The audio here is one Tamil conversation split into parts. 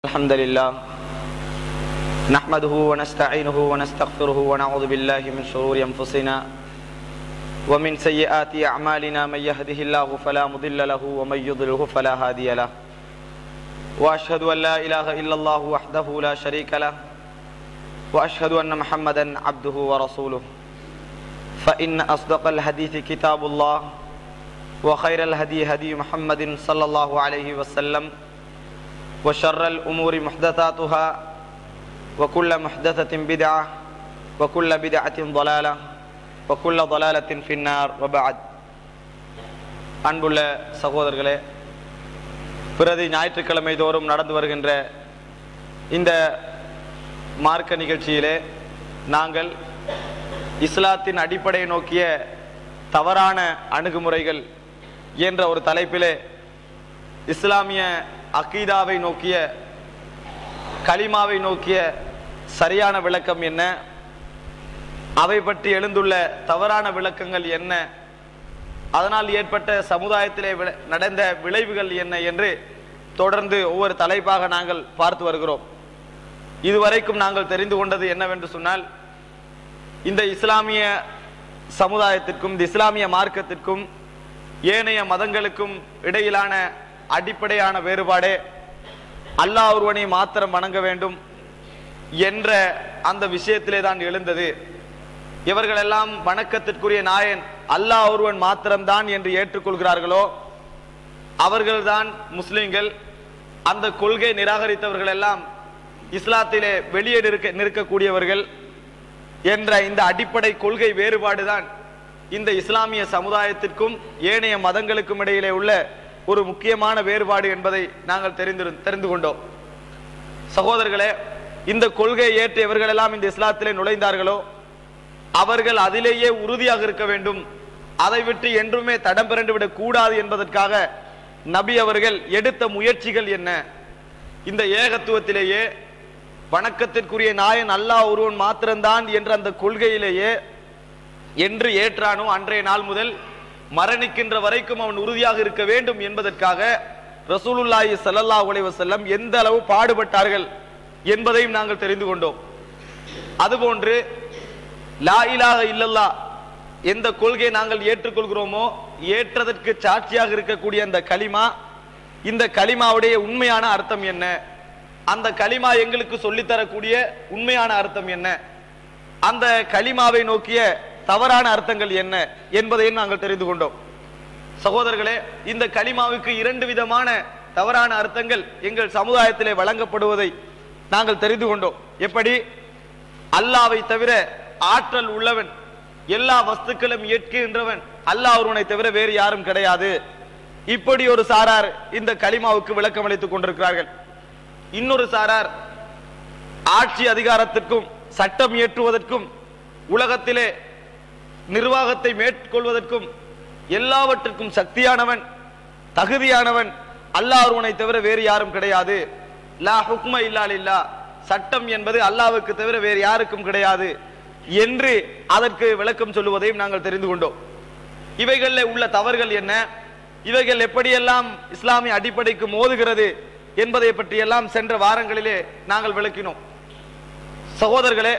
الحمد لله نحمده ونستعينه ونستغفره ونعوذ بالله من شرور أنفسنا ومن سيئات أعمالنا من يهده الله فلا مضل له ومن يضلله فلا هادي له وأشهد أن لا إله إلا الله وحده لا شريك له وأشهد أن محمدا عبده ورسوله فإن أصدق الحديث كتاب الله وخير الهدي هدي محمد صلى الله عليه وسلم وشر الأمور محدثاتها وكل محدثة بدعة وكل بدعة ضلالة وكل ضلالة في النار وبعد அன்புள்ள சகோதரர்களே பிரதி ஞாயிற்றுக்கிழமை தோறும் நடந்து வருகின்ற இந்த மார்க்க நிகழ்ச்சியிலே நாங்கள் இஸ்லாத்தின் அடிப்படையை நோக்கிய தவறான அணுகுமுறைகள் என்ற ஒரு தலைப்பிலே இஸ்லாமிய அக்கீதாவை நோக்கிய கலிமாவை நோக்கிய சரியான விளக்கம் என்ன அவை பற்றி எழுந்துள்ள தவறான விளக்கங்கள் என்ன அதனால் ஏற்பட்ட சமுதாயத்திலே விள- நடந்த விளைவுகள் என்ன என்று தொடர்ந்து ஒவ்வொரு தலைப்பாக நாங்கள் பார்த்து வருகிறோம் இதுவரைக்கும் நாங்கள் தெரிந்து கொண்டது என்னவென்று சொன்னால் இந்த இஸ்லாமிய சமுதாயத்திற்கும் இந்த இஸ்லாமிய மார்க்கத்திற்கும் ஏனைய மதங்களுக்கும் இடையிலான அடிப்படையான வேறுபாடே அல்லாஹ் ஒருவனை மாத்திரம் வணங்க வேண்டும் என்ற அந்த விஷயத்திலே தான் எழுந்தது இவர்களெல்லாம் வணக்கத்திற்குரிய நாயன் அல்லாஹ் ஒருவன் மாத்திரம்தான் என்று ஏற்றுக்கொள்கிறார்களோ அவர்கள்தான் முஸ்லிம்கள் அந்த கொள்கை நிராகரித்தவர்கள் எல்லாம் இஸ்லாத்திலே வெளியே நிற்க நிற்கக்கூடியவர்கள் என்ற இந்த அடிப்படை கொள்கை வேறுபாடுதான் இந்த இஸ்லாமிய சமுதாயத்திற்கும் ஏனைய மதங்களுக்கும் இடையிலே உள்ள ஒரு முக்கியமான வேறுபாடு என்பதை நாங்கள் தெரிந்து தெரிந்து கொண்டோம் சகோதரர்களே இந்த கொள்கையை ஏற்று எவர்களெல்லாம் இந்த இஸ்லாத்திலே நுழைந்தார்களோ அவர்கள் அதிலேயே உறுதியாக இருக்க வேண்டும் அதை விட்டு என்றுமே தடம் பிறண்டு விடக் கூடாது என்பதற்காக நபி அவர்கள் எடுத்த முயற்சிகள் என்ன இந்த ஏகத்துவத்திலேயே வணக்கத்திற்குரிய நாயன் அல்லாஹ் ஒருவன் மாத்திரம்தான் என்ற அந்த கொள்கையிலேயே என்று ஏற்றானோ அன்றைய நாள் முதல் மரணிக்கின்ற வரைக்கும் அவன் உறுதியாக இருக்க வேண்டும் என்பதற்காக ரசூலுல்லாஹி ஸல்லல்லாஹு அலைஹி வஸல்லம் எந்த அளவு பாடுபட்டார்கள் என்பதையும் நாங்கள் தெரிந்து கொண்டோம் அதுபோன்று லா இலாஹ இல்லல்லா எந்த கொள்கையை நாங்கள் ஏற்றுக்கொள்கிறோமோ ஏற்றதற்கு சாட்சியாக இருக்கக்கூடிய அந்த கலிமா இந்த கலிமாவுடைய உண்மையான அர்த்தம் என்ன அந்த கலிமா எங்களுக்கு சொல்லித்தரக்கூடிய உண்மையான அர்த்தம் என்ன அந்த கலிமாவை நோக்கிய தவறான அர்த்தங்கள் என்ன என்பதையும் நாங்கள் தெரிந்து கொண்டோம் சகோதரர்களே இந்த கலிமாவுக்கு இரண்டு விதமான தவறான அர்த்தங்கள் எங்கள் சமுதாயத்திலே வழங்கப்படுவதை நாங்கள் தெரிந்து கொண்டோம் எப்படி அல்லாவை தவிர ஆற்றல் உள்ளவன் எல்லா வஸ்துக்களும் இயற்றுகின்றவன் அல்லாஹ் ஒருவனை தவிர வேறு யாரும் கிடையாது இப்படி ஒரு சாரார் இந்த கலிமாவுக்கு விளக்கம் அளித்துக் கொண்டிருக்கிறார்கள் இன்னொரு சாரார் ஆட்சி அதிகாரத்திற்கும் சட்டம் இயற்றுவதற்கும் உலகத்திலே நிர்வாகத்தை மேற்கொள்வதற்கும் எல்லாவற்றிற்கும் சக்தியானவன் தகுதியானவன் அல்லாஹ் ஒருவனை தவிர வேறு யாரும் கிடையாது லா ஹுக்ம இல்லா லில்லா சட்டம் என்பது அல்லாஹ்வுக்கு தவிர வேறு யாருக்கும் கிடையாது என்று அதற்கு விளக்கம் சொல்லுவதையும் நாங்கள் தெரிந்து கொண்டோம் இவைகளில் உள்ள தவறுகள் என்ன இவைகள் எப்படியெல்லாம் இஸ்லாமிய அடிப்படைக்கு மோதுகிறது என்பதை பற்றியெல்லாம் சென்ற வாரங்களிலே நாங்கள் விளக்கினோம் சகோதரர்களே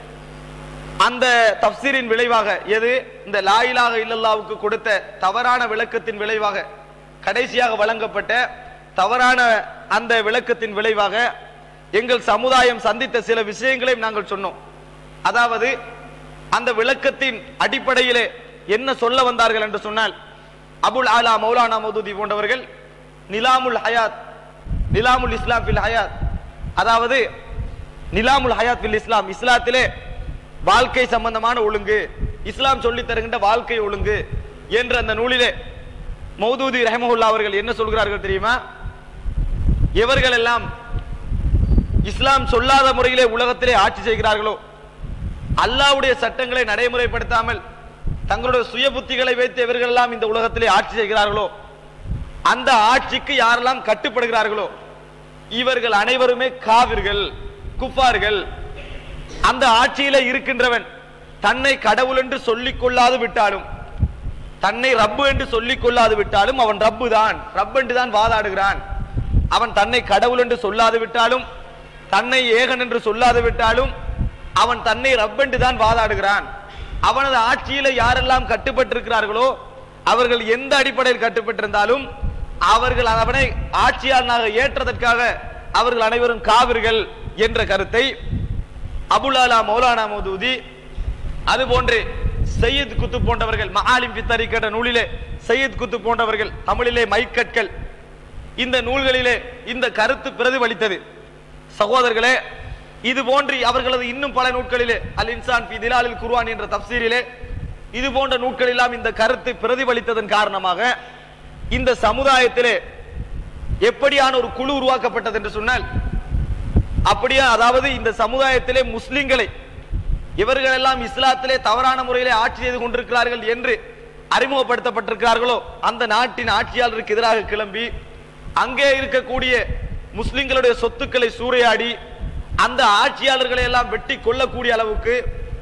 அந்த தப்சீரின் விளைவாக எது இந்த லாயிலாக இல்லல்லாவுக்கு கொடுத்த தவறான விளக்கத்தின் விளைவாக கடைசியாக வழங்கப்பட்ட தவறான அந்த விளக்கத்தின் விளைவாக எங்கள் சமுதாயம் சந்தித்த சில விஷயங்களையும் நாங்கள் சொன்னோம் அதாவது அந்த விளக்கத்தின் அடிப்படையிலே என்ன சொல்ல வந்தார்கள் என்று சொன்னால் அபுல் ஆலா மௌலானா மௌதூதி போன்றவர்கள் நிலாமுல் ஹயாத் நிலாமுல் இஸ்லாம் ஃபில் ஹயாத் அதாவது நிலாமுல் ஹயாத் ஃபில் இஸ்லாம் இஸ்லாத்திலே வாழ்க்கை சம்பந்தமான ஒழுங்கு இஸ்லாம் சொல்லித் தருகின்ற வாழ்க்கை ஒழுங்கு என்ற அந்த நூலிலே மௌதூதி ரஹமஹுல்லா அவர்கள் என்ன சொல்கிறார்கள் தெரியுமா இவர்கள் எல்லாம் இஸ்லாம் சொல்லாத முறையிலே உலகத்திலே ஆட்சி செய்கிறார்களோ அல்லாஹ்வுடைய சட்டங்களை நடைமுறைப்படுத்தாமல் தங்களுடைய சுய புத்திகளை வைத்து இவர்கள் எல்லாம் இந்த உலகத்திலே ஆட்சி செய்கிறார்களோ அந்த ஆட்சிக்கு யாரெல்லாம் கட்டுப்படுகிறார்களோ இவர்கள் அனைவருமே காவிர்கள் குஃபார்கள் அந்த ஆட்சியில இருக்கின்றவன் தன்னை கடவுள் என்று சொல்லிக் கொள்ளாது விட்டாலும் தன்னை ரப்பு என்று சொல்லிக் கொள்ளாது விட்டாலும் அவன் ரப்பு தான் ரப் என்று தான் வாதாடுகிறான் அவன் தன்னை கடவுள் என்று சொல்லாது விட்டாலும் தன்னை ஏகன் என்று சொல்லாது விட்டாலும் அவன் தன்னை ரப்பென்று தான் வாதாடுகிறான் அவனது ஆட்சியில யாரெல்லாம் கட்டுப்பட்டிருக்கிறார்களோ அவர்கள் எந்த அடிப்படையில் கட்டுப்பட்டிருந்தாலும் அவர்கள் அவனை ஆட்சியாளனாக ஏற்றதற்காக அவர்கள் அனைவரும் காவிர்கள் என்ற கருத்தை அபுலாலா மௌலானா மௌதூதி அதுபோன்று சையத் குத்து போன்றவர்கள் மஹாலிம் பித்தரிக்கட்ட நூலிலே சையத் குத்து போன்றவர்கள் தமிழிலே மைக்கற்கள் இந்த நூல்களிலே இந்த கருத்து பிரதிபலித்தது சகோதரர்களே இது போன்று அவர்களது இன்னும் பல நூட்களிலே அல் இன்சான் பி திலாலில் குர்ஆன் என்ற தப்சீரிலே இது போன்ற நூட்களெல்லாம் இந்த கருத்து பிரதிபலித்ததன் காரணமாக இந்த சமுதாயத்திலே எப்படியான ஒரு குழு உருவாக்கப்பட்டது என்று சொன்னால் அப்படியா அதாவது இந்த சமுதாயத்திலே முஸ்லிம்களை இவர்கள் எல்லாம் இஸ்லாத்திலே தவறான முறையிலே ஆட்சி செய்து கொண்டிருக்கிறார்கள் என்று அறிமுகப்படுத்தப்பட்டிருக்கிறார்களோ அந்த நாட்டின் ஆட்சியாளருக்கு எதிராக கிளம்பி அங்கே இருக்கக்கூடிய முஸ்லிம்களுடைய சொத்துக்களை சூறையாடி அந்த ஆட்சியாளர்களை எல்லாம் வெட்டி கொல்லக்கூடிய அளவுக்கு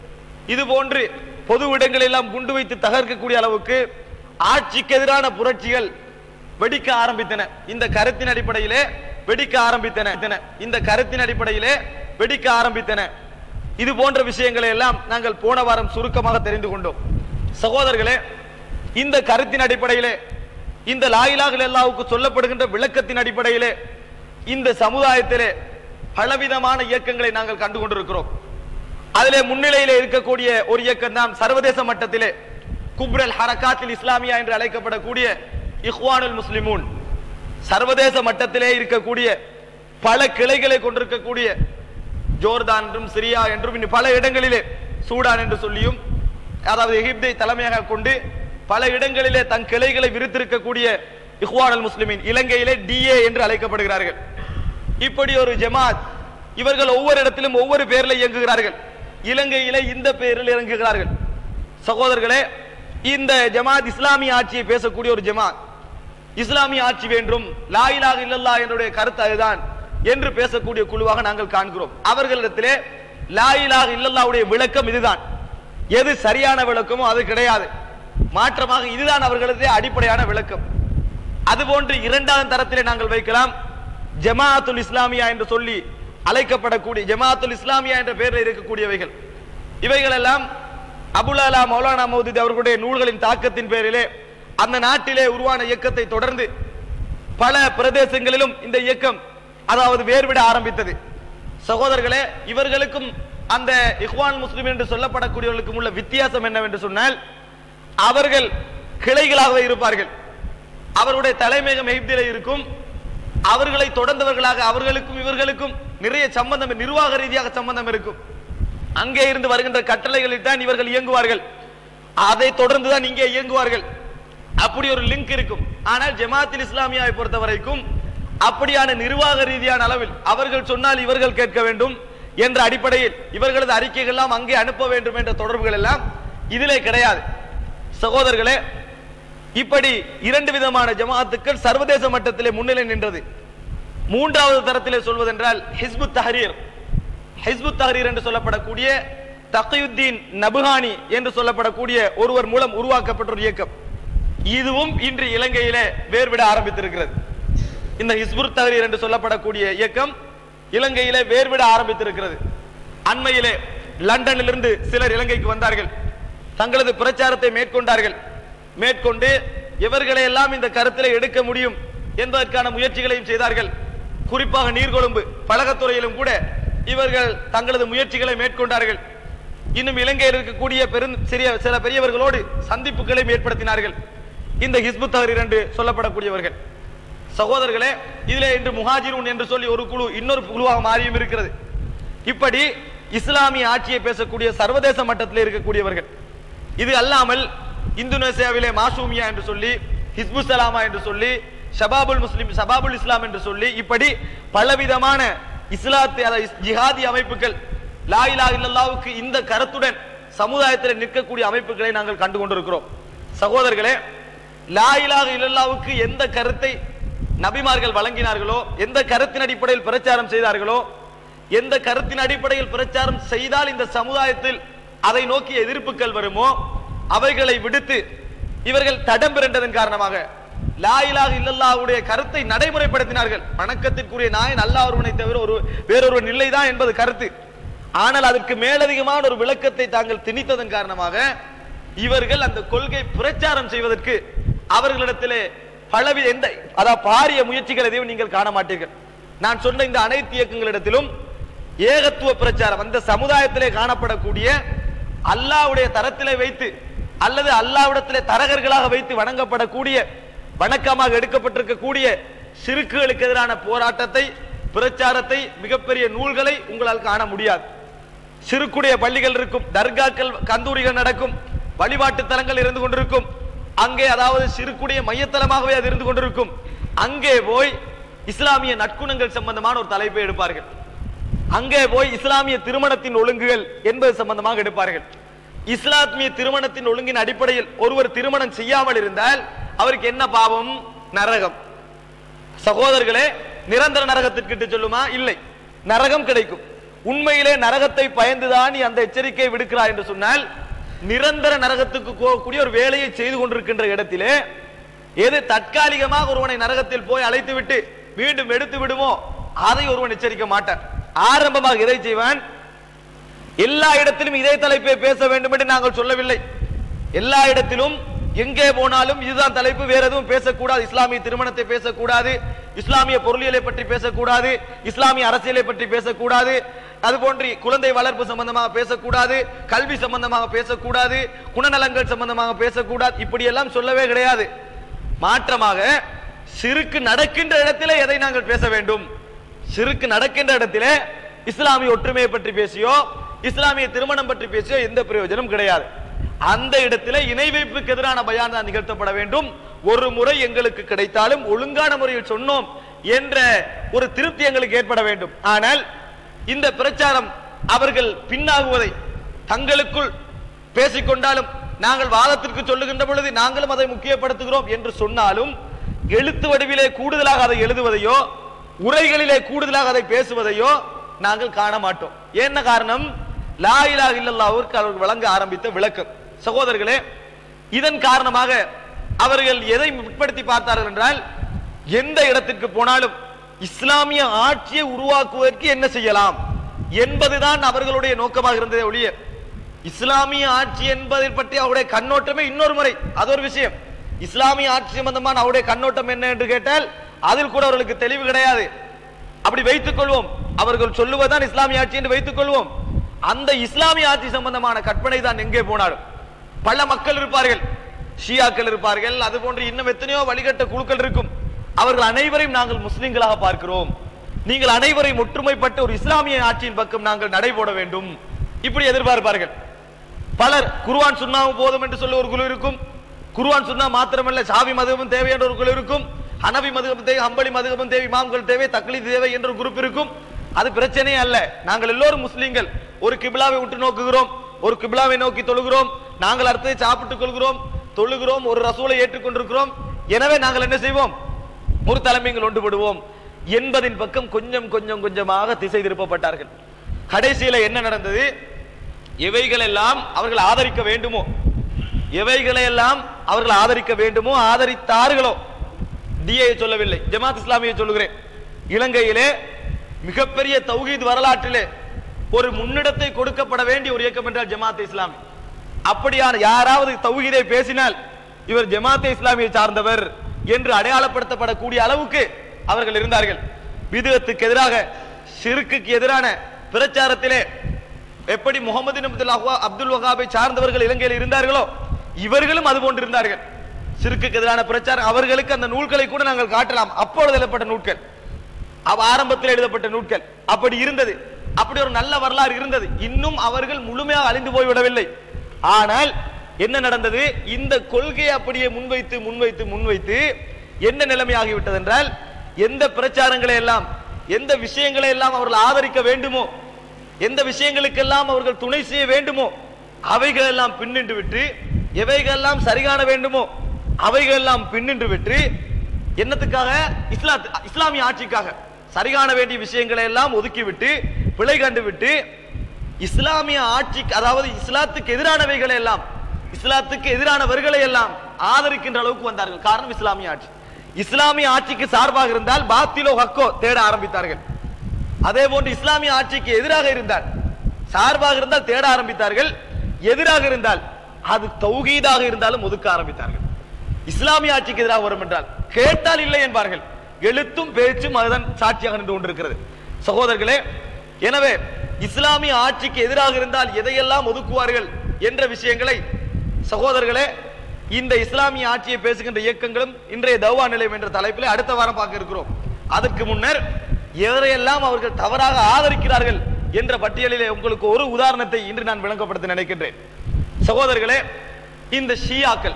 இது போன்று பொது இடங்களை எல்லாம் குண்டு வைத்து தகர்க்கக்கூடிய அளவுக்கு ஆட்சிக்கு எதிரான புரட்சிகள் வெடிக்க ஆரம்பித்தன இந்த கருத்தின் அடிப்படையிலே வெடிக்க ஆரம்பித்தன இந்த கருத்தின் அடிப்படையிலே வெடிக்க ஆரம்பித்தன இது போன்ற விஷயங்களை எல்லாம் நாங்கள் போன வாரம் சுருக்கமாக தெரிந்து கொண்டோம் சகோதரர்களே இந்த கருத்தின் அடிப்படையிலே இந்த லாயிலாக அல்லாவுக்கு சொல்லப்படுகின்ற விளக்கத்தின் அடிப்படையிலே இந்த சமுதாயத்திலே பலவிதமான இயக்கங்களை நாங்கள் கண்டு கொண்டிருக்கிறோம் அதிலே முன்னிலையிலே இருக்கக்கூடிய ஒரு இயக்கம் தான் சர்வதேச மட்டத்திலே குப்ரல் ஹரகாத்தில் இஸ்லாமியா என்று அழைக்கப்படக்கூடிய இஹ்வானுல் முஸ்லிமூன் சர்வதேச மட்டத்திலே இருக்கக்கூடிய பல கிளைகளை கொண்டிருக்கக்கூடிய ஜோர்தான் என்றும் சிரியா என்றும் இன்னும் பல இடங்களிலே சூடான் என்று சொல்லியும் அதாவது எகிப்தை தலைமையாக கொண்டு பல இடங்களிலே தன் கிளைகளை விரித்திருக்கக்கூடிய இஹ்வானுல் முஸ்லிமின் இலங்கையிலே டிஏ என்று அழைக்கப்படுகிறார்கள் இப்படி ஒரு ஜமாத் இவர்கள் ஒவ்வொரு இடத்திலும் ஒவ்வொரு பெயரில் இயங்குகிறார்கள் இலங்கையிலே இந்த பெயரில் இறங்குகிறார்கள் சகோதரர்களே இந்த ஜமாத் இஸ்லாமிய ஆட்சியை பேசக்கூடிய ஒரு ஜமாத் இஸ்லாமிய ஆட்சி வேண்டும் லாயிலாக இல்லல்லா என்னுடைய கருத்து அதுதான் என்று பேசக்கூடிய குழுவாக நாங்கள் காண்கிறோம் அவர்களிடத்திலே லாயிலாக இல்லல்லாவுடைய விளக்கம் இதுதான் எது சரியான விளக்கமோ அது கிடையாது மாற்றமாக இதுதான் அவர்களது அடிப்படையான விளக்கம் அதுபோன்று இரண்டாவது தரத்திலே நாங்கள் வைக்கலாம் ஜமாஅத்துல் இஸ்லாமியா என்று சொல்லி அழைக்கப்படக்கூடிய ஜமாஅத்துல் இஸ்லாமியா என்ற பெயரில் இருக்கக்கூடியவைகள் இவைகள் எல்லாம் அபுலாலா மௌலானா மௌதூதி அவர்களுடைய நூல்களின் தாக்கத்தின் பேரிலே அந்த நாட்டிலே உருவான இயக்கத்தை தொடர்ந்து பல பிரதேசங்களிலும் இந்த இயக்கம் அதாவது வேர்விட ஆரம்பித்தது சகோதரர்களே இவர்களுக்கும் அந்த இஹ்வான் முஸ்லிம் என்று சொல்லப்படக்கூடியவர்களுக்கும் உள்ள வித்தியாசம் என்னவென்று சொன்னால் அவர்கள் கிளைகளாகவே இருப்பார்கள் அவருடைய தலைமையகம் எகிப்திலே இருக்கும் அவர்களை தொடர்ந்தவர்களாக அவர்களுக்கும் இவர்களுக்கும் நிறைய சம்பந்தம் நிர்வாக ரீதியாக சம்பந்தம் இருக்கும் அங்கே இருந்து வருகின்ற கட்டளைகளில் தான் இவர்கள் இயங்குவார்கள் அதை தொடர்ந்து தான் இங்கே இயங்குவார்கள் அப்படி ஒரு லிங்க் இருக்கும் ஆனால் ஜமாத்தில் இஸ்லாமியாவை பொறுத்த வரைக்கும் அப்படியான நிர்வாக ரீதியான அளவில் அவர்கள் சொன்னால் இவர்கள் கேட்க வேண்டும் என்ற அடிப்படையில் இவர்களது அறிக்கைகள் எல்லாம் அங்கே அனுப்ப வேண்டும் என்ற தொடர்புகள் எல்லாம் இதிலே கிடையாது சகோதரர்களே இப்படி இரண்டு விதமான ஜமாத்துக்கள் சர்வதேச மட்டத்திலே முன்னிலை நின்றது மூன்றாவது தரத்திலே சொல்வதென்றால் ஹிஸ்புத் தஹரீர் ஹிஸ்புத் தஹரீர் என்று சொல்லப்படக்கூடிய தகையுத்தீன் நபுஹானி என்று சொல்லப்படக்கூடிய ஒருவர் மூலம் உருவாக்கப்பட்ட ஒரு இயக்கம் இதுவும் இன்று இலங்கையிலே வேர்விட ஆரம்பித்திருக்கிறது இந்த ஹிஸ்புத் தஹரீர் என்று சொல்லப்படக்கூடிய இயக்கம் இலங்கையிலே வேர்விட ஆரம்பித்திருக்கிறது அண்மையிலே லண்டனிலிருந்து சிலர் இலங்கைக்கு வந்தார்கள் தங்களது பிரச்சாரத்தை மேற்கொண்டார்கள் மேற்கொண்டு இவர்களை எல்லாம் இந்த கருத்திலே எடுக்க முடியும் என்பதற்கான முயற்சிகளையும் செய்தார்கள் குறிப்பாக நீர்கொழும்பு பழகத்துறையிலும் கூட இவர்கள் தங்களது முயற்சிகளை மேற்கொண்டார்கள் இன்னும் இலங்கையில் இருக்கக்கூடிய பெரும் சிறிய சில பெரியவர்களோடு சந்திப்புகளை ஏற்படுத்தினார்கள் இந்த ஹிஸ்புத் தஹரீர் என்று சொல்லப்படக்கூடியவர்கள் சகோதரர்களே இதிலே இன்று முஹாஜிரூன் என்று சொல்லி ஒரு குழு இன்னொரு குழுவாக மாறியும் இருக்கிறது இப்படி இஸ்லாமிய ஆட்சியை பேசக்கூடிய சர்வதேச மட்டத்தில் இருக்கக்கூடியவர்கள் இது அல்லாமல் இந்தோனேசியாவிலே மாசூமியா என்று சொல்லி ஹிஸ்பு சலாமா என்று சொல்லி ஷபாபுல் முஸ்லிம் ஷபாபுல் இஸ்லாம் என்று சொல்லி இப்படி பலவிதமான இஸ்லாத்தை அதாவது ஜிஹாதி அமைப்புகள் லா இலாஹ இல்லல்லாஹ்வுக்கு இந்த கருத்துடன் சமுதாயத்தில் நிற்கக்கூடிய அமைப்புகளை நாங்கள் கண்டு கொண்டிருக்கிறோம் சகோதரர்களே லா இலாஹ இல்லல்லாஹ்வுக்கு எந்த கருத்தை நபிமார்கள் வழங்கினார்களோ எந்த கருத்தின் அடிப்படையில் பிரச்சாரம் செய்தார்களோ எந்த கருத்தின் அடிப்படையில் பிரச்சாரம் செய்தால் இந்த சமுதாயத்தில் அதை நோக்கிய எதிர்ப்புகள் வருமோ அவைகளை விடுத்து இவர்கள் தடம் பிறண்டதன் காரணமாக லா இலாஹ இல்லல்லாஹ்வுடைய கருத்தை நடைமுறைப்படுத்தினார்கள் வணக்கத்திற்குரிய நாயன் அல்லாஹ் ஒருவனை தவிர ஒரு வேறொருவன் இல்லைதான் என்பது கருத்து ஆனால் அதற்கு மேலதிகமான ஒரு விளக்கத்தை தாங்கள் திணித்ததன் காரணமாக இவர்கள் அந்த கொள்கை பிரச்சாரம் செய்வதற்கு அவர்களிடத்திலே பலவி எந்த அதாவது பாரிய முயற்சிகள் எதையும் நீங்கள் காண மாட்டீர்கள் நான் சொன்ன இந்த அனைத்து இயக்கங்களிடத்திலும் ஏகத்துவ பிரச்சாரம் அந்த சமுதாயத்திலே காணப்படக்கூடிய அல்லாஹ்வுடைய தரத்திலே வைத்து அல்லது அல்லாஹ்விடத்திலே தரகர்களாக வைத்து வணங்கப்படக்கூடிய வணக்கமாக எடுக்கப்பட்டிருக்கக்கூடிய சிறுக்குகளுக்கு எதிரான போராட்டத்தை பிரச்சாரத்தை மிகப்பெரிய நூல்களை உங்களால் காண முடியாது சிறுக்குடைய பள்ளிகள் இருக்கும் தர்காக்கள் கந்தூரிகள் நடக்கும் வழிபாட்டு தலங்கள் இருந்து கொண்டிருக்கும் அங்கே அதாவது சிறுக்குடைய மையத்தலமாகவே அது இருந்து கொண்டிருக்கும் அங்கே போய் இஸ்லாமிய நற்குணங்கள் சம்பந்தமான ஒரு தலைப்பை எடுப்பார்கள் அங்கே போய் இஸ்லாமிய திருமணத்தின் ஒழுங்குகள் என்பது சம்பந்தமாக எடுப்பார்கள் இஸ்லாமிய திருமணத்தின் ஒழுங்கின் அடிப்படையில் ஒருவர் திருமணம் செய்யாமல் இருந்தால் அவருக்கு என்ன பாவம் நரகம் சகோதரர்களே நிரந்தர நரகத்திற்கு இட்டு சொல்லுமா இல்லை நரகம் கிடைக்கும் உண்மையிலே நரகத்தை பயந்துதான் நீ அந்த எச்சரிக்கை விடுக்கிறாய் என்று சொன்னால் நிரந்தர நரகத்துக்கு போகக்கூடிய ஒரு வேலையை செய்து கொண்டிருக்கின்ற இடத்திலே எது தற்காலிகமாக ஒருவனை நரகத்தில் போய் அழைத்து விட்டு மீண்டும் எடுத்து விடுமோ அதை ஒருவன் எச்சரிக்க மாட்டான் ஆரம்பமாக எதை செய்வான் எல்லா இடத்திலும் இதே தலைப்பை பேச வேண்டும் என்று நாங்கள் சொல்லவில்லை எல்லா இடத்திலும் எங்கே போனாலும் இதுதான் தலைப்பு வேற எதுவும் பேசக்கூடாது இஸ்லாமிய திருமணத்தை பேசக்கூடாது இஸ்லாமிய பொருளியலை பற்றி பேசக்கூடாது இஸ்லாமிய அரசியலை பற்றி பேசக்கூடாது அது போன்று குழந்தை வளர்ப்பு சம்பந்தமாக பேசக்கூடாது கல்வி சம்பந்தமாக பேசக்கூடாது குணநலங்கள் சம்பந்தமாக பேசக்கூடாது இப்படி எல்லாம் சொல்லவே கிடையாது மாற்றமாக சிறுக்கு நடக்கின்ற இடத்திலே எதை நாங்கள் பேச வேண்டும் சிறுக்கு நடக்கின்ற இடத்திலே இஸ்லாமிய ஒற்றுமையை பற்றி பேசியோ இஸ்லாமிய திருமணம் பற்றி பேசியோ எந்த பிரயோஜனம் கிடையாது அந்த இடத்திலே இணை வைப்புக்கு எதிரான பயான் தான் நிகழ்த்தப்பட வேண்டும் ஒரு முறை எங்களுக்கு கிடைத்தாலும் ஒழுங்கான முறையில் சொன்னோம் என்ற ஒரு திருப்தி எங்களுக்கு ஏற்பட வேண்டும் ஆனால் இந்த பிரச்சாரம் அவர்கள் பின்னாகுவதை தங்களுக்குள் பேசிக்கொண்டாலும் நாங்கள் வாதத்திற்கு சொல்லுகின்ற பொழுது நாங்களும் அதை முக்கியப்படுத்துகிறோம் என்று சொன்னாலும் எழுத்து வடிவிலே கூடுதலாக அதை எழுதுவதையோ உரைகளிலே கூடுதலாக அதை பேசுவதையோ நாங்கள் காண மாட்டோம் என்ன காரணம் லா இலாஹ இல்லல்லாஹ்விற்கு அவர்கள் வழங்க ஆரம்பித்த விளக்கம் சகோதரர்களே இதன் காரணமாக அவர்கள் எதை முற்படுத்தி பார்த்தார்கள் என்றால் எந்த இடத்திற்கு போனாலும் இஸ்லாமிய ஆட்சியை உருவாக்குவதற்கு என்ன செய்யலாம் என்பதுதான் அவர்களுடைய நோக்கமாக இருந்ததே ஒழிய இஸ்லாமிய ஆட்சி என்பதை பற்றி அவருடைய கண்ணோட்டமே இன்னொரு முறை அது ஒரு விஷயம் இஸ்லாமிய ஆட்சி சம்பந்தமான அவருடைய கண்ணோட்டம் என்ன என்று கேட்டால் அதில் கூட அவர்களுக்கு தெளிவு கிடையாது அப்படி வைத்துக் கொள்வோம் அவர்கள் சொல்லுவதுதான் இஸ்லாமிய ஆட்சி என்று வைத்துக் கொள்வோம் அந்த இஸ்லாமிய ஆட்சி சம்பந்தமான கற்பனை தான் எங்கே போனாலும் பல மக்கள் இருப்பார்கள் ஷியாக்கள் இருப்பார்கள் அது போன்று இன்னும் எத்தனையோ வழிகட்ட குழுக்கள் இருக்கும் அவர்கள் அனைவரையும் நாங்கள் முஸ்லிம்களாக பார்க்கிறோம் நீங்கள் அனைவரையும் ஒற்றுமைப்பட்டு ஒரு இஸ்லாமிய ஆட்சியின் பக்கம் நாங்கள் நடைபோட வேண்டும் இப்படி எதிர்பார்ப்பார்கள் பலர் குர்ஆன் சுன்னாவும் போதும் என்று சொல்ல ஒரு குழு இருக்கும் குர்ஆன் சுன்னா மாத்திரமல்ல சாவி மதுகமும் தேவை என்ற ஒரு குழு இருக்கும் ஹனவி மதுகமும் தேவை ஹம்பளி மதுகமும் தேவை இமாம்கள் தேவை தக்லீத் தேவை என்ற ஒரு குரூப் இருக்கும் அது பிரச்சனையே அல்ல நாங்கள் எல்லோரும் முஸ்லிம்கள் ஒரு கிபிலாவை விட்டு நோக்குகிறோம் ஒரு கிபிலாவை நோக்கி தொழுகிறோம் நாங்கள் அர்த்தத்தை சாப்பிட்டுக் கொள்கிறோம் தொழுகிறோம் ஒரு ரசூலை ஏற்றுக்கொண்டிருக்கிறோம் எனவே நாங்கள் என்ன செய்வோம் ஒரு தலைமைகள் ஒன்றுபடுவோம் என்பதின் பக்கம் கொஞ்சம் கொஞ்சம் கொஞ்சமாக திசை திருப்பப்பட்டார்கள் கடைசியில என்ன நடந்தது எவைகள் எல்லாம் அவர்கள் ஆதரிக்க வேண்டுமோ எவைகளை எல்லாம் அவர்கள் ஆதரிக்க வேண்டுமோ ஆதரித்தார்களோ டிஏ சொல்லவில்லை ஜமாத் இஸ்லாமியை சொல்லுகிறேன் இலங்கையிலே மிகப்பெரிய தௌஹீத் வரலாற்றிலே ஒரு முன்னிடத்தை கொடுக்கப்பட வேண்டிய ஒரு இயக்கம் என்றால் ஜமாத் இஸ்லாமி அப்படியான யாராவது தௌஹீதை பேசினால் இவர் ஜமாத் இஸ்லாமியை சார்ந்தவர் என்று அடையாளப்படுத்தப்படக்கூடிய அளவுக்கு அவர்கள் இருந்தார்கள் விதத்துக்கு எதிராக ஷிர்க்குக்கு எதிரான பிரச்சாரத்திலே எப்படி முகமது நபி அப்துல் வஹாபை சார்ந்தவர்கள் இலங்கையில் இருந்தார்களோ இவர்களும் அது போன்று இருந்தார்கள் சிறுக்குக்கு எதிரான பிரச்சாரம் அவர்களுக்கு அந்த நூல்களை கூட நாங்கள் காட்டலாம் அப்பொழுது எழுதப்பட்ட நூல்கள் அவ ஆரம்பத்தில் எழுதப்பட்ட நூல்கள் அப்படி இருந்தது அப்படி ஒரு நல்ல வரலாறு இருந்தது இன்னும் அவர்கள் முழுமையாக அழிந்து போய்விடவில்லை ஆனால் என்ன நடந்தது இந்த கொள்கையை அப்படியே முன்வைத்து முன்வைத்து முன்வைத்து என்ன நிலைமையாகிவிட்டது என்றால் எந்த பிரச்சாரங்களை எல்லாம் எந்த விஷயங்களை எல்லாம் அவர்கள் ஆதரிக்க வேண்டுமோ எந்த விஷயங்களுக்கெல்லாம் அவர்கள் துணை செய்ய வேண்டுமோ அவைகள் எல்லாம் பின்னின்று விட்டு எவைகள் எல்லாம் சரிகாண வேண்டுமோ அவைகள் எல்லாம் பின்னின்று விட்டு என்னத்துக்காக இஸ்லாத் இஸ்லாமிய ஆட்சிக்காக சரிகாண வேண்டிய விஷயங்களை எல்லாம் ஒதுக்கிவிட்டு பிழை கண்டு விட்டு இஸ்லாமிய ஆட்சிக்கு அதாவது இஸ்லாத்துக்கு எதிரானவைகளை எல்லாம் இஸ்லாத்துக்கு எதிரானவர்களை எல்லாம் ஆதரிக்கின்ற அளவுக்கு வந்தார்கள் காரணம் இஸ்லாமிய ஆட்சி இஸ்லாமிய ஆட்சிக்கு சார்பாக இருந்தால் பாத்திலோ ஹக்கோ தேட ஆரம்பித்தார்கள் அதே போன்று இஸ்லாமிய ஆட்சிக்கு எதிராக இருந்தால் சார்பாக இருந்தால் தேட ஆரம்பித்தார்கள் எதிராக இருந்தால் அது தௌகீதாக இருந்தாலும் ஒதுக்க ஆரம்பித்தார்கள் இஸ்லாமிய ஆட்சிக்கு எதிராக வரும் என்றால் கேட்டால் இல்லை என்பார்கள் எழுத்தும் பேச்சும் அதுதான் சாட்சியாக நின்று கொண்டிருக்கிறது சகோதரர்களே எனவே இஸ்லாமிய ஆட்சிக்கு எதிராக இருந்தால் எதையெல்லாம் ஒதுக்குவார்கள் என்ற விஷயங்களை சகோதரர்களே இந்த இஸ்லாமிய ஆட்சியை பேசுகின்ற இயக்கங்களும் இன்றைய தௌவா நிலையம் என்ற தலைப்பில் அடுத்த வாரம் பார்க்க இருக்கிறோம் அதற்கு முன்னர் எவரையெல்லாம் அவர்கள் தவறாக ஆதரிக்கிறார்கள் என்ற பட்டியலிலே உங்களுக்கு ஒரு உதாரணத்தை இன்று நான் விளங்கப்படுத்த நினைக்கின்றேன் சகோதரர்களே இந்த ஷியாக்கள்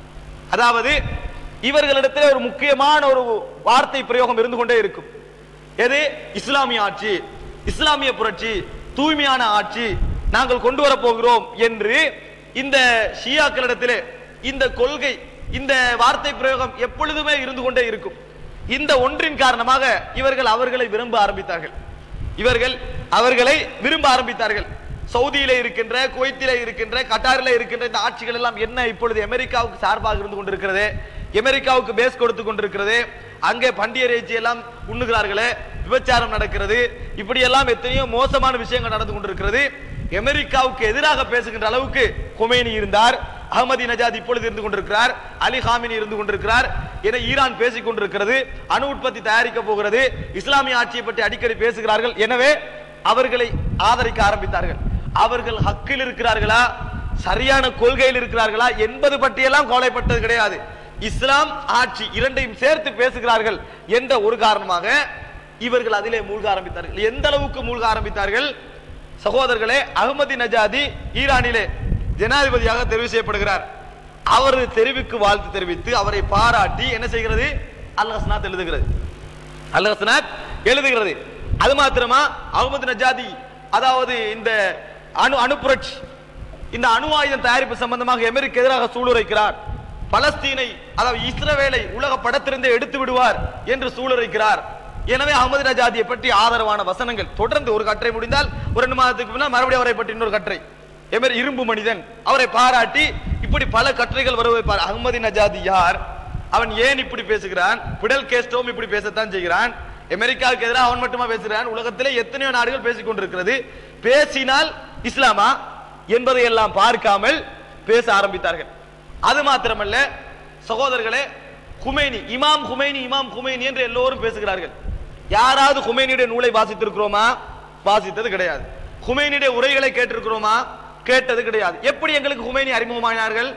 அதாவது இவர்களிடத்தில் ஒரு முக்கியமான ஒரு வார்த்தை பிரயோகம் இருந்து கொண்டே இருக்கும் எது இஸ்லாமிய ஆட்சி இஸ்லாமிய புரட்சி தூய்மையான ஆட்சி நாங்கள் கொண்டு வரப் போகிறோம் என்று இந்த ஷியாக்களிடத்திலே இந்த கொள்கை இந்த வார்த்தை பிரயோகம் எப்பொழுதுமே இருந்து கொண்டே இருக்கும் இந்த ஒன்றின் காரணமாக இவர்கள் அவர்களை விரும்ப ஆரம்பித்தார்கள் இவர்கள் அவர்களை விரும்ப ஆரம்பித்தார்கள் சவுதியிலே இருக்கின்ற குவைத்திலே இருக்கின்ற கட்டாரிலே இருக்கின்ற இந்த ஆட்சிகள் எல்லாம் என்ன இப்பொழுது அமெரிக்காவுக்கு சார்பாக இருந்து கொண்டிருக்கிறது அமெரிக்காவுக்கு பேஸ் கொடுத்து கொண்டிருக்கிறது அங்கே பண்டிகை இறைச்சி எல்லாம் உண்ணுகிறார்களே விபச்சாரம் நடக்கிறது இப்படி எல்லாம் எத்தனையோ மோசமான விஷயங்கள் நடந்து கொண்டிருக்கிறது அமெரிக்காவுக்கு எதிராக பேசுகின்ற அளவுக்கு கொமேனி இருந்தார் அகமதி நஜாத் இப்பொழுது இருந்து கொண்டிருக்கிறார் அலி ஹாமினி இருந்து கொண்டிருக்கிறார் என ஈரான் பேசிக் கொண்டிருக்கிறது அணு உற்பத்தி தயாரிக்க போகிறது இஸ்லாமிய ஆட்சியை பற்றி அடிக்கடி பேசுகிறார்கள் எனவே அவர்களை ஆதரிக்க ஆரம்பித்தார்கள் அவர்கள் ஹக்கில் இருக்கிறார்களா சரியான கொள்கையில் இருக்கிறார்களா என்பது பற்றியெல்லாம் கவலைப்பட்டது கிடையாது இஸ்லாம் ஆட்சி இரண்டையும் சேர்த்து பேசுகிறார்கள் என்ற ஒரு காரணமாக இவர்கள் அதிலே மூழ்க ஆரம்பித்தார்கள் எந்த அளவுக்கு மூழ்க ஆரம்பித்தார்கள் சகோதரர்களே அகமதி நஜாதி ஈரானிலே ஜனாதிபதியாக தெரிவு செய்யப்படுகிறார் அவர் தெரிவுக்கு வாழ்த்து தெரிவித்து அவரை பாராட்டி என்ன செய்கிறது அல் ஹஸ்னாத் எழுதுகிறது அல் ஹஸ்னாத் எழுதுகிறது அது மாத்திரமா அகமது நஜாதி அதாவது இந்த அணு அணு புரட்சி இந்த அணு ஆயுதம் தயாரிப்பு சம்பந்தமாக அமெரிக்க எதிராக சூளுரைக்கிறார் பலஸ்தீனை அதாவது இஸ்ரவேலை உலக படத்திலிருந்து எடுத்து விடுவார் என்று சூளுரைக்கிறார் எனவே அகமது நஜாதியை பற்றி ஆதரவான வசனங்கள் தொடர்ந்து ஒரு கட்டுரை முடிந்தால் ஒரு ரெண்டு மாதத்துக்கு முன்னால் மறுபடியும் அவரை பற்றி இன்னொரு கட்டுரை எமர் இரும்பு மனிதன் அவரை பாராட்டி இப்படி பல கட்டுரைகள் வர வைப்பார் அகமது நஜாதி யார் அவன் ஏன் இப்படி பேசுகிறான் பிடல் கேஸ்டோம் இப்படி பேசத்தான் செய்கிறான் அமெரிக்காவுக்கு எதிராக அவன் மட்டுமா பேசுகிறான் உலகத்திலே எத்தனையோ நாடுகள் பேசிக் கொண்டிருக்கிறது பேசினால் இஸ்லாமா என்பதை எல்லாம் பார்க்காமல் பேச ஆரம்பித்தார்கள் அது மாத்திரமல்ல சகோதரர்களே குமேனி இமாம் குமேனி இமாம் குமேனி என்று எல்லோரும் பேசுகிறார்கள் யாராவது குமேனியுடைய நூலை வாசித்திருக்கிறோமா வாசித்தது கிடையாது குமேனியுடைய உரைகளை கேட்டிருக்கிறோமா கேட்டது கிடையாது எப்படி எங்களுக்கு குமேனி அறிமுகமானார்கள்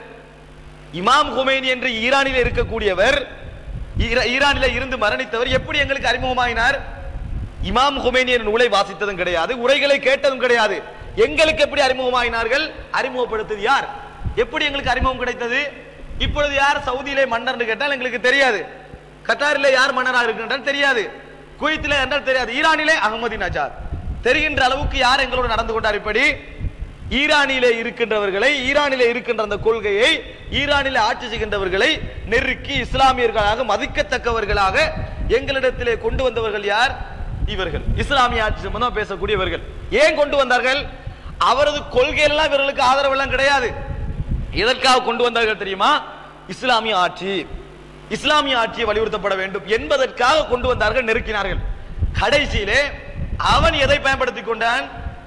இமாம் குமேனி என்று ஈரானில் இருக்கக்கூடியவர் ஈரா- ஈரானிலே இருந்து மரணித்தவர் எப்படி எங்களுக்கு அறிமுகமாயினார் இமாம் குமேனி என்ற நூலை வாசித்ததும் கிடையாது உரைகளை கேட்டதும் கிடையாது எங்களுக்கு எப்படி அறிமுகமாயினார்கள் அறிமுகப்படுத்தது யார் எப்படி எங்களுக்கு அறிமுகம் கிடைத்தது இப்பொழுது யார் சவுதியிலே மன்னர்னு கேட்டால் எங்களுக்கு தெரியாது கட்டாரிலே யார் மன்னராக இருக்கின்றால் தெரியாது குவைத்திலே என்றால் தெரியாது ஈரானிலே அகமதி நஜாத் தெரிகின்ற அளவுக்கு யார் எங்களோடு நடந்து கொண்டார் இப்படி ஈரானிலே இருக்கின்றவர்களை ஈரானிலே இருக்கின்ற அந்த கொள்கையை ஈரானிலே ஆட்சி செய்கின்றவர்களை நெருக்கி இஸ்லாமியர்களாக மதிக்கத்தக்கவர்களாக எங்களிடத்திலே கொண்டு வந்தவர்கள் யார் இவர்கள் இஸ்லாமிய ஆட்சி சம்பந்தமா பேசக்கூடியவர்கள் ஏன் கொண்டு வந்தார்கள் அவரது கொள்கையெல்லாம் இவர்களுக்கு ஆதரவெல்லாம் கிடையாது எதற்காக கொண்டு வந்தார்கள் தெரியுமா இஸ்லாமிய ஆட்சி இஸ்லாமிய ஆட்சியை வலியுறுத்தப்பட வேண்டும் என்பதற்காக கொண்டு வந்தார்கள் நெருக்கினார்கள் கடைசியிலே அவன் எதை பயன்படுத்திக் கொண்டான்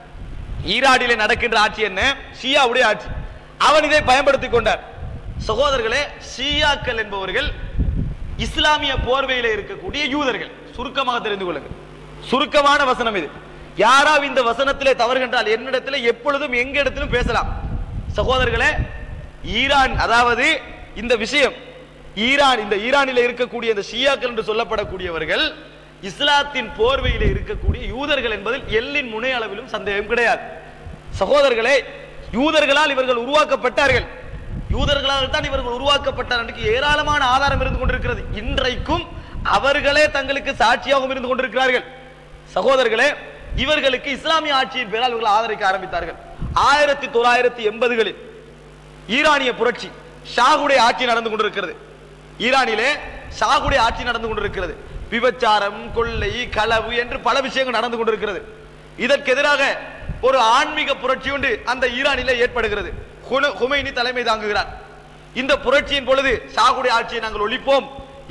ஈராடிலே நடக்கின்ற ஆட்சி என்ன ஷியாவுடைய ஆட்சி அவன் இதை பயன்படுத்திக் கொண்டார் சகோதரர்களே ஷியாக்கள் என்பவர்கள் இஸ்லாமிய போர்வையில இருக்கக்கூடிய யூதர்கள் சுருக்கமாக தெரிந்து கொள்ளுங்கள் சுருக்கமான வசனம் இது யாராவது இந்த வசனத்திலே தவறுகின்றால் என்னிடத்திலே எப்பொழுதும் எங்க இடத்திலும் பேசலாம் சகோதரர்களே ஈரான் அதாவது இந்த விஷயம் ஈரான் இந்த ஈரானில் இருக்கக்கூடிய இந்த ஷியாக்கள் என்று சொல்லப்படக்கூடியவர்கள் இஸ்லாத்தின் போர்வையிலே இருக்கக்கூடிய யூதர்கள் என்பதில் எல்லின் முனை அளவிலும் சந்தேகம் கிடையாது சகோதரர்களே யூதர்களால் இவர்கள் உருவாக்கப்பட்டார்கள் யூதர்களால் தான் இவர்கள் உருவாக்கப்பட்டார் என்று ஏராளமான ஆதாரம் இருந்து கொண்டிருக்கிறது இன்றைக்கும் அவர்களே தங்களுக்கு சாட்சியாகவும் இருந்து கொண்டிருக்கிறார்கள் சகோதரர்களே இவர்களுக்கு இஸ்லாமிய ஆட்சியின் பேரால் இவர்கள் ஆதரிக்க ஆரம்பித்தார்கள் ஆயிரத்தி தொள்ளாயிரத்தி எண்பதுகளில் ஈரானிய புரட்சி ஷாகுடைய ஆட்சி நடந்து கொண்டிருக்கிறது ஈரானிலே ஷாகுடைய ஆட்சி நடந்து கொண்டிருக்கிறது விபச்சாரம் கொள்ளை களவு என்று பல விஷயங்கள் நடந்து கொண்டிருக்கிறது இதற்கு எதிராக ஒரு ஆன்மீக புரட்சி ஒன்று அந்த ஈரானிலே ஏற்படுகிறது ஹுன- ஹுமைனி தலைமை தாங்குகிறார் இந்த புரட்சியின் பொழுது ஷாகுடைய ஆட்சியை நாங்கள் ஒழிப்போம்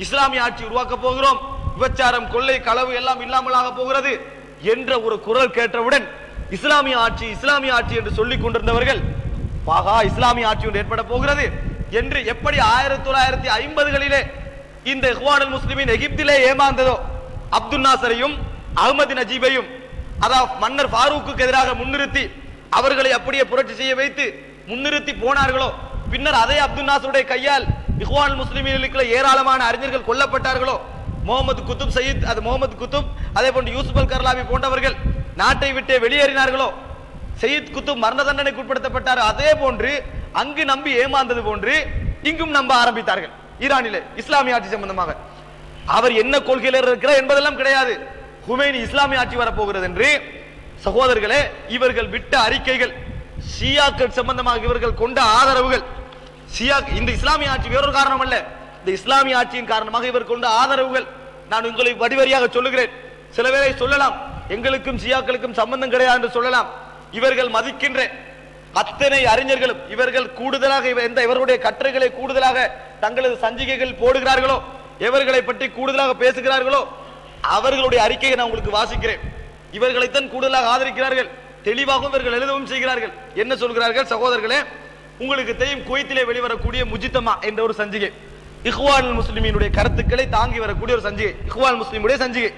இஸ்லாமிய ஆட்சி உருவாக்க போகிறோம் விபச்சாரம் கொள்ளை களவு எல்லாம் இல்லாமலாக போகிறது என்ற ஒரு குரல் கேட்டவுடன் இஸ்லாமிய ஆட்சி இஸ்லாமிய ஆட்சி என்று சொல்லிக் கொண்டிருந்தவர்கள் பாகா இஸ்லாமிய ஆட்சி ஒன்று ஏற்பட போகிறது என்று எப்படி ஆயிரத்தி தொள்ளாயிரத்தி ஐம்பதுகளிலே இந்த இஹ்வானுல் முஸ்லிமின் எகிப்திலே ஏமாந்ததோ அப்துல் நாசரையும் அகமது நஜீபையும் அதாவது மன்னர் ஃபாரூக்கு எதிராக முன்னிறுத்தி அவர்களை அப்படியே புரட்சி செய்ய வைத்து முன்னிறுத்தி போனார்களோ பின்னர் அதே அப்துல் நாசருடைய கையால் இஹ்வான் முஸ்லிம்களுக்கு ஏராளமான அறிஞர்கள் கொல்லப்பட்டார்களோ முகமது குத்துப் சயீத் அது முகமது குத்துப் அதே போன்று யூசுப் அல் கர்லாவி போன்றவர்கள் நாட்டை விட்டு வெளியேறினார்களோ சயீத் குத்துப் மரண தண்டனைக்கு உட்படுத்தப்பட்டார் அதே போன்று அங்கு நம்பி ஏமாந்தது போன்று இங்கும் நம்ப ஆரம்பித்தார்கள் ஈரானிலே இஸ்லாமிய ஆட்சி சம்பந்தமாக அவர் என்ன கொள்கையில் இருக்கிறார் என்பதெல்லாம் கிடையாது ஹுமைனி இஸ்லாமிய ஆட்சி வரப்போகிறது என்று சகோதரர்களே இவர்கள் விட்ட அறிக்கைகள் ஷியாக்கள் சம்பந்தமாக இவர்கள் கொண்ட ஆதரவுகள் ஷியா இந்த இஸ்லாமிய ஆட்சி வேறொரு காரணம் அல்ல இந்த இஸ்லாமிய ஆட்சியின் காரணமாக இவர் கொண்ட ஆதரவுகள் நான் உங்களை வடிவரியாக சொல்லுகிறேன் சில பேரை சொல்லலாம் எங்களுக்கும் ஷியாக்களுக்கும் சம்பந்தம் கிடையாது என்று சொல்லலாம் இவர்கள் மதிக்கின்ற அத்தனை அறிஞர்களும் இவர்கள் கூடுதலாக இவ- எந்த இவருடைய கட்டுரைகளை கூடுதலாக தங்களது சஞ்சிகைகள் போடுகிறார்களோ எவர்களை பற்றி கூடுதலாக பேசுகிறார்களோ அவர்களுடைய அறிக்கையை நான் உங்களுக்கு வாசிக்கிறேன் இவர்களைத்தான் கூடுதலாக ஆதரிக்கிறார்கள் தெளிவாகவும் இவர்கள் எழுதவும் செய்கிறார்கள் என்ன சொல்கிறார்கள் சகோதரர்களே உங்களுக்கு தெரியும் குவைத்திலே வெளிவரக்கூடிய முஜித்தமா என்ற ஒரு சஞ்சிகை இஹ்வான் முஸ்லிமினுடைய கருத்துக்களை தாங்கி வரக்கூடிய ஒரு சஞ்சிகை இஹ்வான் முஸ்லிமுடைய சஞ்சிகை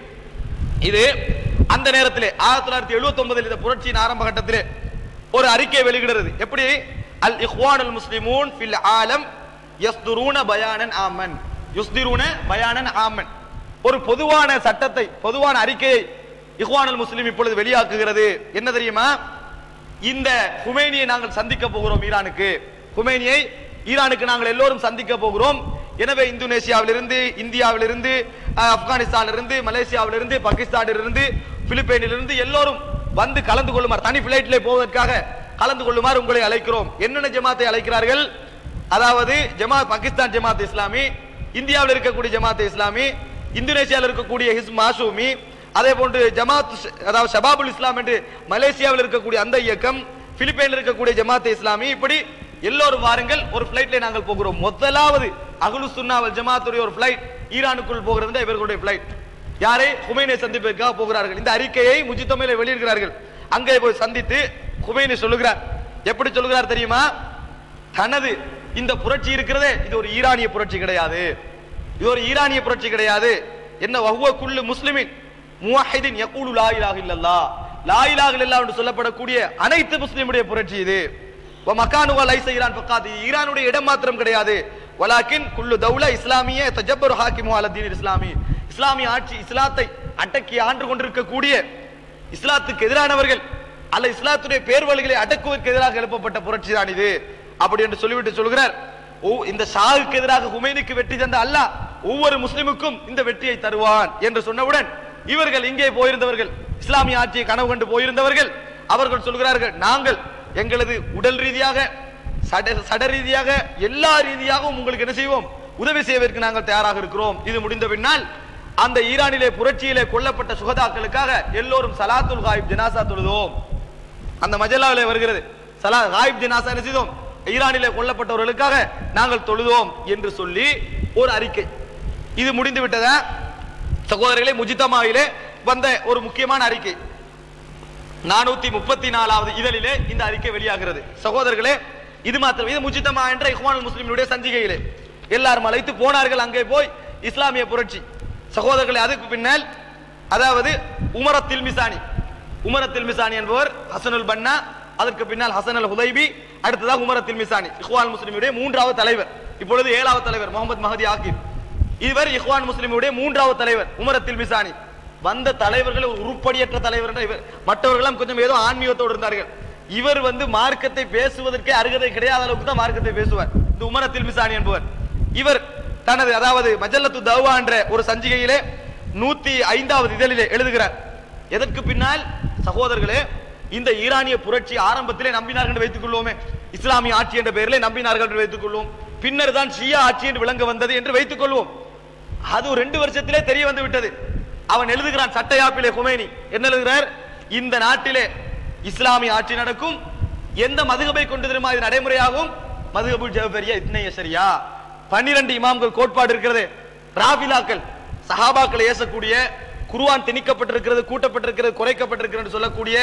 இது அந்த நேரத்திலே ஆயிரத்தி தொள்ளாயிரத்தி எழுபத்தி ஒன்பதில் இந்த புரட்சியின் ஆரம்ப கட்டத்திலே ஒரு அறிக்கை வெளியிடுகிறது எப்படி அல் இஹ்வான் அல் முஸ்லிமூன் ஃபில் ஆலம் யஸ்துரூன பயானன் ஆமன் யுஸ்திரூன பயானன் ஆமன் ஒரு பொதுவான சட்டத்தை பொதுவான அறிக்கையை இஹ்வான் அல் முஸ்லிம் இப்பொழுது வெளியாக்குகிறது என்ன தெரியுமா இந்த ஹுமேனியை நாங்கள் சந்திக்க போகிறோம் ஈரானுக்கு ஹுமேனியை ஈரானுக்கு நாங்கள் எல்லோரும் சந்திக்க போகிறோம் எனவே இந்தோனேசியாவிலிருந்து இந்தியாவிலிருந்து அஹ், ஆப்கானிஸ்தானிலிருந்து மலேசியாவிலிருந்து பாகிஸ்தானிலிருந்து பிலிப்பைனிலிருந்து எல்லோரும் வந்து கலந்து கொள்ளுமாறு தனி பிளைட்டிலே போவதற்காக கலந்து கொள்ளுமாறு உங்களை அழைக்கிறோம் என்னென்ன ஜமாத்தை அழைக்கிறார்கள் அதாவது ஜமாத் பாகிஸ்தான் ஜமாத் இஸ்லாமி இந்தியாவில் இருக்கக்கூடிய ஜமாத் இஸ்லாமி இந்தோனேசியாவில் இருக்கக்கூடிய ஹிஸ் மாசூமி அதே போன்று ஜமாத் ஷ- அதாவது ஷபாபுல் இஸ்லாம் என்று மலேசியாவில் இருக்கக்கூடிய அந்த இயக்கம் பிலிப்பைனில் இருக்கக்கூடிய ஜமாத் இஸ்லாமி இப்படி எல்லோரும் வாருங்கள் ஒரு பிளைட்ல நாங்கள் போகிறோம் முதலாவது அகுலு சுன்னாவல் ஜமாத்துடைய ஒரு பிளைட் ஈரானுக்குள் போகிறது இவர்களுடைய பிளைட் யாரை ஹுமைனை சந்திப்பதற்காக போகிறார்கள் இந்த அறிக்கையை முஜித்தமையில வெளியிடுகிறார்கள் அங்கே போய் சந்தித்து ஹுமைனி சொல்லுகிறார் எப்படி சொல்லுகிறார் தெரியுமா தனது இந்த புரட்சி இருக்கிறதே இது ஒரு ஈரானிய புரட்சி கிடையாது இது ஒரு ஈரானிய புரட்சி கிடையாது என்ன வஹுவ குல்லு முஸ்லிமின் முவஹிதின் யகூலு லா இலாஹ இல்லல்லாஹ் லா இலாஹ இல்லல்லாஹ் என்று சொல்லப்படக்கூடிய அனைத்து முஸ்லிமுடைய புரட்சி இது வ மக்கானுவா லைஸ ஈரான் ஃபக்காத் இது ஈரானுடைய இடம் மாத்திரம் கிடையாது வலாக்கின் குல்லு தௌலா இஸ்லாமிய தஜப்பரு ஹாக்கிமு அல தீன் இஸ்லாமி இஸ்லாமிய ஆட்சி இஸ்லாத்தை அடக்கி ஆண்டு கொண்டிருக்கக்கூடிய இஸ்லாத்துக்கு எதிரானவர்கள் அல்ல இஸ்லாத்துடைய பேர்வழிகளை அடக்குவதற்கு எதிராக எழுப்பப்பட்ட புரட்சி தான் இது அப்படி என்று சொல்லிவிட்டு சொல்கிறார் ஓ இந்த ஷாவுக்கு எதிராக ஹுமைனுக்கு வெற்றி தந்த அல்லாஹ் ஒவ்வொரு முஸ்லிமுக்கும் இந்த வெற்றியை தருவான் என்று சொன்னவுடன் இவர்கள் இங்கே போயிருந்தவர்கள் இஸ்லாமிய ஆட்சியை கனவு கண்டு போயிருந்தவர்கள் அவர்கள் சொல்கிறார்கள் நாங்கள் எங்களது உடல் ரீதியாக சட சட ரீதியாக எல்லா ரீதியாகவும் உங்களுக்கு என்ன செய்வோம் உதவி செய்வதற்கு நாங்கள் தயாராக இருக்கிறோம் இது முடிந்த பின்னால் அந்த ஈரானிலே புரட்சியிலே கொல்லப்பட்ட சுகதாக்களுக்காக எல்லோரும் சலாத்துல் காயிப் ஜனாசா தொழுதோம் அந்த மஜல்லாவிலே வருகிறது சலா காயிப் ஜனாசா என்ன செய்தோம் ஈரானிலே கொல்லப்பட்டவர்களுக்காக நாங்கள் தொழுதோம் என்று சொல்லி ஒரு அறிக்கை இது முடிந்து விட்டதா சகோதரர்களே முஜித்தமாவிலே வந்த ஒரு முக்கியமான அறிக்கை நானூத்தி முப்பத்தி நாலாவது இதழிலே இந்த அறிக்கை வெளியாகிறது சகோதரர்களே இது மாத்திரம் இது முஜித்தமா என்ற இஹ்வானுல் முஸ்லிமினுடைய சஞ்சிகையிலே எல்லாரும் அழைத்து போனார்கள் அங்கே போய் இஸ்லாமிய புரட்சி சகோதரர்களே அதுக்கு பின்னால் அதாவது உமரத் தில்மிசானி உமரத் தில்மிசானி என்பவர் ஹசனுல் பன்னா அதற்கு பின்னால் ஹசன் அல் ஹுதைபி அடுத்ததாக உமரத் தில்மிசானி இஹ்வான் முஸ்லிமுடைய மூன்றாவது தலைவர் இப்பொழுது ஏழாவது தலைவர் முகமது மஹதி ஆகிர் இவர் இஹ்வான் முஸ்லிமுடைய மூன்றாவது தலைவர் உமரத் தில்மிசானி வந்த தலைவர்கள் ஒரு உருப்படியற்ற தலைவர் என்ற இவர் மற்றவர்களெல்லாம் கொஞ்சம் ஏதோ ஆன்மீகத்தோடு இருந்தார்கள் இவர் வந்து மார்க்கத்தை பேசுவதற்கே அருகதை கிடையாத அளவுக்கு தான் மார்க்கத்தை பேசுவார் இந்த உமரத்தில் மிசானி என்பவர் இவர் தனது அதாவது மஜல்லத்து தௌவா என்ற ஒரு சஞ்சிகையிலே நூத்தி ஐந்தாவது இதழிலே எழுதுகிறார் எதற்கு பின்னால் சகோதரர்களே இந்த ஈரானிய புரட்சி ஆரம்பத்திலே நம்பினார்கள் என்று வைத்துக் கொள்வோமே இஸ்லாமிய ஆட்சி என்ற பெயரிலே நம்பினார்கள் என்று வைத்துக் கொள்வோம் பின்னர் தான் ஷியா ஆட்சி என்று விளங்க வந்தது என்று வைத்துக் கொள்வோம் அது ஒரு ரெண்டு வருஷத்திலே தெரிய வந்து விட்டது அவன் எழுதுகிறான் சட்டையாப்பிலே குமேனி என்ன எழுதுகிறார் இந்த நாட்டிலே இஸ்லாமிய ஆட்சி நடக்கும் எந்த மதுகபை கொண்டு தெரியுமா இது நடைமுறையாகும் மதுகபுல் ஜவபரியா இத்னைய சரியா பன்னிரண்டு இமாம்கள் கோட்பாடு இருக்கிறது ராபிலாக்கள் சஹாபாக்களை ஏசக்கூடிய குர்ஆன் திணிக்கப்பட்டிருக்கிறது கூட்டப்பட்டிருக்கிறது குறைக்கப்பட்டிருக்கிறது சொல்லக்கூடிய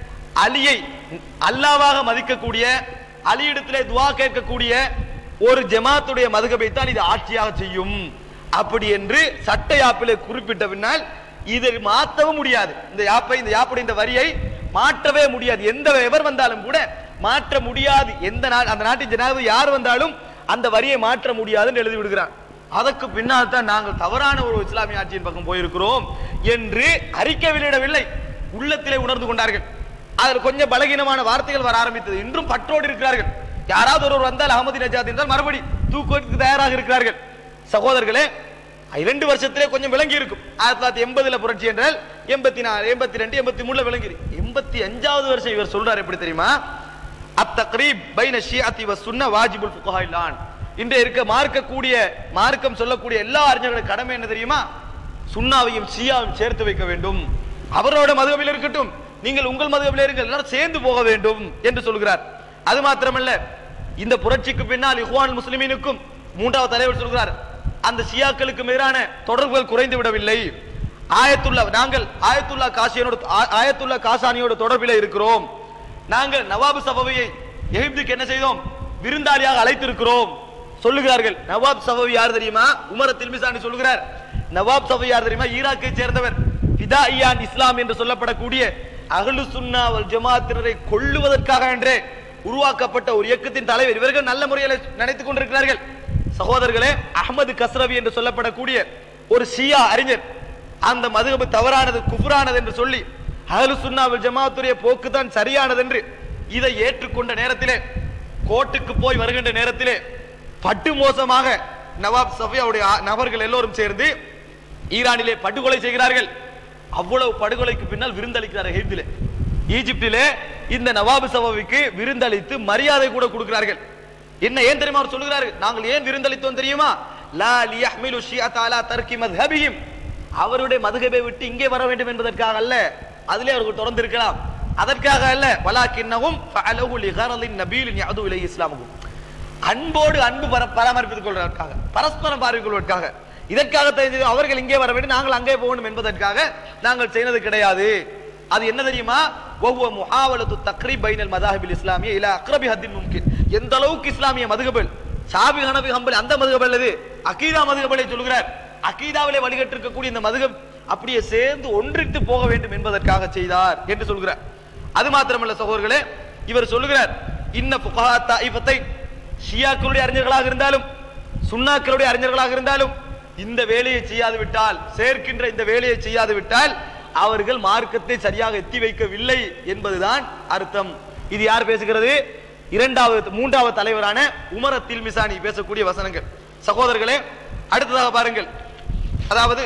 அலியை அல்லாவாக மதிக்கக்கூடிய அலியிடத்திலே துவா கேட்கக்கூடிய ஒரு ஜமாத்துடைய மதுகபை தான் இது ஆட்சியாக செய்யும் அப்படி என்று சட்ட யாப்பிலே குறிப்பிட்ட பின்னால் இதை மாற்றவும் முடியாது இந்த யாப்பை இந்த யாப்புடைய இந்த வரியை மாற்றவே முடியாது எந்த எவர் வந்தாலும் கூட மாற்ற முடியாது எந்த நாள் அந்த நாட்டின் ஜனாதிபதி யார் வந்தாலும் அந்த வரியை மாற்ற முடியாதுன்னு எழுதி விடுகிறான் அதற்கு பின்னால் தான் நாங்கள் தவறான ஒரு இஸ்லாமிய ஆட்சியின் பக்கம் போயிருக்கிறோம் என்று அறிக்கை வெளியிடவில்லை உள்ளத்திலே உணர்ந்து கொண்டார்கள் அதில் கொஞ்சம் பலகீனமான வார்த்தைகள் வர ஆரம்பித்தது இன்றும் பற்றோடு இருக்கிறார்கள் யாராவது ஒருவர் வந்தால் அகமது நஜாத் என்றால் மறுபடி தூக்குவதற்கு தயாராக இருக்கிறார்கள் சகோதரர்களே இரண்டு வருஷத்திலே கொஞ்சம் விளங்கி இருக்கும் ஆயிரத்தி தொள்ளாயிரத்தி எண்பதுல புரட்சி என்றால் எண்பத்தி நாலு எண்பத்தி ரெண்டு எண்பத்தி மூணுல விளங்கி எண்பத்தி அஞ்சாவது வருஷம் இவர் சொல்றாரு எப்படி தெரியுமா அத்தக்ரீப் பைன ஷியாத்தி வ சுன்ன வாஜிபுல் ஃபுகஹாயிலான் இன்று இருக்க மார்க்கக்கூடிய மார்க்கம் சொல்லக்கூடிய எல்லா அறிஞர்களுடைய கடமை என்ன தெரியுமா சுன்னாவையும் ஷியாவையும் சேர்த்து வைக்க வேண்டும் அவரோட மதுகபில் இருக்கட்டும் நீங்கள் உங்கள் மதுகபில் இருங்கள் எல்லாரும் சேர்ந்து போக வேண்டும் என்று சொல்கிறார் அது மாத்திரமல்ல இந்த புரட்சிக்கு பின்னால் இஹ்வான் முஸ்லிமீனுக்கும் மூன்றாவது தலைவர் சொல்கிறார் அந்த ஷியாக்களுக்கு எதிரான தொடர்புகள் குறைந்து விடவில்லை ஆயத்துல்லா நாங்கள் ஆயத்துல்லா காசியனோட ஆ- ஆயத்துல்லா காசானியோட தொடர்பில் இருக்கிறோம் நாங்கள் நவாபு சபவியை எகிப்துக்கு என்ன செய்தோம் விருந்தாளியாக அழைத்திருக்கிறோம் சொல்லுகிறார்கள் நவாப் சபவி யார் தெரியுமா உமர தில்மிசானி சொல்லுகிறார் நவாப் சபவி யார் தெரியுமா ஈராக்கை சேர்ந்தவர் ஃபிதாயியான் இஸ்லாம் என்று சொல்லப்படக்கூடிய அகலு சுன்னா வல் ஜமாத்தினரை கொல்லுவதற்காக என்றே உருவாக்கப்பட்ட ஒரு இயக்கத்தின் தலைவர் இவர்கள் நல்ல முறையில் நினைத்துக் கொண்டிருக்கிறார்கள் சகோதரர்களே அஹ்மது கஸ்ரவி என்று சொல்லப்படக்கூடிய ஒரு ஷியா அறிஞர் அந்த மதுகபு தவறானது குஃபுரானது என்று சொல்லி அஹ்லு சுன்னாவில் ஜமாத்துடைய போக்கு தான் சரியானது என்று இதை ஏற்றுக்கொண்ட நேரத்திலே கோர்ட்டுக்கு போய் வருகின்ற நேரத்திலே பட்டு மோசமாக நவாப் சஃபியாவுடைய ஆ- நபர்கள் எல்லோரும் சேர்ந்து ஈரானிலே படுகொலை செய்கிறார்கள் அவ்வளவு படுகொலைக்கு பின்னால் விருந்தளிக்கிறார் எகிப்திலே ஈஜிப்திலே இந்த நவாபு சபவிக்கு விருந்தளித்து மரியாதை கூட கொடுக்கிறார்கள் என்ன ஏன் தெரியுமா அவர் சொல்லுகிறார்கள் நாங்கள் ஏன் விருந்தளித்தோம் தெரியுமா லா லியஹ்மிலு ஷியத அலா தர்கி மத்ஹபிஹிம் அவருடைய மதுகபை விட்டு இங்கே வர வேண்டும் என்பதற்காக அல்ல அதிலே அவர்கள் தொடர்ந்து இருக்கலாம் அதற்காக அல்ல வலாக்கின்னவும் ஃபஅலஹு லிகரலின் நபீலின் யது இலை இஸ்லாமுகும் அன்போடு அன்பு பர- பராமரித்துக் கொள்வதற்காக பரஸ்பரம் பார்வை கொள்வதற்காக இதற்காக தெரிஞ்சது அவர்கள் இங்கே வர வேண்டும் நாங்கள் அங்கே போகணும் என்பதற்காக நாங்கள் செய்தது கிடையாது அது என்ன தெரியுமா ஒவ்வொரு முஹாவலத்து தக்ரி பைனல் மதாஹிபில் இஸ்லாமிய இல அக்ரபி ஹத்தின் மும்கின் எந்த அளவுக்கு இஸ்லாமிய மதுகபல் ஷாபி ஹனபி ஹம்பல் அந்த மதுகபல் அது அகீதா மதுகபலை சொல்கிறார் அகீதாவிலே வழிகட்டிருக்கக்கூடிய இந்த மதுகப் அப்படியே சேர்ந்து ஒன்றித்து போக வேண்டும் என்பதற்காக செய்தார் என்று சொல்கிறார் அது மாத்திரமல்ல சகோதரர்களே இவர் சொல்லுகிறார் இன்ன புகஹா தாயிஃபத்தை ஷியாக்களுடைய அறிஞர்களாக இருந்தாலும் சுன்னாக்களுடைய அறிஞர்களாக இருந்தாலும் இந்த வேலையை செய்யாது விட்டால் சேர்க்கின்ற இந்த வேலையை செய்யாது விட்டால் அவர்கள் மார்க்கத்தை சரியாக எத்தி வைக்கவில்லை என்பதுதான் அர்த்தம் இது யார் பேசுகிறது இரண்டாவது மூன்றாவது தலைவரான உமர தில்மிசானி பேசக்கூடிய வசனங்கள் சகோதரர்களே அடுத்ததாக பாருங்கள் அதாவது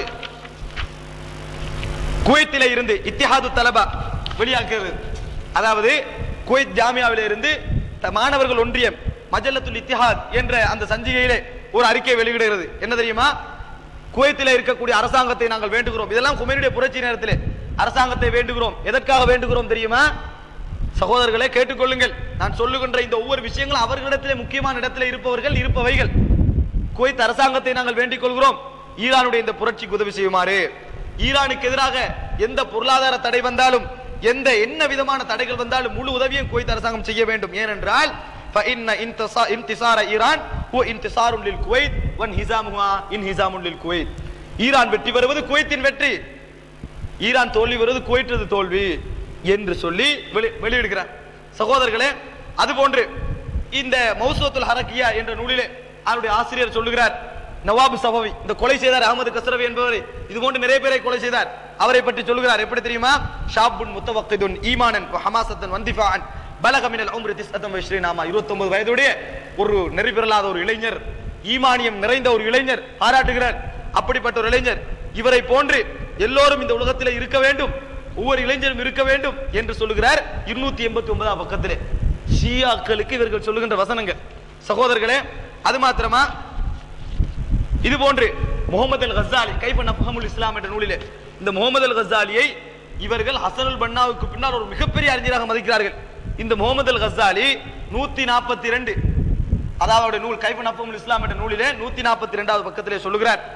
குவைத்தில இருந்து இத்திஹாது தலபா வெளியாக்குறது அதாவது குவைத் ஜாமியாவில இருந்து த- மாணவர்கள் ஒன்றியம் மஜல்லத்துல் இத்திஹாத் என்ற அந்த சஞ்சிகையிலே ஒரு அறிக்கை வெளியிடுகிறது என்ன தெரியுமா குவைத்தில இருக்கக்கூடிய அரசாங்கத்தை நாங்கள் வேண்டுகிறோம் இதெல்லாம் குமரியுடைய புரட்சி நேரத்திலே அரசாங்கத்தை வேண்டுகிறோம் எதற்காக வேண்டுகிறோம் தெரியுமா சகோதரர்களே கேட்டுக்கொள்ளுங்கள் நான் சொல்லுகின்ற இந்த ஒவ்வொரு விஷயங்களும் அவர்களிடத்திலே முக்கியமான இடத்திலே இருப்பவர்கள் இருப்பவைகள் குவைத் அரசாங்கத்தை நாங்கள் வேண்டிக் கொள்கிறோம் ஈரானுடைய இந்த புரட்சிக்கு உதவி செய்யுமாறு ஈரானுக்கு எதிராக எந்த பொருளாதார தடை வந்தாலும் எந்த என்ன விதமான தடைகள் வந்தாலும் முழு உதவியும் குவைத் அரசாங்கம் செய்ய வேண்டும் ஏனென்றால் فإن انتصا- انتصار ஈரான் هو انتصار للكويت وانهزامها انهزام للكويت ஈரான் வெற்றி பெறுவது குவைத்தின் வெற்றி ஈரான் தோல்வி வருவது குவைற்றது தோல்வி என்று சொல்லி வெளி- வெளியிடுகிறார் சகோதரர்களே அதுபோன்று இந்த மௌசூத்துல் ஹரக்கியா என்ற நூலிலே அவருடைய ஆசிரியர் சொல்லுகிறார் நவாபு சபவி இந்த கொலை செய்தார் அகமது கஸ்ரவி என்பவரை இது போன்று நிறைய பேரை கொலை செய்தார் அவரை பற்றி சொல்லுகிறார் எப்படி தெரியுமா ஷாபுன் முத்தவக்கிதுன் ஈமானன் வ ஹமாசத்தன் வந்திஃபான் பலக மினல் உம்ரி திஸ்அத்தம் வஸ்ரீனாமா 29 வயதுடைய ஒரு நெறி பெறலாத ஒரு இளைஞர் ஈமானியம் நிறைந்த ஒரு இளைஞர் பாராட்டுகிறார் அப்படிப்பட்ட ஒரு இளைஞர் இவரை போன்று எல்லோரும் இந்த உலகத்திலே இருக்க வேண்டும் ஒவ்வொரு இளைஞரும் இருக்க வேண்டும் என்று சொல்லுகிறார் இருநூத்தி எண்பத்தி ஒன்பதாம் பக்கத்திலே ஷியாக்களுக்கு இவர்கள் சொல்லுகின்ற வசனங்கள் சகோதரர்களே அது மாத்திரமா இது போன்று முகமது அல் கசாலி கைப நஃபஹமுல் இஸ்லாம் என்ற நூலிலே இந்த முகமது அல் கசாலியை இவர்கள் ஹசனுல் பன்னாவுக்கு பின்னால் ஒரு மிகப்பெரிய அறிஞராக மதிக்கிறார்கள் இந்த முகமது அல் கசாலி நூத்தி நாற்பத்தி ரெண்டு அதாவது நூல் கைப நஃபஹமுல் இஸ்லாம் என்ற நூலிலே நூத்தி நாற்பத்தி ரெண்டாவது பக்கத்திலே சொல்லுகிறார்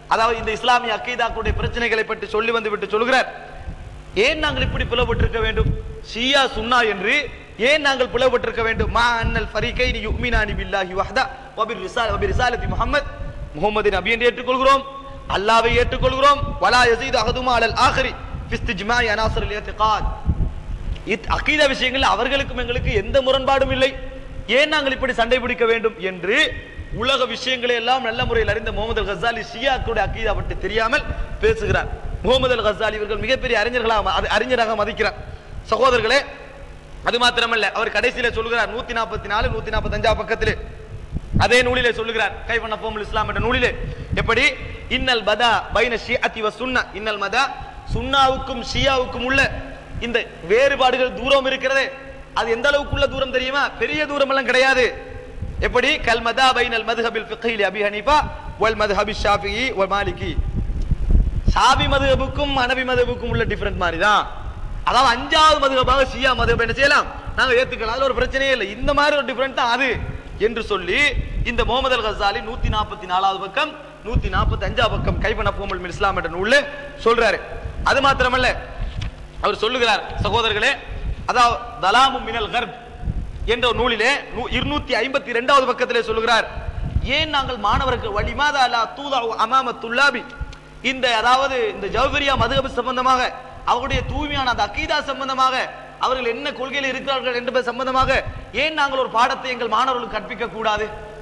அதாவது இந்த இஸ்லாமிய அக்கீதாக்குடைய பிரச்சனைகளை பற்றி சொல்லி வந்து விட்டு சொல்கிறார் ஏன் நாங்கள் இப்படி பிளவுபட்டிருக்க வேண்டும் ஷியா சுன்னா என்று ஏன் நாங்கள் பிளவுபட்டிருக்க வேண்டும் மா அன்னல் ஃபரீகைனி யுமினானி பில்லாஹி வஹ்தா வபிர் ரிசால வபிர் ரிசாலத்தி முஹம்மத் முஹம்மது நபி என்று ஏற்றுக்கொள்கிறோம் அல்லாஹ்வை ஏற்றுக்கொள்கிறோம் வலா யஸீது அஹதுமா அலல் ஆഖിരി ஃபி இஸ்திஜ்மாஇ அனாசிர் அல் இத்திகாத் இத் அகீதா விஷயங்கள் அவர்களுக்கும் எங்களுக்கு எந்த முரண்பாடும் இல்லை ஏன் நாங்கள் இப்படி சண்டை பிடிக்க வேண்டும் என்று உலக விஷயங்களை எல்லாம் நல்ல முறையில் அறிந்த முகமது அல் கசாலி ஷியாக்களுடைய அகீதா பற்றி தெரியாமல் பேசுகிறார் முகமது அல் கசாலி இவர்கள் மிகப்பெரிய அறிஞர்களாக அது அறிஞராக மதிக்கிறார் சகோதரர்களே அது மாத்திரமல்ல அவர் கடைசியில சொல்லுகிறார் நூத்தி நாற்பத்தி நாலு நூத்தி நாற்பத்தி அஞ்சாம் பக்கத்திலே அதே நூலிலே சொல்லுகிறார் கைவண்ண போமுல் இஸ்லாம் என்ற நூலிலே எப்படி இன்னல் பதா பைன ஷியத்தி வ சுன்னா இன்னல் மதா சுன்னாவுக்கும் ஷியாவுக்கும் உள்ள இந்த வேறுபாடுகள் தூரம் இருக்கிறதே அது எந்த அளவுக்குள்ள தூரம் தெரியுமா பெரிய தூரம் எல்லாம் கிடையாது எப்படி கல் மதா பைனல் மதுஹபில் ஃபிக்ஹி அபி ஹனீஃபா வல் மதுஹபி ஷாஃபிஈ வல் மாலிகி ஷாபி மதுஹபுக்கும் ஹனபி மதுஹபுக்கும் உள்ள டிஃபரண்ட் மாதிரி தான் அதாவது அஞ்சாவது மதுஹபாக ஷியா மதுஹப் என்ன செய்யலாம் நாங்க ஏத்துக்கலாம் அதுல ஒரு பிரச்சனையே இல்லை இந்த மாதிரி ஒரு டிஃபரண்ட் தான் அது என்று சொல்லி இந்த முகமது அல் கசாலி நூத்தி நாற்பத்தி நாலாவது பக்கம் நூத்தி நாற்பத்தி அஞ்சாவது பக்கம் கைபன போமல் மின் இஸ்லாம் என்ற நூல்ல சொல்றாரு அது மாத்திரமல்ல அவர் சொல்லுகிறார் சகோதரர்களே அதாவது தலாமு மினல் கர்ப் என்ற ஒரு நூலிலே நூ- இருநூத்தி ஐம்பத்தி இரண்டாவது பக்கத்திலே சொல்லுகிறார் ஏன் நாங்கள் மாணவர்கள் வலிமாதா அலா தூதா அமாம துல்லாபி இந்த அதாவது இந்த ஜவஹரியா மதுகபு சம்பந்தமாக அவருடைய தூய்மையான அந்த அக்கீதா சம்பந்தமாக அவர்கள் என்ன கொள்கையில் இருக்கிறார்கள் என்பது சம்பந்தமாக ஏன் நாங்கள் ஒரு பாடத்தை எங்கள் மாணவர்களுக்கு கற்பிக்க கூடாது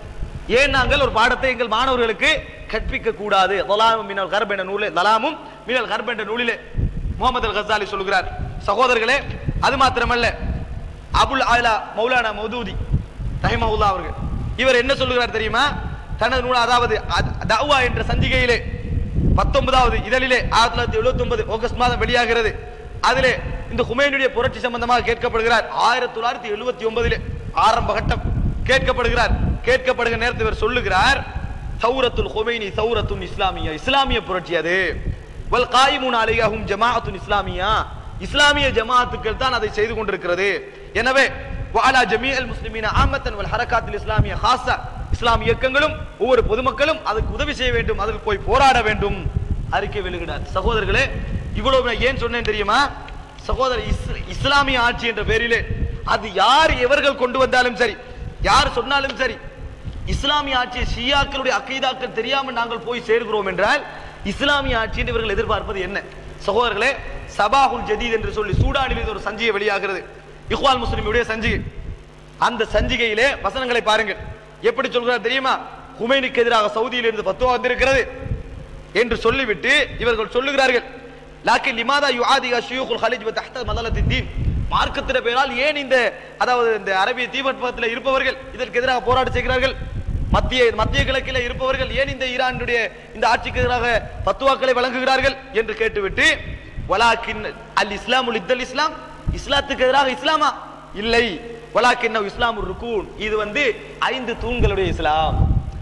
ஏன் நாங்கள் ஒரு பாடத்தை எங்கள் மாணவர்களுக்கு கற்பிக்க கூடாது தலாமும் மினல் கர்ப் என்ற நூலே தலாமும் மினல் கர்ப் என்ற நூலிலே முகமது அல் கசாலி சொல்கிறார் சகோதரர்களே அது மாத்திரமல்ல அபுல் ஆலா மௌலானா மௌதூதி ரஹிமவுல்லா அவர்கள் இவர் என்ன சொல்லுகிறார் தெரியுமா தனது நூல் அதாவது அத்- தஅவா என்ற சஞ்சிகையிலே பத்தொன்பதாவது இதழிலே ஆயிரத்தி தொள்ளாயிரத்தி எழுபத்தி ஒன்பது ஆகஸ்ட் மாதம் வெளியாகிறது அதிலே இந்த ஹுமைனுடைய புரட்சி சம்பந்தமாக கேட்கப்படுகிறார் ஆயிரத்தி தொள்ளாயிரத்தி எழுபத்தி ஒன்பதிலே ஆரம்ப கட்டம் கேட்கப்படுகிறார் கேட்கப்படுகிற நேரத்தில் இவர் சொல்லுகிறார் சௌரத்துல் ஹுமைனி சௌரத்துன் இஸ்லாமியா இஸ்லாமிய புரட்சி அது வல் காயிமுன் அலையஹும் ஜமாஅத்துன் இஸ்லாமியா இஸ்லாமிய ஜமாஅத்துக்கள் தான் அதை செய்து கொண்டிருக்கிறது எனவே வஅலா ஜமீஅல் முஸ்லிமீன ஆமத்தன் வல் ஹரகாத்தில் இஸ்லாமிய ஹாஸா இஸ்லாமிய இயக்கங்களும் ஒவ்வொரு பொதுமக்களும் அதுக்கு உதவி செய்ய வேண்டும் அதுக்கு போய் போராட வேண்டும் அறிக்கை வெளியிடார் சகோதரர்களே இவ்வளவு நான் ஏன் சொன்னேன் தெரியுமா சகோதரர் இஸ்- இஸ்லாமிய ஆட்சி என்ற பேரிலே அது யார் எவர்கள் கொண்டு வந்தாலும் சரி யார் சொன்னாலும் சரி இஸ்லாமிய ஆட்சியை ஷியாக்களுடைய அக்கீதாக்கள் தெரியாமல் நாங்கள் போய் சேர்கிறோம் என்றால் இஸ்லாமிய ஆட்சி என்று இவர்கள் எதிர்பார்ப்பது என்ன சகோதரர்களே சபாஹுல் ஜதீத் என்று சொல்லி சூடானில் இது ஒரு சஞ்சிகை வெளியாகிறது இஹ்வால் முஸ்லிமுடைய சஞ்சிகை அந்த சஞ்சிகையிலே வசனங்களை பாருங்கள் எப்படி சொல்கிறார் தெரியுமா ஹுமைனுக்கு எதிராக சவுதியில் இருந்து பத்துவா வந்திருக்கிறது என்று சொல்லிவிட்டு இவர்கள் சொல்லுகிறார்கள் லாக்கின் லிமாதா யுஆதிகா ஷியூகுல் ஹலிஜ் வ தஹ்த மதலத்தின் தீன் மார்க்கத்தின பெயரால் ஏன் இந்த அதாவது இந்த அரபிய தீபத்வத்தில் இருப்பவர்கள் இதற்கு எதிராக போராட்ட செய்கிறார்கள் மத்திய மத்திய கிழக்கில் இருப்பவர்கள் ஏன் இந்த ஈரானுடைய இந்த ஆட்சிக்கு எதிராக பத்துவாக்களை வழங்குகிறார்கள் என்று கேட்டுவிட்டு வலாக்கின் அல் இஸ்லாமுல் இத்தல் இஸ்லாம் இஸ்லாத்துக்கு எதிராக இஸ்லாமா இல்லை வலாக்கின் இஸ்லாம் ருக்கூன் இது வந்து ஐந்து தூண்களுடைய இஸ்லாம்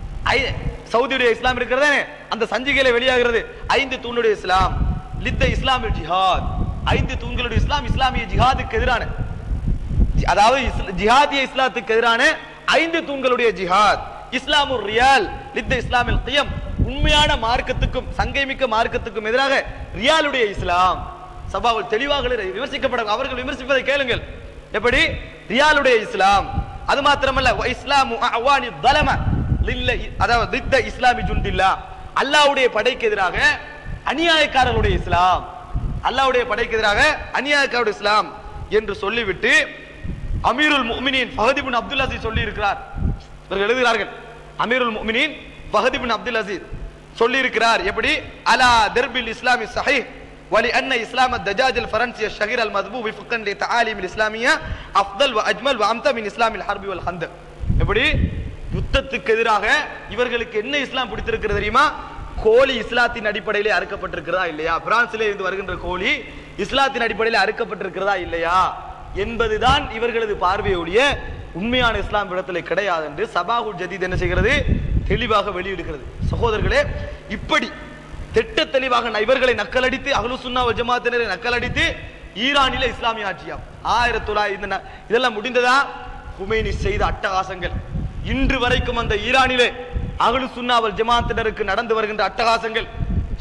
ஐ- சவுதியுடைய இஸ்லாம் இருக்கிறதே அந்த சஞ்சிகையில வெளியாகிறது ஐந்து தூணுடைய இஸ்லாம் லித்த இஸ்லாமிய ஜிஹாத் ஐந்து தூண்களுடைய இஸ்லாம் இஸ்லாமிய ஜிஹாதுக்கு எதிரான ஜி- அதாவது இஸ்ல- ஜிஹாதிய இஸ்லாத்துக்கு எதிரான ஐந்து தூண்களுடைய ஜிஹாத் இஸ்லாமுர் ரியால் லித்த இஸ்லாமில் கியம் உண்மையான மார்க்கத்துக்கும் சங்கைமிக்க மார்க்கத்துக்கும் எதிராக ரியாலுடைய இஸ்லாம் சபாவில் தெளிவாக விமர்சிக்கப்பட அவர்கள் விமர்சிப்பதை கேளுங்கள் எப்படி ரியாலுடைய இஸ்லாம் அது மாத்திரமல்ல வ இஸ்லாமு அவானி தலம லில்ல அதாவது தித்த இஸ்லாமி ஜுண்டில்லா அல்லாஹ்வுடைய படைக்கு எதிராக அநியாயக்காரர்களுடைய இஸ்லாம் அல்லாஹ்வுடைய படைக்கு எதிராக அநியாயக்காரருடைய இஸ்லாம் என்று சொல்லிவிட்டு அமீருல் முஃமினீன் ஃபஹத் இப்னு அப்துல் அசீஸ் சொல்லி இருக்கிறார் இவர்கள் எழுதுகிறார்கள் அமீருல் முஃமினீன் ஃபஹத் இப்னு அப்துல் அசீஸ் சொல்லி இருக்கிறார் எப்படி அலா தர்பில் இஸ்லாமி சஹீஹ் ولأن إسلام الدجاج الفرنسي الشهير المذبوب وفقا لتعاليم الإسلامية أفضل وأجمل وأمتع من إسلام الحرب والخندق எப்படி யுத்தத்துக்கு எதிராக இவர்களுக்கு என்ன இஸ்லாம் பிடித்திருக்கிறது தெரியுமா கோழி இஸ்லாத்தின் அடிப்படையிலே அறுக்கப்பட்டிருக்கிறதா இல்லையா பிரான்சிலே இருந்து வருகின்ற கோழி இஸ்லாத்தின் அடிப்படையில் அறுக்கப்பட்டிருக்கிறதா இல்லையா என்பதுதான் இவர்களது பார்வையுடைய உண்மையான இஸ்லாம் இடத்துல கிடையாது என்று சபாகுல் ஜதீத் என்ன செய்கிறது தெளிவாக வெளியிடுகிறது சகோதரர்களே இப்படி திட்ட தெளிவாக ந- இவர்களை நக்கலடித்து அஹ்லு சுன்னா வல் ஜமாத்தினரை நக்கலடித்து ஈரானில இஸ்லாமிய ஆட்சியாம் ஆயிரத்தி தொள்ளாயிரத்தி இந்த ந- இதெல்லாம் முடிந்ததா குமைனி செய்த அட்டகாசங்கள் இன்று வரைக்கும் அந்த ஈரானிலே அகலு சுன்னாவல் ஜமாத்தினருக்கு நடந்து வருகின்ற அட்டகாசங்கள்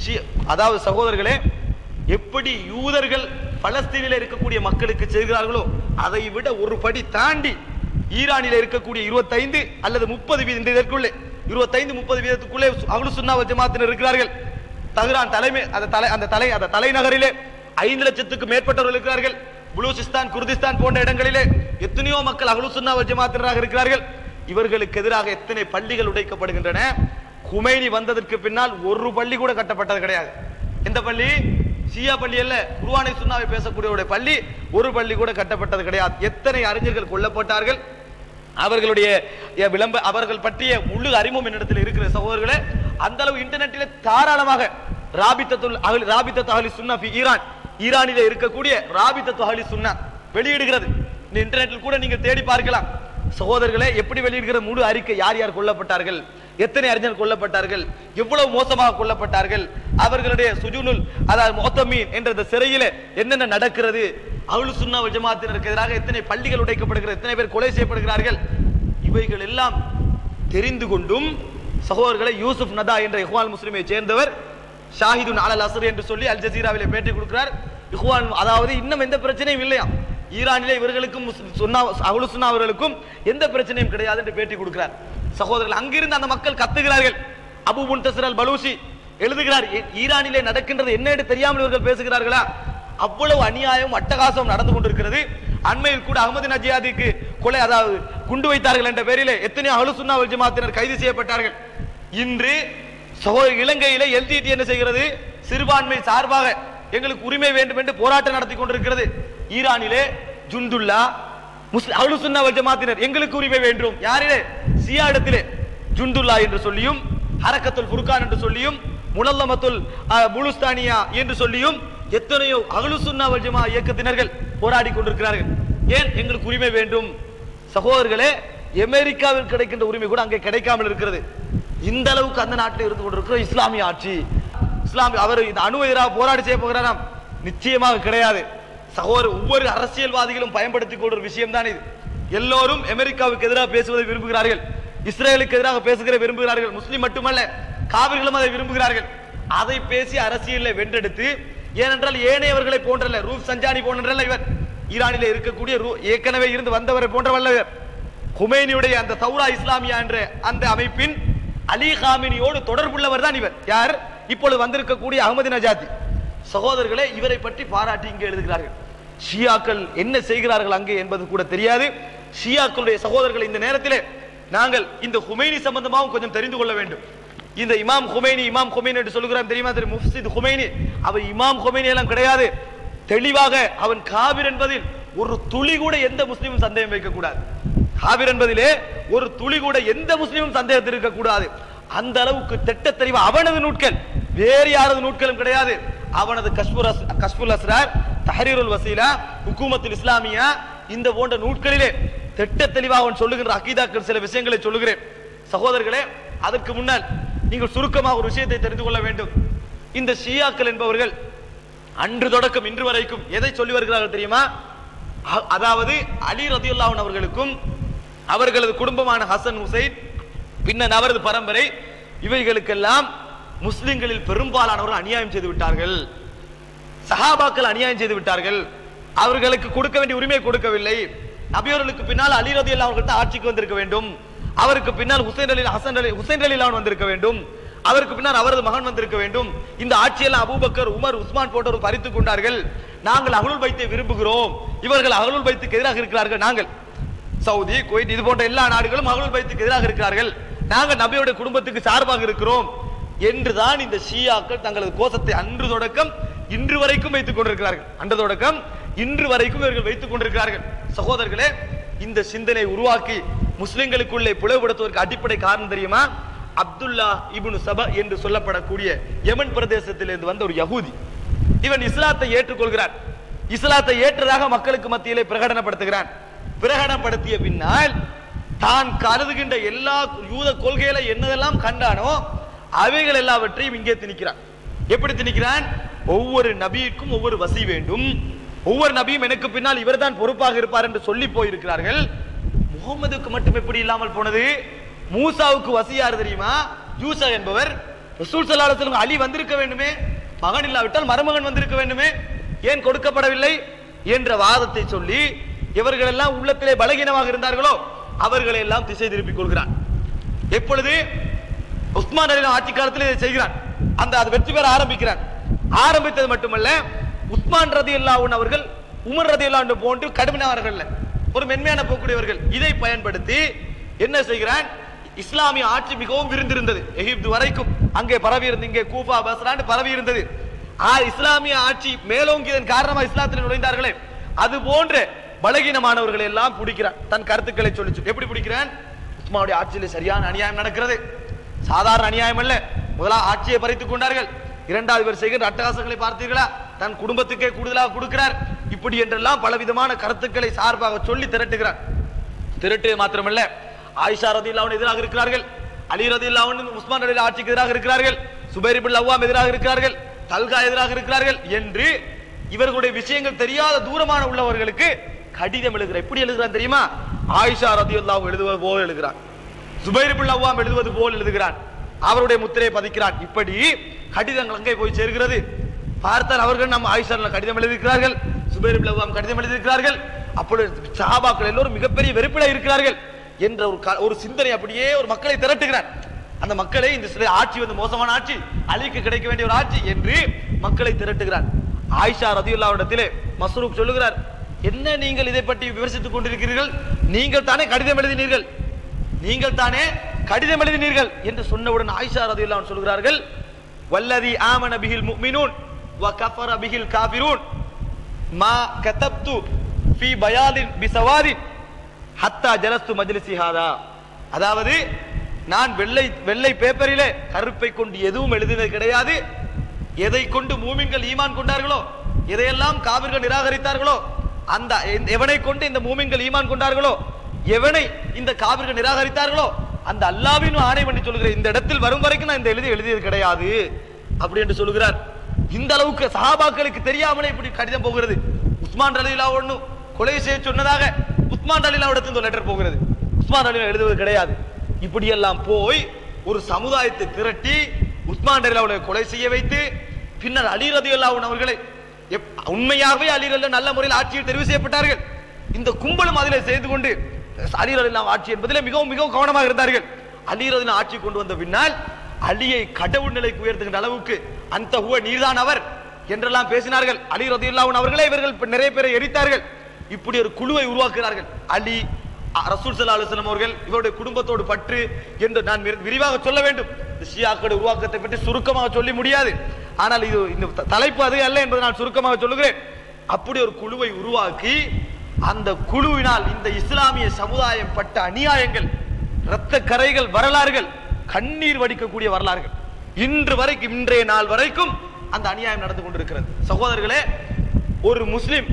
ஷி- அதாவது சகோதரர்களே எப்படி யூதர்கள் பலஸ்தீனில் இருக்கக்கூடிய மக்களுக்கு செய்கிறார்களோ அதை விட ஒரு படி தாண்டி ஈரானில் இருக்கக்கூடிய இருபத்தைந்து அல்லது முப்பது வீத இந்த இதற்குள்ளே இருபத்தைந்து முப்பது வீதத்துக்குள்ளே அகலு சுன்னா ஜமாத்தினர் இருக்கிறார்கள் தஹ்ரான் தலைமை அந்த தலை அந்த தலை அந்த தலைநகரிலே ஐந்து லட்சத்துக்கு மேற்பட்டவர்கள் இருக்கிறார்கள் புலூசிஸ்தான் குர்திஸ்தான் போன்ற இடங்களிலே எத்தனையோ மக்கள் அகலு சுன்னா ஜமாத்தினராக இருக்கிறார்கள் இவர்களுக்கு எதிராக எத்தனை பள்ளிகள் உடைக்கப்படுகின்றன குமைனி வந்ததற்கு பின்னால் ஒரு பள்ளி கூட கட்டப்பட்டது கிடையாது எந்த பள்ளி ஷியா பள்ளி அல்ல குர்ஆனை சுன்னாவை பேசக்கூடியவருடைய பள்ளி ஒரு பள்ளி கூட கட்டப்பட்டது கிடையாது எத்தனை அறிஞர்கள் கொல்லப்பட்டார்கள் அவர்களுடைய எ, விளம்ப அவர்கள் பற்றிய முழு அறிமுகம் என்னிடத்தில் இருக்கிற சகோதரர்களே அந்த அளவு இன்டர்நெட்டிலே தாராளமாக ராபித்தத்துல் அஹ்லி ராபித்தத் அஹ்லி சுன்னா ஃபி ஈரான் ஈரானிலே இருக்கக்கூடிய ராபித்தத் அஹ்லி சுன்னா வெளியிடுகிறது இந்த இன்டர்நெட்டில் கூட நீங்க தேடி பார்க்கலாம் சகோதரர்களே எப்படி வெளியிடுகிற முழு அறிக்கை யார் யார் கொல்லப்பட்டார்கள் எத்தனை அறிஞர் கொல்லப்பட்டார்கள் எவ்வளவு மோசமாக கொல்லப்பட்டார்கள் அவர்களுடைய சுஜுனுல் அதாவது மொத்தமீன் என்ற இந்த சிறையில என்னென்ன நடக்கிறது அவுளு சுன்னா ஜமாத்தினருக்கு எதிராக எத்தனை பள்ளிகள் உடைக்கப்படுகிறது எத்தனை பேர் கொலை செய்யப்படுகிறார்கள் இவைகள் எல்லாம் தெரிந்து கொண்டும் சகோதரர்களை யூசுப் நதா என்ற இஹ்வால் முஸ்லிமை சேர்ந்தவர் ஷாஹிதுன் அலல் அஸ்ர் என்று சொல்லி அல் ஜசீராவிலே பேட்டி கொடுக்கிறார் இஹ்வான் அதாவது இன்னும் எந்த பிரச்சனையும் இல்லையாம் ஈரானிலே இவர்களுக்கும் முஸ்லிம் சுன்னா அஹ்லு சுன்னா அவர்களுக்கும் எந்த பிரச்சனையும் கிடையாது என்று பேட்டி கொடுக்கிறார் சகோதரர்கள் அங்கிருந்து அந்த மக்கள் கத்துகிறார்கள் அபு முன்தசர் அல் பலூசி எழுதுகிறார் "ஈ- ஈரானிலே நடக்கின்றது என்ன என்று தெரியாமல் இவர்கள் பேசுகிறார்களா அவ்வளவு அநியாயம் அட்டகாசம் நடந்து கொண்டிருக்கிறது அண்மையில் கூட அகமது நஜியாதிக்கு கொலை அதாவது குண்டு வைத்தார்கள் என்ற பெயரிலே எத்தனையோ அஹ்லு சுன்னா வல் ஜமாத்தினர் கைது செய்யப்பட்டார்கள் இன்று சகோதர இலங்கையிலே எல்டிடி என்ன செய்கிறது சிறுபான்மை சார்பாக எங்களுக்கு உரிமை வேண்டும் என்று போராட்டம் நடத்தி கொண்டிருக்கிறது ஈரானிலே ஜுந்துல்லா முஸ்லிம் அஹ்லு சுன்னா வல் ஜமாத்தினர் எங்களுக்கு உரிமை வேண்டும் யாரிலே சியா இடத்திலே ஜுந்துல்லா என்று சொல்லியும் ஹரக்கத்துல் ஃபுர்கான் என்று சொல்லியும் முனல்லமத்துல் அஹ், புலுஸ்தானியா என்று சொல்லியும் எத்தனையோ அஹ்லு சுன்னா வல் ஜமா இயக்கத்தினர்கள் போராடி கொண்டிருக்கிறார்கள் ஏன் எங்களுக்கு உரிமை வேண்டும் சகோதரர்களே அமெரிக்காவில் கிடைக்கின்ற உரிமை கூட அங்கே கிடைக்காமல் இருக்கிறது இந்த அளவுக்கு அந்த நாட்டில் இருந்து கொண்டிருக்கிற இஸ்லாமிய ஆட்சி இஸ்லாமிய அவர் இந்த அணு எதிராக போராடி செய்ய போகிறாராம் நிச்சயமாக கிடையாது சகோதரர் ஒவ்வொரு அரசியல்வாதிகளும் பயன்படுத்திக் கொள்ற விஷயம் தான் இது எல்லோரும் அமெரிக்காவுக்கு எதிராக பேசுவதை விரும்புகிறார்கள் இஸ்ரேலுக்கு எதிராக பேசுகிற விரும்புகிறார்கள் முஸ்லிம் மட்டுமல்ல காவிர்களும் அதை விரும்புகிறார்கள் அதை பேசி அரசியலில் வென்றெடுத்து ஏனென்றால் ஏனையவர்களை போன்றல்ல ரூப் சஞ்சானி போன்றல்ல இவர் ஈரானிலே இருக்கக்கூடிய ரூ- ஏற்கனவே இருந்து வந்தவரை போன்றவல்ல இவர் குமேனியுடைய அந்த தௌரா இஸ்லாமியா என்ற அந்த அமைப்பின் அலி காமினியோடு தொடர்புள்ளவர் தான் இவர் யார் இப்பொழுது வந்திருக்கக்கூடிய அகமது நஜாத்தி சகோதரர்களே இவரை பற்றி பாராட்டி இங்கே எழுதுகிறார்கள் ஷியாக்கள் என்ன செய்கிறார்கள் அங்கே என்பது கூட தெரியாது ஷியாக்களுடைய சகோதரர்கள் இந்த நேரத்திலே நாங்கள் இந்த ஹுமைனி சம்பந்தமாகவும் கொஞ்சம் தெரிந்து கொள்ள வேண்டும் இந்த இமாம் ஹுமைனி இமாம் ஹுமைனி என்று சொல்லுகிறான் தெரியுமா தெரியும் முஃப்சித் ஹுமைனி அவர் இமாம் ஹுமைனி எல்லாம் கிடையாது தெளிவாக அவன் காபிர் என்பதில் ஒரு துளி கூட எந்த முஸ்லீமும் சந்தேகம் வைக்க கூடாது காபிர் என்பதிலே ஒரு துளி கூட எந்த முஸ்லீமும் சந்தேகத்தில் இருக்க கூடாது அந்த அளவுக்கு திட்ட தெளிவா அவனது நூட்கள் வேறு யாரது நூட்களும் கிடையாது அவனது கஷ்புர் அஸ்- கஷ்புல் அஸ்ரார் தஹரீருல் வசீலா ஹுக்கூமத்துல் இஸ்லாமியா இந்த போன்ற நூட்களிலே திட்ட தெளிவாக அவன் சொல்லுகின்ற அகீதாக்கள் சில விஷயங்களை சொல்லுகிறேன் சகோதரர்களே அதற்கு முன்னால் நீங்கள் சுருக்கமாக ஒரு விஷயத்தை தெரிந்து கொள்ள வேண்டும் இந்த ஷியாக்கள் என்பவர்கள் அன்று தொடக்கம் இன்று வரைக்கும் எதை சொல்லி வருகிறார்கள் தெரியுமா அ- அதாவது அலி ரதியுல்லாஹன் அவர்களுக்கும் அவர்களது குடும்பமான ஹசன் ஹுசைன் பின்னர் அவரது பரம்பரை இவைகளுக்கெல்லாம் முஸ்லிம்களில் பெரும்பாலானவர்கள் அநியாயம் செய்து விட்டார்கள் சஹாபாக்கள் அநியாயம் செய்து விட்டார்கள் அவர்களுக்கு கொடுக்க வேண்டிய உரிமை கொடுக்கவில்லை நபியவர்களுக்கு பின்னால் அலி ரதி அவர்கள் தான் ஆட்சிக்கு வந்திருக்க வேண்டும் அவருக்கு பின்னால் ஹுசைன் அலி ஹசன் அலி ஹுசைன் அலி வந்திருக்க வேண்டும் அவருக்கு பின்னால் அவரது மகன் வந்திருக்க வேண்டும் இந்த ஆட்சியெல்லாம் அபூபக்கர் உமர் உஸ்மான் போன்றவர் பறித்துக் கொண்டார்கள் நாங்கள் அகலுல் பைத்தை விரும்புகிறோம் இவர்கள் அகலுல் பைத்துக்கு எதிராக இருக்கிறார்கள் நாங்கள் சவுதி குவைத் இது போன்ற எல்லா நாடுகளும் அகலுல் பைத்துக்கு எதிராக இருக்கிறார்கள் நாங்கள் நபியோட குடும்பத்துக்கு சார்பாக இருக்கிறோம் என்றுதான் இந்த ஷியாக்கள் தங்களது கோஷத்தை அன்று தொடக்கம் இன்று வரைக்கும் வைத்துக் கொண்டிருக்கிறார்கள் அன்று தொடக்கம் இன்று வரைக்கும் இவர்கள் வைத்துக் கொண்டிருக்கிறார்கள் சகோதரர்களே இந்த சிந்தனை உருவாக்கி முஸ்லிம்களுக்குள்ளே பிளவுபடுத்துவதற்கு அடிப்படை காரணம் தெரியுமா அப்துல்லா இப்னு சபா என்று சொல்லப்படக்கூடிய யமன் பிரதேசத்திலிருந்து வந்த ஒரு யகூதி இவன் இஸ்லாத்தை ஏற்றுக்கொள்கிறான் இஸ்லாத்தை ஏற்றதாக மக்களுக்கு மத்தியிலே பிரகடனப்படுத்துகிறான் பிரகடனப்படுத்திய பின்னால் தான் கருதுகின்ற எல்லா யூத கொள்கையில என்னதெல்லாம் கண்டானோ அவைகள் எல்லாவற்றையும் இங்கே திணிக்கிறான் எப்படி திணிக்கிறான் ஒவ்வொரு நபிக்கும் ஒவ்வொரு வசி வேண்டும் ஒவ்வொரு நபியும் எனக்கு பின்னால் இவர்தான் பொறுப்பாக இருப்பார் என்று சொல்லி போயிருக்கிறார்கள் முகமதுக்கு மட்டும் எப்படி இல்லாமல் போனது மூசாவுக்கு வசி யார் தெரியுமா யூசா என்பவர் ரசூல் ஸல்லல்லாஹு அலைஹி வஸல்லம் அலி வந்திருக்க வேண்டுமே மகன் இல்லாவிட்டால் மருமகன் வந்திருக்க வேண்டுமே ஏன் கொடுக்கப்படவில்லை என்ற வாதத்தை சொல்லி இவர்கள் எல்லாம் உள்ளத்திலே பலகீனமாக இருந்தார்களோ அவர்களை எல்லாம் திசை திருப்பிக் கொள்கிறான் எப்பொழுது உஸ்மான் அலி ஆட்சி காலத்தில் இதை செய்கிறான் அந்த அது வெற்றி பெற ஆரம்பிக்கிறான் ஆரம்பித்தது மட்டுமல்ல உஸ்மான் ரதி அவர்கள் உமர் ரதி போன்று கடுமையானவர்கள் அல்ல. ஒரு மென்மையான போக்குடையவர்கள் இதை பயன்படுத்தி என்ன செய்கிறான் இஸ்லாமிய ஆட்சி மிகவும் விரிந்திருந்தது எகிப்து வரைக்கும் அங்கே பரவி இருந்து இங்கே கூஃபா பஸ்ரான்னு பரவி இருந்தது ஆ இஸ்லாமிய ஆட்சி மேலோங்கியதன் காரணமாக இஸ்லாத்தில் நுழைந்தார்களே அது போன்ற பலகீனமானவர்களை எல்லாம் பிடிக்கிறான் தன் கருத்துக்களை சொல்லி சொல்லி. எப்படி பிடிக்கிறான் உஸ்மானுடைய ஆட்சியில் சரியான அநியாயம் நடக்கிறது சாதாரண அநியாயம் அல்ல முதலா ஆட்சியை பறித்துக் கொண்டார்கள் இரண்டாவது பேர் செய்கிற அட்டகாசங்களை பார்த்தீர்களா தன் குடும்பத்துக்கே கூடுதலாக கொடுக்கிறார் இப்படி என்றெல்லாம் பலவிதமான கருத்துக்களை சார்பாக சொல்லி திரட்டுகிறார் திரட்டு மாத்திரமல்ல ஆயிஷா ரதி எதிராக இருக்கிறார்கள் அலி ரதி உஸ்மான் ரதி ஆட்சிக்கு எதிராக இருக்கிறார்கள் சுபைர் இப்னு அவ்வாம் எதிராக இருக்கிறார்கள் தல்கா எதிராக இருக்கிறார்கள் என்று இவர்களுடைய விஷயங்கள் தெரியாத தூரமான உள்ளவர்களுக்கு கடிதம் எழுதுகிறார் எப்படி எழுதுகிறான் தெரியுமா ஆயிஷா ரதி எழுதுவது போல் எழுதுகிறான் சுபைர் இப்னு அவ்வாம் எழுதுவது போல் எழுதுகிறான் அவருடைய முத்திரையை பதிக்கிறான் இப்படி கடிதங்கள் அங்கே போய் சேர்கிறது பார்த்தால் அவர்கள் நம்ம ஆயிஷா கடிதம் எழுதியிருக்கிறார்கள் சுபைர் இப்னு அவ்வாம் கடிதம் எழுதியிருக்கிறார்கள் அப்பொழுது சஹாபாக்கள் எல்லோரும் மிகப்பெரிய வெறுப்பில இருக்கிறார்கள் என்ற ஒரு க- ஒரு சிந்தனை அப்படியே ஒரு மக்களை திரட்டுகிறார் அந்த மக்களை இந்த சில ஆட்சி வந்து மோசமான ஆட்சி அலிக்கு கிடைக்க வேண்டிய ஒரு ஆட்சி என்று மக்களை திரட்டுகிறார் ஆயிஷா ரதியுல்லாவிடத்திலே மஸ்ரூப் சொல்லுகிறார் என்ன நீங்கள் இதை பற்றி விமர்சித்துக் கொண்டிருக்கிறீர்கள் நீங்கள் தானே கடிதம் எழுதினீர்கள் நீங்கள் தானே கடிதம் எழுதினீர்கள் என்று சொன்னவுடன் ஆயிஷா ரதியுல்லாஹு சொல்கிறார்கள் வல்லதி ஆமன பிஹில் முஃமினூன் வ கஃபர பிஹில் காஃபிரூன் மா கதப்து ஃபீ பயாதின் பிசவாதின் ஹத்தா ஜலஸ்து மஜ்லிசி ஹாதா அதாவது நான் வெள்ளை வெள்ளை பேப்பரிலே கருப்பை கொண்டு எதுவும் எழுதினது கிடையாது எதை கொண்டு மூமின்கள் ஈமான் கொண்டார்களோ எதையெல்லாம் காவிர்கள் நிராகரித்தார்களோ அந்த எந்த- எவனை கொண்டு இந்த மூமின்கள் ஈமான் கொண்டார்களோ எவனை இந்த காவிர்கள் நிராகரித்தார்களோ அந்த அல்லாவின் ஆணை பண்ணி சொல்கிறேன் இந்த இடத்தில் வரும் வரைக்கும் நான் இந்த எழுதி எழுதியது கிடையாது அப்படி என்று சொல்கிறார் இந்த அளவுக்கு சஹாபாக்களுக்கு தெரியாமலே இப்படி கடிதம் போகிறது உஸ்மான் ரலீலா ஒண்ணு கொலை செய்ய சொன்னதாக உஸ்மான் ரலீலாவிடத்தில் இந்த லெட்டர் போகிறது உஸ்மான் ரலீலா எழுதுவது கிடையாது இப்படியெல்லாம் போய் ஒரு சமுதாயத்தை திரட்டி உஸ்மான் ரலீலாவை கொலை செய்ய வைத்து பின்னர் அலி ரதியுல்லாஹு அவர்களை எப்- உண்மையாகவே அலி ரலியல்லாஹு நல்ல முறையில் ஆட்சியில் தெரிவு செய்யப்பட்டார்கள் இந்த கும்பலும் அதிலே செய்து கொண்டு அலி ரலியல்லாஹு ஆட்சி என்பதிலே மிகவும் மிகவும் கவனமாக இருந்தார்கள் அலி ரலியல்லாஹு ஆட்சி கொண்டு வந்த பின்னால் அலியை கடவுள் நிலைக்கு உயர்த்துகின்ற அளவுக்கு அந்த ஹுவ நீர்தான் அவர் என்றெல்லாம் பேசினார்கள் அலி ரதியுல்லாஹு அவர்களே இவர்கள் இப்ப நிறைய பேரை எரித்தார்கள் இப்படி ஒரு குழுவை உருவாக்குகிறார்கள் அலி அ- ரசூல் ஸல்லல்லாஹு அலைஹி வஸல்லம் அவர்கள் இவருடைய குடும்பத்தோடு பற்று என்று நான் விரி- விரிவாக சொல்ல வேண்டும் இந்த ஷியாக்களுடைய உருவாக்கத்தை பற்றி சுருக்கமாக சொல்லி முடியாது ஆனால் இது இந்த த- தலைப்பு அது அல்ல என்பதை நான் சுருக்கமாக சொல்லுகிறேன் அப்படி ஒரு குழுவை உருவாக்கி அந்த குழுவினால் இந்த இஸ்லாமிய சமுதாயம் பட்ட அநியாயங்கள் இரத்த கரைகள் வரலாறுகள் கண்ணீர் வடிக்கக்கூடிய வரலாறுகள் இன்று வரைக்கும் இன்றைய நாள் வரைக்கும் அந்த அநியாயம் நடந்து கொண்டிருக்கிறது சகோதரர்களே ஒரு முஸ்லிம்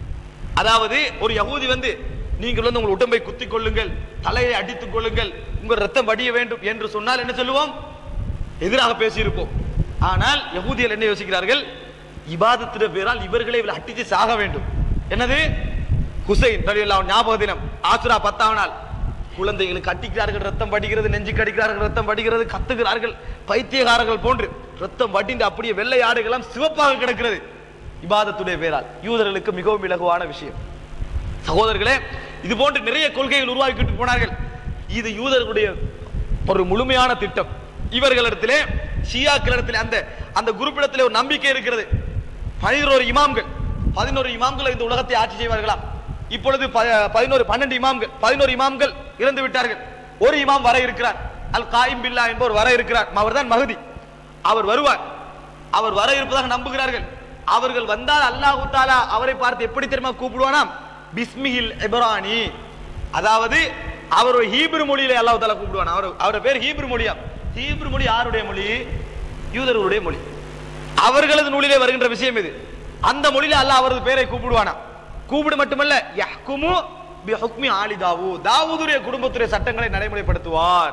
அதாவது ஒரு யகூதி வந்து நீங்கள் வந்து உங்கள் உடம்பை குத்திக் கொள்ளுங்கள் தலையை அடித்துக் கொள்ளுங்கள் உங்கள் ரத்தம் வடிய வேண்டும் என்று சொன்னால் என்ன சொல்லுவோம் எதிராக பேசியிருப்போம் ஆனால் யகூதிகள் என்ன யோசிக்கிறார்கள் இபாதத்திட பேரால் இவர்களை இவளை அட்டிச்சு சாக வேண்டும் என்னது ஹுசைன் ரலியல்லாஹு அன்ஹு ஞாபக தினம் ஆசுரா பத்தாம் நாள் குழந்தைகளுக்கு அடிக்கிறார்கள் ரத்தம் வடிகிறது நெஞ்சுக்கு அடிக்கிறார்கள் ரத்தம் வடிகிறது கத்துகிறார்கள் பைத்தியகாரர்கள் போன்று ரத்தம் வடிந்து அப்படியே வெள்ளை ஆடுகளெல்லாம் சிவப்பாக கிடக்கிறது இபாதத்துடைய பேரால் யூதர்களுக்கு மிகவும் இலகுவான விஷயம் சகோதரர்களே இது போன்று நிறைய கொள்கைகள் உருவாக்கிட்டு போனார்கள் இது யூதர்களுடைய ஒரு முழுமையான திட்டம் இவர்களிடத்திலே ஷியாக்களிடத்திலே அந்த அந்த குரூப்பிடத்திலே ஒரு நம்பிக்கை இருக்கிறது பதினோரு இமாம்கள் பதினோரு இமாம்கள் இந்த உலகத்தை ஆட்சி செய்வார்களாம் இப்பொழுது ப- பதினோரு பன்னெண்டு இமாம்கள் பதினோரு இமாம்கள் இறந்து விட்டார்கள் ஒரு இமாம் வர இருக்கிறார் அல் காயிம் பில்லா என்பவர் வர இருக்கிறார் அவர்தான் மகதி அவர் வருவார் அவர் வர இருப்பதாக நம்புகிறார்கள் அவர்கள் வந்தால் அல்லாஹு தாலா அவரை பார்த்து எப்படி தெரியுமா கூப்பிடுவானாம் பிஸ்மிஹில் இப்ரானி அதாவது அவர் ஒரு ஹீப்ரு மொழியில அல்லாஹ் தாலா கூப்பிடுவான் அவர் அவருடைய பேர் ஹீப்ரு மொழியா ஹீப்ரு மொழி யாருடைய மொழி யூதர்களுடைய மொழி அவர்களது நூலிலே வருகின்ற விஷயம் இது அந்த மொழியில அல்லாஹ் அவரது பேரை கூப்பிடுவானா கூப்பிடு மட்டுமல்ல யஹ்குமு பிஹுக்மி ஆலி தாவூ தாவூதுடைய குடும்பத்துடைய சட்டங்களை நடைமுறைப்படுத்துவார்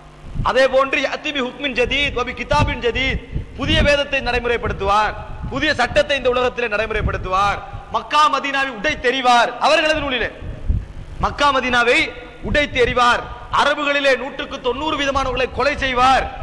அதே போன்று யத்தி பி ஹுக்மின் ஜதீத் வபி கிதாபின் ஜதீத் புதிய வேதத்தை நடைமுறைப்படுத்துவார் புதிய சட்டத்தை இந்த உலகத்திலே நடைமுறைப்படுத்துவார் மக்கா மதீனாவை உடை தெரிவார் அவர்களது நூலிலே மக்கா மதீனாவை உடைத்து எறிவார் அரபுகளிலே நூற்றுக்கு தொண்ணூறு விதமானவர்களை கொலை செய்வார்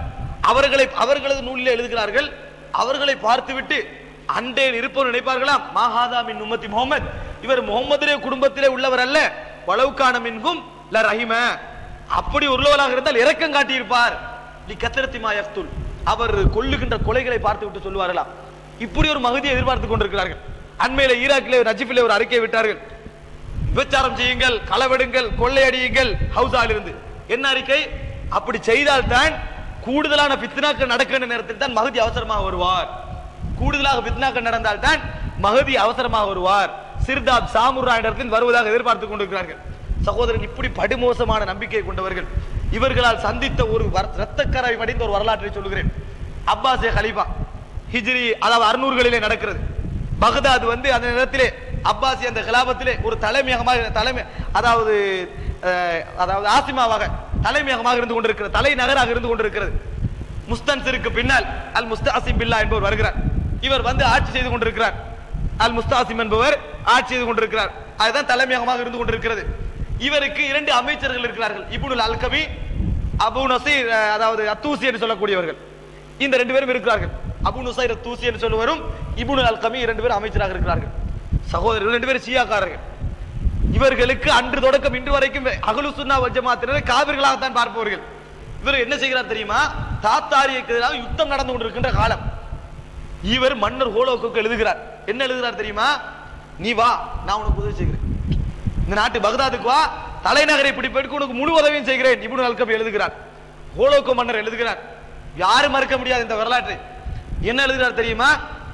அவர்களை அவர்களது நூலில் எழுதுகிறார்கள் அவர்களை பார்த்துவிட்டு அண்டையில் இருப்பவர் நினைப்பார்களாம் மாஹாதா மின் உம்மத்தி முகமது இவர் முகமதுடைய குடும்பத்திலே உள்ளவர் அல்ல வளவுக்கான மின்கும் ல ரஹிம அப்படி உள்ளவராக இருந்தால் இரக்கம் காட்டியிருப்பார் நீ கத்திரத்திமா யக்துல் அவர் கொல்லுகின்ற கொலைகளை பார்த்து விட்டு சொல்லுவார்களாம் இப்படி ஒரு மகுதியை எதிர்பார்த்து கொண்டிருக்கிறார்கள் அண்மையில ஈராக்கிலே நஜிப்பிலே ஒரு அறிக்கை விட்டார்கள் விபச்சாரம் செய்யுங்கள் களவெடுங்கள் கொள்ளையடியுங்கள் ஹவுசால் இருந்து என்ன அறிக்கை அப்படி செய்தால் தான் கூடுதலான பித்னாக்கள் நடக்கின்ற நேரத்தில் தான் மகதி அவசரமாக வருவார் கூடுதலாக பித்னாக்கள் நடந்தால் தான் மகதி அவசரமாக வருவார் சிர்தாப் சாமுரா இடத்தில் வருவதாக எதிர்பார்த்துக் கொண்டிருக்கிறார்கள் சகோதரன் இப்படி படுமோசமான நம்பிக்கை கொண்டவர்கள் இவர்களால் சந்தித்த ஒரு ரத்தக்கரை வடிந்த ஒரு வரலாற்றை சொல்லுகிறேன் அப்பாசே கலீஃபா ஹிஜ்ரி அதாவது அறுநூறுகளிலே நடக்கிறது பகதாத் வந்து அந்த நேரத்திலே அப்பாசி அந்த கிலாபத்திலே ஒரு தலைமையகமாக தலைமை அதாவது அஹ், அதாவது ஆசிமாவாக தலைமையகமாக இருந்து கொண்டிருக்கிறது தலைநகராக இருந்து கொண்டிருக்கிறது முஸ்தன்சிற்கு பின்னால் அல் முஸ்தாசிம் பில்லா என்பவர் வருகிறார் இவர் வந்து ஆட்சி செய்து கொண்டிருக்கிறார் அல் முஸ்தாசிம் என்பவர் ஆட்சி செய்து கொண்டிருக்கிறார் அதுதான் தலைமையகமாக இருந்து கொண்டிருக்கிறது இவருக்கு இரண்டு அமைச்சர்கள் இருக்கிறார்கள் இப்னுல் அல்கபி அபு நசீர் அஹ், அதாவது அத்தூசி என்று சொல்லக்கூடியவர்கள் இந்த ரெண்டு பேரும் இருக்கிறார்கள் அபு நுசைர் தூசி என்று சொல்லுவரும் இப்னுல் அல்கமி இரண்டு பேரும் அமைச்சராக இருக்கிறார்கள் சகோதரர்கள் ரெண்டு பேரும் ஷியாக்காரர்கள் இவர்களுக்கு அன்று தொடக்கம் இன்று வரைக்கும் அகலு சுன்னா வஜமாத்தினர் காவிர்களாகத்தான் பார்ப்பவர்கள் இவர் என்ன செய்கிறார் தெரியுமா தாத்தாரிக்கு எதிராக யுத்தம் நடந்து கொண்டிருக்கின்ற காலம் இவர் மன்னர் ஹோலோக்கு எழுதுகிறார் என்ன எழுதுகிறார் தெரியுமா நீ வா நான் உனக்கு உதவி செய்கிறேன் இந்த நாட்டு பகதாதுக்கு வா தலைநகரை பிடிப்பதற்கு உனக்கு முழு உதவியும் செய்கிறேன் இப்னு அல்கபி எழுதுகிறார் ஹோலோக்கோ மன்னர் எழுதுகிறார் யாரும் மறுக்க முடியாது இந்த வரலாற்றை என்ன எழுதுகிறார் தெரியுமா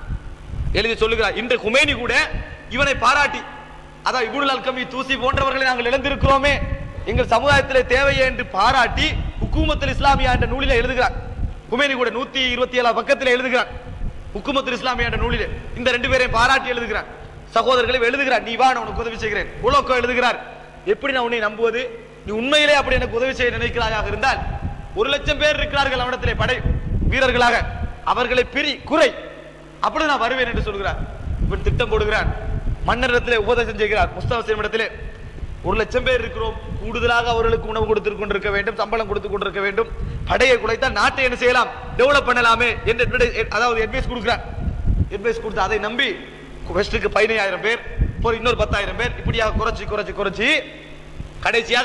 எழுதி சொல்லுகிறார் இன்று குமேனி கூட இவனை பாராட்டி அதான் இபுனுல் அல்கமி தூசி போன்றவர்களை நாங்கள் இழந்திருக்கிறோமே எங்கள் சமுதாயத்திலே தேவையே என்று பாராட்டி ஹுக்குமத்துல் இஸ்லாமியா என்ற நூலிலே எழுதுகிறார் குமேனி கூட நூத்தி இருபத்தி ஏழாம் பக்கத்தில் எழுதுகிறார் ஹுக்குமத்துல் இஸ்லாமியா என்ற நூலிலே இந்த ரெண்டு பேரையும் பாராட்டி எழுதுகிறார் சகோதரர்களை எழுதுகிறார் நீ வா நான் உனக்கு உதவி செய்கிறேன் உலோக்கோ எழுதுகிறார் எப்படி நான் உன்னை நம்புவது நீ உண்மையிலே அப்படி எனக்கு உதவி செய்ய நினைக்கிறாயாக இருந்தால் ஒரு லட்சம் பேர் இருக்கிறார்கள் அவனிடத்திலே படை வீரர்களாக அவர்களை பிரி குறை அப்படி நான் வருவேன் என்று சொல்கிறார் இவன் திட்டம் போடுகிறான் மன்னரிடத்திலே உபதேசம் செய்கிறார் முஸ்தபா இடத்திலே ஒரு லட்சம் பேர் இருக்கிறோம் கூடுதலாக அவர்களுக்கு உணவு கொடுத்து கொண்டிருக்க வேண்டும் சம்பளம் கொடுத்து கொண்டிருக்க வேண்டும் படையை குறைத்தால் நாட்டை என்ன செய்யலாம் டெவலப் பண்ணலாமே என்று advice- அதாவது அட்வைஸ் கொடுக்கிறார் அட்வைஸ் கொடுத்து அதை நம்பி வெஸ்ட்டுக்கு பதினையாயிரம் பேர் ஒரு இன்னொரு பத்தாயிரம் பேர் இப்படியாக குறைச்சி குறைச்சி குறைச்சி கடைசியாக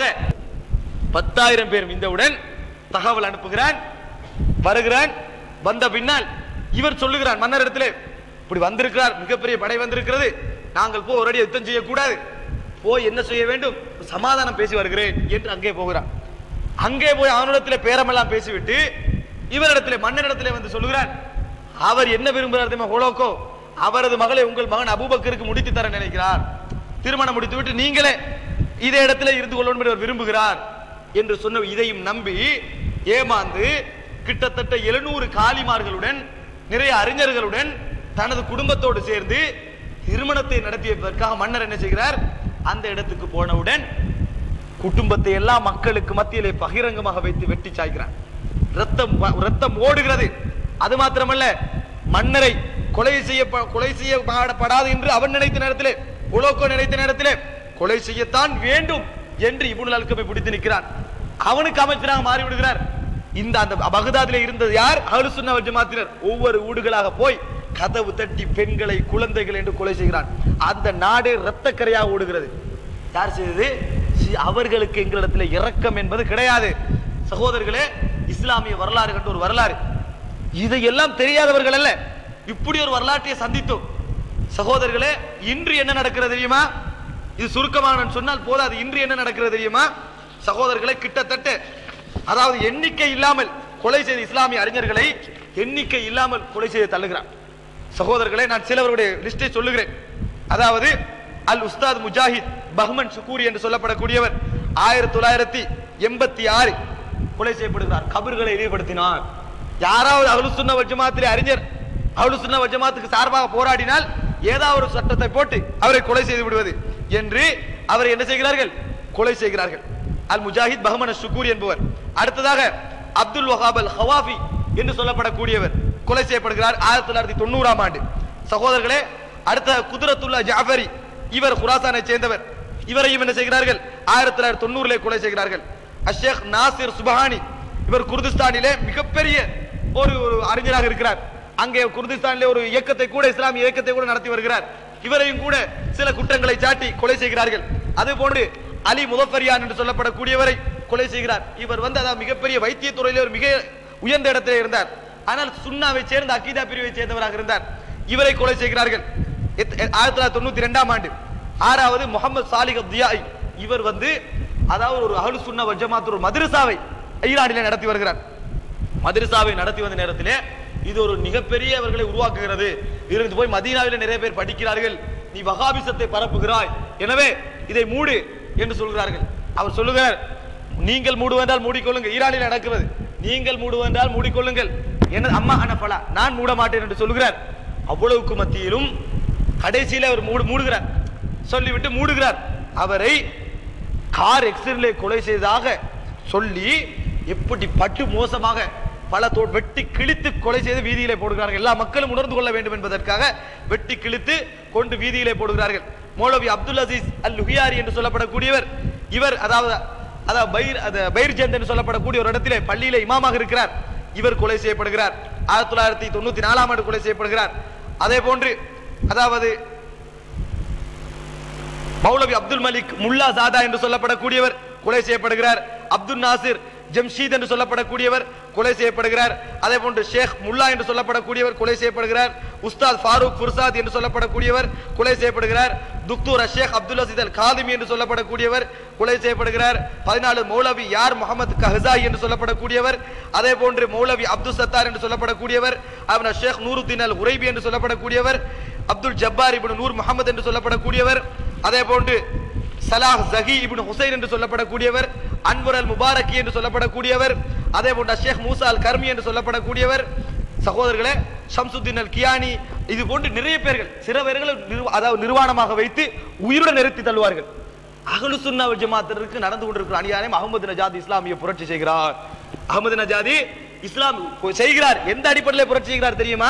பத்தாயிரம் பேர் விந்தவுடன் தகவல் அனுப்புகிறான் வருகிறான் வந்த பின்னால் இவர் சொல்லுகிறான் மன்னர் இடத்திலே இப்படி வந்திருக்கிறார் மிகப்பெரிய படை வந்திருக்கிறது நாங்கள் போ ஒரு அடி யுத்தம் செய்யக்கூடாது போய் என்ன செய்ய வேண்டும் சமாதானம் பேசி வருகிறேன் என்று அங்கே போகிறான் அங்கே போய் அவனிடத்திலே பேரமெல்லாம் பேசிவிட்டு இவரிடத்திலே மன்னரிடத்திலே வந்து சொல்லுகிறான் அவர் என்ன விரும்புகிறார் தெரியுமா ஹோலோக்கோ அவரது மகளை உங்கள் மகன் அபூபக்கருக்கு முடித்து தர நினைக்கிறார் திருமணம் முடித்து விட்டு நீங்களே இதே இடத்துல இருந்து கொள்ளணும் என்று அவர் விரும்புகிறார் என்று சொன்ன இதையும் நம்பி ஏமாந்து கிட்டத்தட்ட எழுநூறு காலிமார்களுடன் நிறைய அறிஞர்களுடன் தனது குடும்பத்தோடு சேர்ந்து திருமணத்தை நடத்தியதற்காக மன்னர் என்ன செய்கிறார் அந்த இடத்துக்கு போனவுடன் குடும்பத்தை எல்லாம் மக்களுக்கு மத்தியிலே பகிரங்கமாக வைத்து வெட்டி சாய்க்கிறான் ரத்தம் வ- ரத்தம் ஓடுகிறது அது மாத்திரமல்ல மன்னரை கொலை செய்ய கொலை செய்யப்படாது என்று அவன் நினைத்த நேரத்திலே உலோக்கோ நினைத்த நேரத்திலே கொலை செய்யத்தான் வேண்டும் என்று இபுனுல் அல்கமை பிடித்து நிற்கிறான் அவனுக்கு அமைச்சராக மாறி விடுகிறார் இந்த அந்த பகதாதிலே இருந்தது யார் அஹ்லுசுன்னா வல் ஜமாத்தினர் ஒவ்வொரு வீடுகளாக போய் கதவு தட்டி பெண்களை குழந்தைகள் என்று கொலை செய்கிறான் அந்த நாடே இரத்தக்கரையாக ஓடுகிறது யார் செய்தது சி- அவர்களுக்கு எங்களிடத்தில் இரக்கம் என்பது கிடையாது சகோதரர்களே இஸ்லாமிய வரலாறு கண்டு ஒரு வரலாறு இதையெல்லாம் தெரியாதவர்கள் அல்ல இப்படி ஒரு வரலாற்றை சந்தித்தோம் சகோதரர்களே இன்று என்ன நடக்கிறது தெரியுமா இது சுருக்கமாக நான் சொன்னால் போதாது இன்று என்ன நடக்கிறது தெரியுமா சகோதரர்களே கிட்டத்தட்ட அதாவது எண்ணிக்கை இல்லாமல் கொலை செய்த இஸ்லாமிய அறிஞர்களை எண்ணிக்கை இல்லாமல் கொலை செய்து தள்ளுகிறான் சகோதரர்களே நான் சிலவருடைய லிஸ்டை சொல்லுகிறேன் அதாவது அல் உஸ்தாத் முஜாஹித் பஹ்மன் சுக்கூரி என்று சொல்லப்படக்கூடியவர் ஆயிரத்தி தொள்ளாயிரத்தி எண்பத்தி ஆறு கொலை செய்யப்படுகிறார் கபர்களை இழிவுபடுத்தினார் யாராவது அஹ்லுசுன்ன வல் ஜமாத்திலே அறிஞர் அஹ்லுசுன்ன வல் ஜமாத்துக்கு சார்பாக போராடினால் ஏதாவது ஒரு சட்டத்தை போட்டு அவரை கொலை செய்து விடுவது என்று அவரை என்ன செய்கிறார்கள் கொலை செய்கிறார்கள் அல் முஜாஹித் பஹ்மன் சுக்கூரி என்பவர் அடுத்ததாக அப்துல் வஹாப் அல் ஹவாஃபி என்று சொல்லப்படக்கூடியவர் கொலை செய்யப்படுகிறார் ஆயிரத்தி தொள்ளாயிரத்தி தொண்ணூறாம் ஆண்டு சகோதரர்களே அடுத்த குதிரத்துல்லா ஜாஃபரி இவர் குராசானை சேர்ந்தவர் இவரையும் என்ன செய்கிறார்கள் ஆயிரத்தி தொள்ளாயிரத்தி தொண்ணூறுல கொலை செய்கிறார்கள் அஷேக் நாசிர் சுபஹானி இவர் குர்திஸ்தானிலே மிகப்பெரிய ஒரு ஒரு அறிஞராக இருக்கிறார் அங்கே குர்திஸ்தானிலே ஒரு இயக்கத்தை கூட இஸ்லாமிய இயக்கத்தை கூட நடத்தி வருகிறார் இவரையும் கூட சில குற்றங்களை சாட்டி கொலை செய்கிறார்கள் அது போன்று அலி முதஃபரியான் என்று சொல்லப்படக்கூடியவரை கொலை செய்கிறார் இவர் வந்து அதாவது மிகப்பெரிய வைத்திய துறையிலே ஒரு மிக உயர்ந்த இடத்திலே இருந்தார் ஆனால் சுன்னாவை சேர்ந்த அகீதா பிரிவை சேர்ந்தவராக இருந்தார் இவரை கொலை செய்கிறார்கள் எத்- எ- ஆயிரத்தி தொள்ளாயிரத்தி தொண்ணூத்தி ரெண்டாம் ஆண்டு ஆறாவது முகமது சாலிக் தியாய் இவர் வந்து அதாவது ஒரு அஹ்லு சுன்னா வல் ஜமாத் ஒரு மதரசாவை ஈரானிலே நடத்தி வருகிறார் மதரசாவை நடத்தி வந்த நேரத்திலே இது ஒரு மிகப்பெரிய அவர்களை உருவாக்குகிறது இருந்து போய் மதீனாவிலே நிறைய பேர் படிக்கிறார்கள் நீ வகாபிசத்தை பரப்புகிறாய் எனவே இதை மூடு என்று சொல்கிறார்கள் அவர் சொல்லுகிறார் நீங்கள் மூடுவென்றால் மூடிக்கொள்ளுங்கள் ஈரானில் நடக்கிறது நீங்கள் மூடுவென்றால் மூடிக்கொள்ளுங்கள் என்ன அம்மா அனப்பலா நான் மூட மாட்டேன் என்று சொல்கிறார் அவ்வளவுக்கு மத்தியிலும் கடைசியில அவர் மூடு மூடுகிறார் சொல்லிவிட்டு மூடுகிறார் அவரை கார் எக்ஸிலே கொலை செய்ததாக சொல்லி எப்படி பட்டு மோசமாக பல தோ- வெட்டி கிழித்து கொலை செய்து வீதியிலே போடுகிறார்கள் எல்லா மக்களும் உணர்ந்து கொள்ள வேண்டும் என்பதற்காக வெட்டி கிழித்து கொண்டு வீதியிலே போடுகிறார்கள் மௌலவி அப்துல் அசீஸ் அல் லுஹியாரி என்று சொல்லப்படக்கூடியவர் இவர் அதாவது அதாவது பைர் அது பைர்ஜந்த் என்று சொல்லப்படக்கூடிய ஒரு இடத்திலே பள்ளியிலே இமாமாக இருக்கிறார் இவர் கொலை செய்யப்படுகிறார் ஆயிரத்தி தொள்ளாயிரத்தி தொண்ணூத்தி நாலாம் ஆண்டு கொலை செய்யப்படுகிறார் அதே போன்று அதாவது மௌலவி அப்துல் மலிக் முல்லா சாதா என்று சொல்லப்படக்கூடியவர் கொலை செய்யப்படுகிறார் அப்துல் நாசிர் ஜம்ஷீத் என்று சொல்லப்படக்கூடியவர் கொலை செய்யப்படுகிறார் அதே போன்று ஷேக் முல்லா என்று சொல்லப்படக்கூடியவர் கொலை செய்யப்படுகிறார் உஸ்தாத் ஃபாரூக் ஃபுர்சாத் என்று சொல்லப்படக்கூடியவர் கொலை செய்யப்படுகிறார் துக்தூர் ஷேக் அப்துல் அசீத் அல் காதிமி என்று சொல்லப்படக்கூடியவர் கொலை செய்யப்படுகிறார் பதினாலு மௌலவி யார் முகமது கஹசாய் என்று சொல்லப்படக்கூடியவர் அதே போன்று மௌலவி அப்துல் சத்தார் என்று சொல்லப்படக்கூடியவர் அவன ஷேக் நூருத்தீன் அல் உரைபி என்று சொல்லப்படக்கூடியவர் அப்துல் ஜப்பார் இப்னு நூர் முகமது என்று சொல்லப்படக்கூடியவர் அதே போன்று சலாஹ் ஜஹி இப்னு ஹுசைன் என்று சொல்லப்படக்கூடியவர் அன்வர் அல் முபாரக்கி என்று சொல்லப்படக்கூடியவர் அதே போன்ற ஷேக் மூசா அல் கர்மி என்று சொல்லப்படக்கூடியவர் சகோதரர்களே ஷம்சுத்தீன் அல் கியானி இது போன்று நிறைய பேர்கள் சில பேர்களை நிர்வ- அதாவது நிர்வாணமாக வைத்து உயிருடன் நிறுத்தி தள்ளுவார்கள் அகலு சுன்னா ஜமாத்திற்கு நடந்து கொண்டிருக்கிற அநியாயம் அகமது நஜாத் இஸ்லாமிய புரட்சி செய்கிறார் அகமது நஜாதி இஸ்லாம் செய்கிறார் எந்த அடிப்படையில் புரட்சி செய்கிறார் தெரியுமா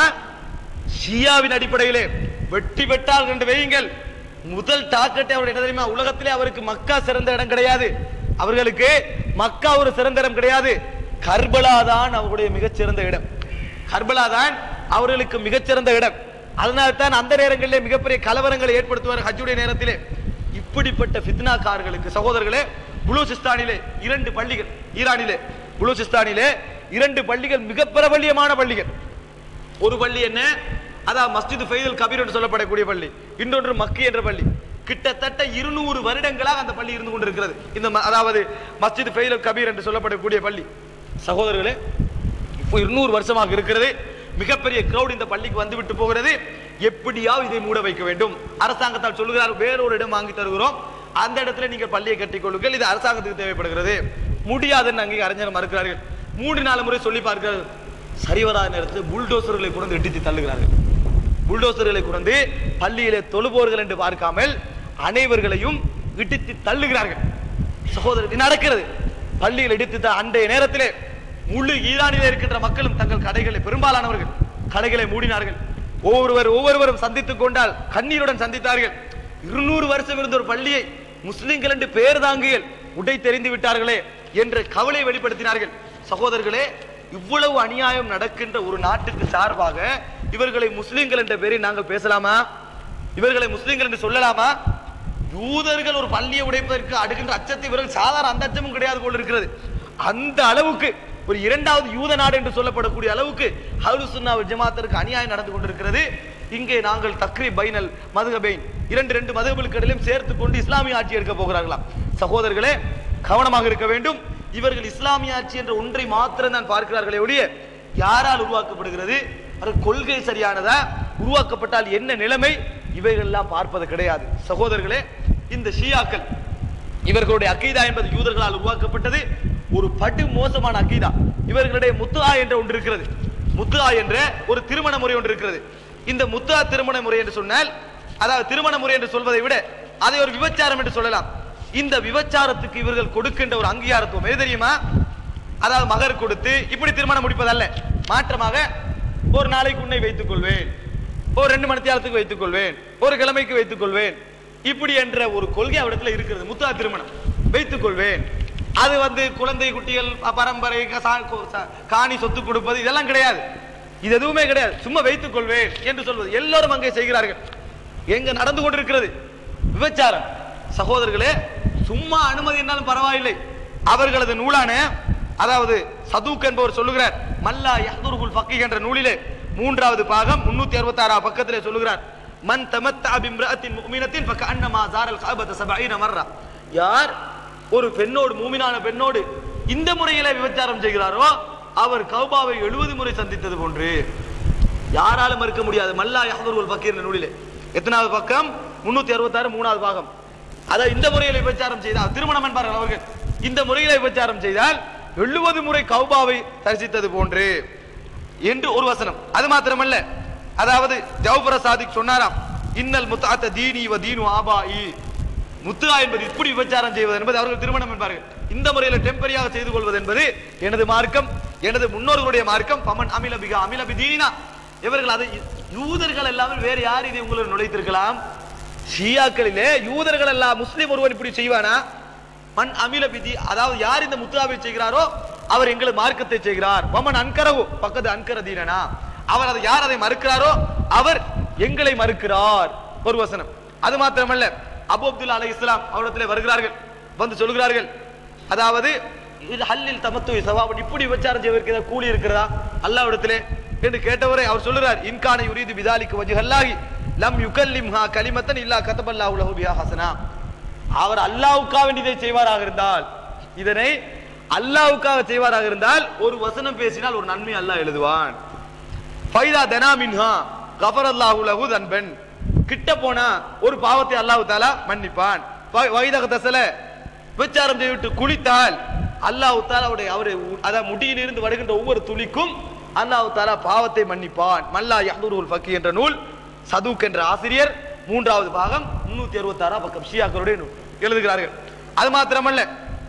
ஷியாவின் அடிப்படையிலே வெட்டி வெட்டால் ரெண்டு வையுங்கள் முதல் டாக்கெட் அவர் என்ன தெரியுமா உலகத்திலே அவருக்கு மக்கா சிறந்த இடம் கிடையாது அவர்களுக்கு மக்கா ஒரு சிறந்த இடம் கிடையாது கர்பலா தான் அவருடைய மிகச்சிறந்த இடம் கர்பலா தான் அவர்களுக்கு மிகச்சிறந்த இடம் அதனால தான் அந்த நேரங்களிலே மிகப்பெரிய கலவரங்களை ஏற்படுத்துவார் ஹஜ்ஜுடைய நேரத்திலே இப்படிப்பட்ட ஃபித்னாக்காரர்களுக்கு சகோதரர்களே புலூசிஸ்தானிலே இரண்டு பள்ளிகள் ஈரானிலே புலூசிஸ்தானிலே இரண்டு பள்ளிகள் மிக பிரபல்யமான பள்ளிகள் ஒரு பள்ளி என்ன அதான் மஸ்ஜித் ஃபைதுல் கபீர் என்று சொல்லப்படக்கூடிய பள்ளி இன்னொன்று மக்கி என்ற பள்ளி கிட்டத்தட்ட இருநூறு வருடங்களாக அந்த பள்ளி இருந்து கொண்டிருக்கிறது இந்த ம- அதாவது மஸ்ஜித் ஃபைதுல் கபீர் என்று சொல்லப்படக்கூடிய பள்ளி சகோதரர்களே இப்போ இருநூறு வருஷமாக இருக்கிறது மிகப்பெரிய கிரௌட் இந்த பள்ளிக்கு வந்து விட்டு போகிறது எப்படியாவது இதை மூட வைக்க வேண்டும் அரசாங்கத்தால் சொல்லுகிறார் வேறொரு இடம் வாங்கி தருகிறோம் அந்த இடத்துல நீங்க பள்ளியை கட்டிக் கொள்ளுங்கள் இது அரசாங்கத்துக்கு தேவைப்படுகிறது முடியாதுன்னு அங்கே அறிஞர் மறுக்கிறார்கள் மூன்று நாலு முறை சொல்லி பார்க்கிறார்கள் சரி வராத நேரத்தில் புல்டோசர்களை கொண்டு இடித்து தள்ளுகிறார்கள் புல்டோசர்களை கொண்டு பள்ளியிலே தொழுபவர்கள் என்று பார்க்காமல் அனைவர்களையும் இடித்து தள்ளுகிறார்கள் சகோதரர் இது நடக்கிறது பள்ளியில் இடித்து த- அன்றைய நேரத்திலே முழு ஈரானிலே இருக்கின்ற மக்களும் தங்கள் கடைகளை பெரும்பாலானவர்கள் கடைகளை மூடினார்கள் ஒவ்வொருவர் ஒவ்வொருவரும் சந்தித்துக் கொண்டால் கண்ணீருடன் சந்தித்தார்கள் இருநூறு வருஷம் இருந்த ஒரு பள்ளியை முஸ்லிம்கள் என்று பேர் தாங்கியல் உடை தெரிந்து விட்டார்களே என்ற கவலை வெளிப்படுத்தினார்கள் சகோதரர்களே இவ்வளவு அநியாயம் நடக்கின்ற ஒரு நாட்டுக்கு சார்பாக இவர்களை முஸ்லிம்கள் என்ற பெயரில் நாங்கள் பேசலாமா இவர்களை முஸ்லிம்கள் என்று சொல்லலாமா யூதர்கள் ஒரு பள்ளியை உடைப்பதற்கு அடுக்கின்ற அச்சத்தை இவர்கள் சாதாரண அந்த அச்சமும் கிடையாது போல் இருக்கிறது அந்த அளவுக்கு ஒரு இரண்டாவது யூத நாடு என்று சொல்லப்படக்கூடிய அளவுக்கு ஹவுலு சுன்னா ஜமாத்திற்கு அநியாயம் நடந்து கொண்டிருக்கிறது இங்கே நாங்கள் தக்ரி பைனல் மதுகபைன் இரண்டு ரெண்டு மதுகபுகளுக்கு இடையிலும் சேர்த்து கொண்டு இஸ்லாமிய ஆட்சி எடுக்க போகிறார்களாம் சகோதரர்களே கவனமாக இருக்க வேண்டும் இவர்கள் இஸ்லாமிய ஆட்சி என்ற ஒன்றை மாத்திரம் தான் பார்க்கிறார்களே ஒழிய யாரால் உருவாக்கப்படுகிறது அது கொள்கை சரியானதா உருவாக்கப்பட்டால் என்ன நிலைமை இவைகளெல்லாம் பார்ப்பது கிடையாது சகோதரர்களே இந்த ஷியாக்கள் இவர்களுடைய அக்கீதா என்பது யூதர்களால் உருவாக்கப்பட்டது ஒரு படு மோசமான அக்கீதா இவர்களுடைய முத்துஆ என்ற ஒன்று இருக்கிறது முத்துஆ என்ற ஒரு திருமண முறை ஒன்று இருக்கிறது இந்த முத்துஆ திருமண முறை என்று சொன்னால் அதாவது திருமண முறை என்று சொல்வதை விட அதை ஒரு விபச்சாரம் என்று சொல்லலாம் இந்த விபச்சாரத்துக்கு இவர்கள் கொடுக்கின்ற ஒரு அங்கீகாரத்துவம் எது தெரியுமா அதாவது மகர் கொடுத்து இப்படி திருமணம் முடிப்பதல்ல மாற்றமாக ஒரு நாளைக்கு உன்னை வைத்துக் கொள்வேன் ஒரு ரெண்டு மணி நேரத்துக்கு வைத்துக் கொள்வேன் ஒரு கிழமைக்கு வைத்துக் கொள்வேன் இப்படி என்ற ஒரு கொள்கை அவரிடத்துல இருக்கிறது முத்தா திருமணம் வைத்துக் கொள்வேன் அது வந்து குழந்தை குட்டிகள் ப- பரம்பரை க- சா- கொ- சா- காணி சொத்து கொடுப்பது இதெல்லாம் கிடையாது இது எதுவுமே கிடையாது சும்மா வைத்துக் கொள்வேன் என்று சொல்வது எல்லாரும் அங்கே செய்கிறார்கள் எங்க நடந்து கொண்டிருக்கிறது விபச்சாரம் சகோதரர்களே சும்மா அனுமதி என்றாலும் பரவாயில்லை அவர்களது நூலான அதாவது சதூக் என்பவர் சொல்லுகிறார் மல்லா யஹ்துருகுல் ஃபக்கீஹ் என்ற நூலிலே மூன்றாவது பாகம் முன்னூத்தி அறுபத்தி ஆறாம் பக்கத்திலே சொல்லுகிறார் மன் தமத்தா பிம்ரஅத்தின் முஃமினத்தின் ஃபக்கஅன்னமா ஜாரல் கஅபத 70 மர்ரா யார் ஒரு பெண்ணோடு மூமினான பெண்ணோடு இந்த முறையிலே விபச்சாரம் செய்கிறாரோ அவர் கௌபாவை எழுபது முறை சந்தித்தது போன்று யாராலும் மறுக்க முடியாது மல்லா யஹ்துருல் ஃபக்கீர் என்ற நூலிலே எத்தனாவது பக்கம் முன்னூத்தி அறுபத்தாறு மூணாவது பாகம் அதாவது இந்த முறையில் விபச்சாரம் செய்தால் திருமணம் என்பார்கள் அவர்கள் இந்த முறையில் விபச்சாரம் செய்தால் எழுபது முறை கௌபாவை தரிசித்தது போன்று என்று ஒரு வசனம் அது மாத்திரமல்ல அதாவது ஜவுபர சாதிக் சொன்னாராம் இன்னல் முத்தாத்த தீனி வ தீனு ஆபாயி முத்துகா என்பது இப்படி விபச்சாரம் செய்வது என்பது அவர்கள் திருமணம் என்பார்கள் இந்த முறையில் டெம்பரியாக செய்து கொள்வது என்பது எனது மார்க்கம் எனது முன்னோர்களுடைய மார்க்கம் பமன் அமிலபிகா அமிலபிதீனா இவர்கள் அதை யூதர்கள் எல்லாமே வேறு யார் இதை உங்களை நுழைத்திருக்கலாம் ஷியாக்களிலே யூதர்கள் எல்லாம் முஸ்லிம் ஒருவன் இப்படி செய்வானா மண் அமில பிதி அதாவது யார் இந்த முத்துகாவை செய்கிறாரோ அவர் எங்களது மார்க்கத்தை செய்கிறார் வமன் அன்கரவு பக்கத்து அன்கரதீனனா அவர் அதை யார் அதை மறுக்கிறாரோ அவர் எங்களை மறுக்கிறார் ஒரு வசனம் அது மாத்திரமல்ல அபு அப்துல்லா அலை இஸ்லாம் அவரிடத்திலே வருகிறார்கள் வந்து சொல்கிறார்கள் அதாவது இது ஹல்லில் தமத்து சவாபன் இப்படி விபச்சாரம் செய்வதற்கு ஏதாவது கூலி இருக்கிறதா அல்லாவிடத்திலே என்று கேட்டவரை அவர் சொல்லுறார் இன்கான யுரீது பிதாலிக்கு வஜ்ஹல்லாஹி லம் யுகல்லிம்ஹா கலிமத்தன் இல்லா கதபல்லாஹு லஹு பிஹா ஹசனா அவர் அல்லாவுக்காக வேண்டியதை செய்வாராக இருந்தால் இதனை அல்லாவுக்காக செய்வாராக இருந்தால் ஒரு வசனம் பேசினால் ஒரு நன்மை அல்லாஹ் எழுதுவான் ஃபைதா தனா மின்ஹா கஃபர் அல்லாஹு லஹு தன்பன் கிட்ட போனா ஒரு பாவத்தை அல்லாஹ் தாலா மன்னிப்பான் ஃப- வைதக தசல விபச்சாரம் செய்துவிட்டு குளித்தால் அல்லாஹ் தாலா அவருடைய அவருடைய உ- அதாவது முடியிலிருந்து வருகின்ற ஒவ்வொரு துளிக்கும் அல்லாஹ் தாலா பாவத்தை மன்னிப்பான் மல்லா யஹ்துருல் ஃபக்கி என்ற நூல் சதுக் என்ற ஆசிரியர் மூன்றாவது பாகம் முன்னூத்தி அறுபத்தி ஆறாம் பக்கம் ஷியாக்களுடைய நூல் எழுதுகிறார்கள் அது மாத்திரமல்ல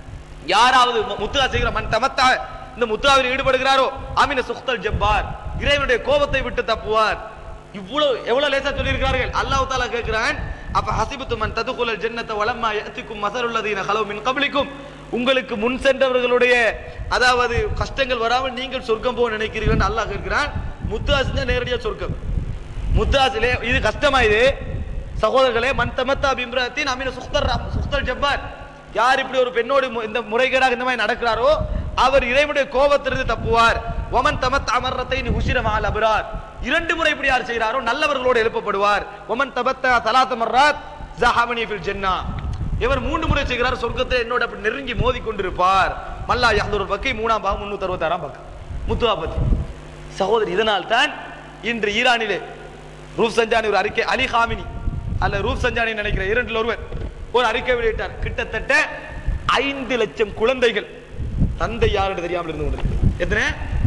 யாராவது மு- முத்துகா செய்கிற மன் தமத்தா இந்த முத்துகாவில் ஈடுபடுகிறாரோ அமின சுக்தல் ஜப்பார் இறைவனுடைய கோபத்தை விட்டு தப்புவார் இவ்வளவு எவ்வளவு லேசா சொல்லியிருக்கிறார்கள் அல்லாஹ் தாலா கேட்கிறான் அப்ப ஹசிபத்து மன் ததுகுலல் ஜன்னத வலம்மா யத்திக்கும் மசருல்லதீன ஹலோ மின் கபலிக்கும் உங்களுக்கு முன் சென்றவர்களுடைய அதாவது கஷ்டங்கள் வராமல் நீங்கள் சொர்க்கம் போக நினைக்கிறீர்கள் அல்லாஹ் கேட்கிறான் முத்துகா செஞ்சா நேரடியா சொர்க்கம் முத்தாசிலே இது கஷ்டமா இது சகோதரர்களே மன் தமத்தா பிம்ரத்தின் அமீன சுக்தர் சுக்தர் ஜப்பார் யார் இப்படி ஒரு பெண்ணோடு மு- இந்த முறைகேடாக இந்த மாதிரி நடக்கிறாரோ அவர் இறைவனுடைய கோபத்திலிருந்து தப்புவார் ஒமன் தமத் அமர்ரத்தை ஹுஷிரமால் அபரார் இரண்டு முறை இப்படி யார் செய்கிறாரோ நல்லவர்களோடு எழுப்பப்படுவார் ஒமன் தபத்தா தலாத்த மர்ராத் ஜஹாமனி ஃபில் ஜென்னா இவர் மூன்று முறை செய்கிறார் சொர்க்கத்தை என்னோட அப்படி நெருங்கி மோதி கொண்டிருப்பார் மல்லா யஹ்துருல் பக்கி மூணாம் பாகம் முன்னூத்தி அறுபத்தாறாம் பக்கம் முத்துவா பத்தி சகோதரி இதனால் தான் இன்று ஈரானிலே ரூப் சஞ்சானி ஒரு அறிக்கை அலி ஹாமினி அல்ல ரூப் சஞ்சானி நினைக்கிற இரண்டில் ஒருவர் ஒரு அறிக்கை வெளியிட்டார் கிட்டத்தட்ட ஐந்து லட்சம் குழந்தைகள் தந்தை யாருன்னு தெரியாமல் இருந்து கொண்டிருக்கு எத்தனை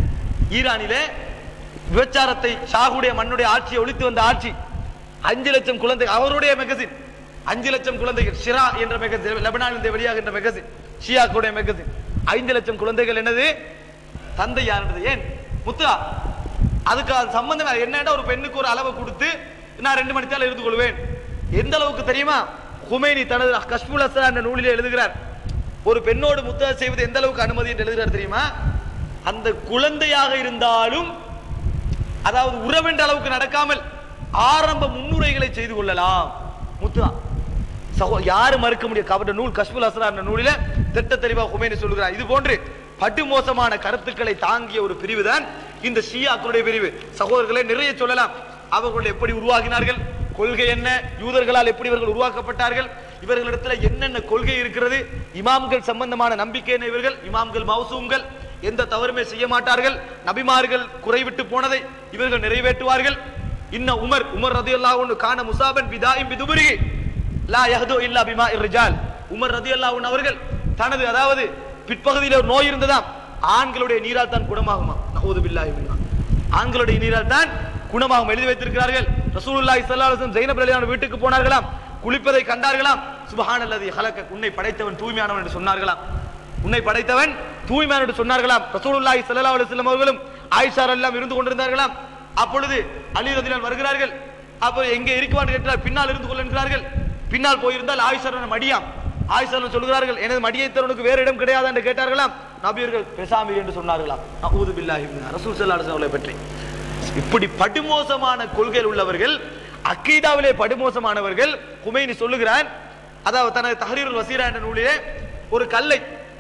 ஈரானிலே விபச்சாரத்தை ஷாகுடைய மண்ணுடைய ஆட்சியை ஒழித்து வந்த ஆட்சி அஞ்சு லட்சம் குழந்தை அவருடைய மெகசின் அஞ்சு லட்சம் குழந்தைகள் ஷிரா என்ற மெகசின் லெபனானிலிருந்து வெளியாகின்ற மெகசின் ஷியாக்குடைய மெகசின் ஐந்து லட்சம் குழந்தைகள் என்னது தந்தை யாருன்றது ஏன் முத்துவா அதுக்கு அது சம்பந்தம் வேற. என்னடா ஒரு பெண்ணுக்கு ஒரு அளவை கொடுத்து நான் ரெண்டு மணி நேரம் இருந்து கொள்வேன் எந்த அளவுக்கு தெரியுமா ஹுமைனி தனது கஷ்முல் அஸ்ரா என்ற நூலிலே எழுதுகிறார் ஒரு பெண்ணோடு முத்தா செய்வது எந்த அளவுக்கு அனுமதி என்று எழுதுகிறார் தெரியுமா அந்த குழந்தையாக இருந்தாலும் அதாவது உறவென்ற அளவுக்கு நடக்காமல் ஆரம்ப முன்னுரைகளை செய்து கொள்ளலாம் முத்துவா சகோ யாரு மறுக்க முடியும் கவர்ட நூல் கஷ்முல் அஸ்ரா என்ற நூலில திட்ட தெளிவா ஹுமைனி சொல்லுகிறார் இது போன்று படுமோசமான கருத்துக்களை தாங்கிய ஒரு பிரிவு தான் இந்த ஷியாக்களுடைய பிரிவு சகோதரர்களை நிறைய சொல்லலாம் அவர்கள் எப்படி உருவாகினார்கள் கொள்கை என்ன யூதர்களால் எப்படி இவர்கள் உருவாக்கப்பட்டார்கள் இவர்களிடத்துல என்னென்ன கொள்கை இருக்கிறது இமாம்கள் சம்பந்தமான நம்பிக்கை என்ன இவர்கள் இமாம்கள் மௌசூம்கள் எந்த தவறுமே செய்ய மாட்டார்கள் நபிமார்கள் குறைவிட்டு போனதை இவர்கள் நிறைவேற்றுவார்கள் இன்ன உமர் உமர் ரதியல்லாஹு அன்ஹு கான முசாபன் பிதாயிம் பிதுபுரிகி லா யஹ்து இல்லா பிமா இர்ரிஜால் உமர் ரதியல்லாஹு அன்ஹு அவர்கள் தனது அதாவது பிற்பகுதியில் ஒரு நோய் இருந்ததாம் ஆண்களுடைய நீரால் தான் குணமாகுமா நஹூது பில்லாஹி மின்ஹா ஆண்களுடைய நீரால் தான் குணமாகும் எழுதி வைத்திருக்கிறார்கள் ரசூலுல்லாஹி ஸல்லல்லாஹு அலைஹி வஸல்லம் ஜைனப் ரலியல்லாஹு வீட்டுக்கு போனார்களாம் குளிப்பதை கண்டார்களாம் சுப்ஹானல்லதி ஹலக உன்னை படைத்தவன் தூய்மையானவன் என்று சொன்னார்களாம் உன்னை படைத்தவன் தூய்மையானவன் என்று சொன்னார்களாம் ரசூலுல்லாஹி ஸல்லல்லாஹு அலைஹி வஸல்லம் அவர்களும் ஆயிஷா எல்லாம் இருந்து கொண்டிருந்தார்களாம் அப்பொழுது அலி ரதியல்லாஹு வருகிறார்கள் அப்போ எங்கே இருக்குவான்னு கேட்டால் பின்னால் இருந்து கொள்ளுகிறார்கள் பின்னால் போயிருந்தால் ஆயிஷா மடியாம் ஆயிஷா சொல்கிறார்கள் எனது மடியை தருவனுக்கு வேறு இடம் கிடையாது என்று கேட்டார்களாம் நபியர்கள் பெசாமி என்று சொன்னார்களாம் அவுது பில்லாஹி ரசூல் ஸல்லல்லாஹு அலைஹி வஸல்லம் பற்றி இப்படி படுமோசமான கொள்கையில் உள்ளவர்கள் அக்கீதாவிலே படுமோசமானவர்கள் குமைனி சொல்லுகிறான் அதாவது தனது தஹரீருல் வசீரா என்ற நூலிலே ஒரு கல்லை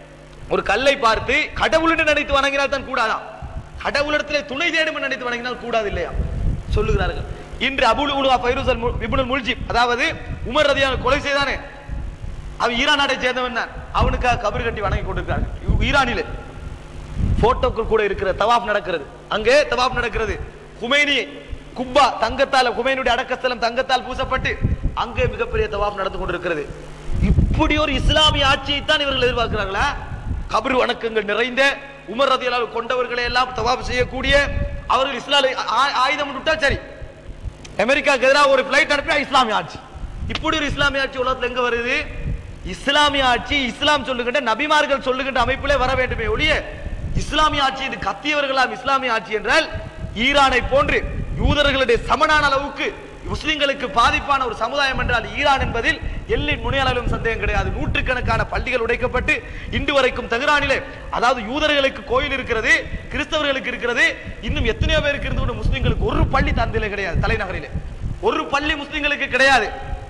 ஒரு கல்லை பார்த்து கடவுள் என்று நினைத்து வணங்கினால் தான் கூடாதாம் கடவுளிடத்திலே துணை தேடும் என்று நினைத்து வணங்கினால் கூடாது இல்லையா சொல்லுகிறார்கள் இன்று அபுல் உலுவா ஃபைரூஸ் அல் இப்னுல் முல்ஜிப் அதாவது உமர் ரதியான கொலை செய்தானே அவன் ஈரான் நாட்டை சேர்ந்தவன் தான் அவனுக்காக கபர் கட்டி வணங்கி கொண்டிருக்கிறார்கள் ஈரானிலே போட்டோக்கள் கூட இருக்கிற தவாப் நடக்கிறது அங்கே தவாப் நடக்கிறது குமைனி குப்பா தங்கத்தால் குமைனுடைய அடக்கஸ்தலம் தங்கத்தால் பூசப்பட்டு அங்கே மிகப்பெரிய தவாப் நடந்து கொண்டிருக்கிறது இப்படி ஒரு இஸ்லாமிய ஆட்சியை தான் இவர்கள் எதிர்பார்க்கிறார்களா கபர் வணக்கங்கள் நிறைந்த உமர் ரதியலால் கொண்டவர்களை எல்லாம் தவாப் செய்யக்கூடிய அவர்கள் இஸ்லாலை ஆ- ஆயுதம் விட்டால் சரி அமெரிக்காவுக்கு எதிராக ஒரு பிளைட் அனுப்பினா இஸ்லாமிய ஆட்சி இப்படி ஒரு இஸ்லாமிய ஆட்சி உலகத்துல எங்க வருது இஸ்லாமிய ஆட்சி இஸ்லாம் சொல்லுகின்ற நபிமார்கள் சொல்லுகின்ற அமைப்பிலே வர வேண்டுமே ஒழிய இஸ்லாமிய ஆட்சி இது கத்தியவர்களாம் இஸ்லாமிய ஆட்சி என்றால் ஈரானை போன்று யூதர்களுடைய சமனான அளவுக்கு முஸ்லிம்களுக்கு பாதிப்பான ஒரு சமுதாயம் என்றால் ஈரான் என்பதில் எல்லின் முனையளவிலும் சந்தேகம் கிடையாது நூற்றுக்கணக்கான பள்ளிகள் உடைக்கப்பட்டு இன்று வரைக்கும் தெஹ்ரானிலே அதாவது யூதர்களுக்கு கோயில் இருக்கிறது கிறிஸ்தவர்களுக்கு இருக்கிறது இன்னும் எத்தனையோ பேருக்கு இருந்து கொண்டு முஸ்லிம்களுக்கு ஒரு பள்ளி தந்திலே கிடையாது தலைநகரிலே ஒரு பள்ளி முஸ்லிம்களுக்கு கிடையாது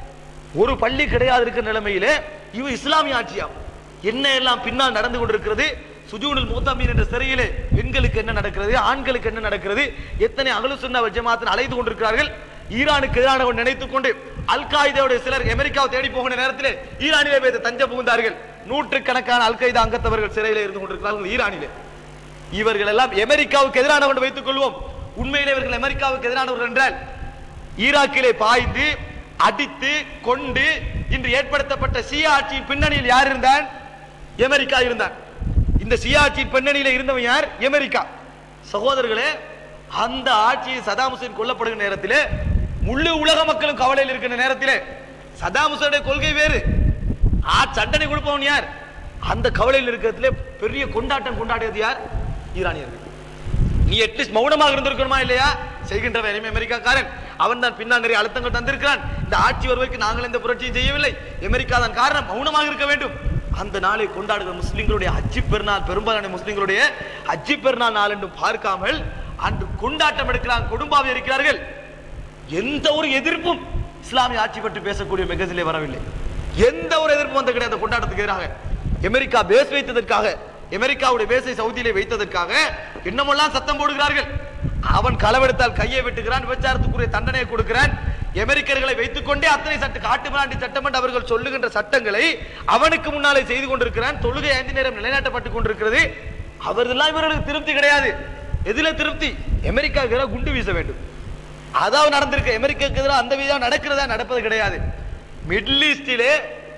ஒரு பள்ளி கிடையாது இருக்கிற நிலைமையிலே இவ இஸ்லாமிய ஆட்சியா என்ன எல்லாம் பின்னால் நடந்து கொண்டிருக்கிறது சுஜூனுல் மூத்தமீன் என்ற சிறையிலே பெண்களுக்கு என்ன நடக்கிறது ஆண்களுக்கு என்ன நடக்கிறது எத்தனை அகலு சுன்னா ஜமாத்தின் அலைந்து கொண்டிருக்கிறார்கள் ஈரானுக்கு எதிரான ஒன்று நினைத்துக் கொண்டு அல் காய்தாவுடைய சிலர் அமெரிக்காவை தேடி போகிற நேரத்திலே ஈரானிலே போய் தஞ்சம் புகுந்தார்கள் நூற்றுக்கணக்கான அல் காய்தா அங்கத்தவர்கள் சிறையிலே இருந்து கொண்டிருக்கிறார்கள் ஈரானிலே இவர்கள் எல்லாம் அமெரிக்காவுக்கு எதிரானவர்கள் வைத்துக் கொள்வோம் உண்மையிலே இவர்கள் அமெரிக்காவுக்கு எதிரானவர்கள் என்றால் ஈராக்கிலே பாய்ந்து அடித்து கொண்டு இன்று ஏற்படுத்தப்பட்ட சியா ஆட்சியின் பின்னணியில் யார் இருந்தான் அமெரிக்கா இருந்தான் இந்த சியா ஆட்சியின் பின்னணியில் இருந்தவன் யார் அமெரிக்கா சகோதரர்களே அந்த ஆட்சியில் சதாம் ஹுசேன் கொல்லப்படுகிற நேரத்திலே முழு உலக மக்களும் கவலையில் இருக்கிற நேரத்திலே சதாம் ஹுசேனுடைய கொள்கை வேறு ஆ சண்டனை கொடுப்பவன் யார் அந்த கவலையில் இருக்கிறதுல பெரிய கொண்டாட்டம் கொண்டாடியது யார் ஈரானியர்கள் நீ அட்லீஸ்ட் மௌனமாக இருந்திருக்கணுமா இல்லையா செய்கின்றவன் இனிமே அமெரிக்காக்காரன் அவன் தான் பின்னால் நிறைய அழுத்தங்கள் தந்திருக்கிறான் இந்த ஆட்சி வருவதற்கு நாங்கள் எந்த புரட்சியும் செய்யவில்லை அமெரிக்கா தான் காரணம் மௌனமாக இருக்க வேண்டும் அந்த நாளை கொண்டாடுகிற முஸ்லிம்களுடைய அஜி பெருநாள் பெரும்பாலான முஸ்லிம்களுடைய அஜி பெருநாள் நாள் என்று பார்க்காமல் அன்று கொண்டாட்டம் எடுக்கிறாங்க கொடும்பாவி இருக்கிறார்கள் எந்த ஒரு எதிர்ப்பும் இஸ்லாமிய ஆட்சி பற்றி பேசக்கூடிய மெகசிலே வரவில்லை எந்த ஒரு எதிர்ப்பும் வந்த கிடையாது அந்த கொண்டாட்டத்துக்கு எதிராக அமெரிக்கா பேஸ் வைத்ததற்காக அமெரிக்காவுடைய பேஸை சவுதியிலே வைத்ததற்காக என்னமெல்லாம் சத்தம் போடுகிறார்கள் அவன் களவெடுத்தால் கையை வெட்டுகிறான் விபச்சாரத்துக்குரிய தண்டனையை கொடுக்கிறான் அமெரிக்கர்களை வைத்துக் கொண்டே அத்தனை சட்ட காட்டுமிராண்டி சட்டம் என்று அவர்கள் சொல்லுகின்ற சட்டங்களை அவனுக்கு முன்னாலே செய்து கொண்டிருக்கிறான் தொழுகை ஐந்து நேரம் நிலைநாட்டப்பட்டுக் கொண்டிருக்கிறது அவர்களெல்லாம் இவர்களுக்கு திருப்தி கிடையாது எதுல திருப்தி அமெரிக்காவுக்கு எதிராக குண்டு வீச வேண்டும் அதாவது நடந்திருக்கு அமெரிக்காவுக்கு எதிராக அந்த விதம் நடக்கிறதா நடப்பது கிடையாது மிடில் ஈஸ்டிலே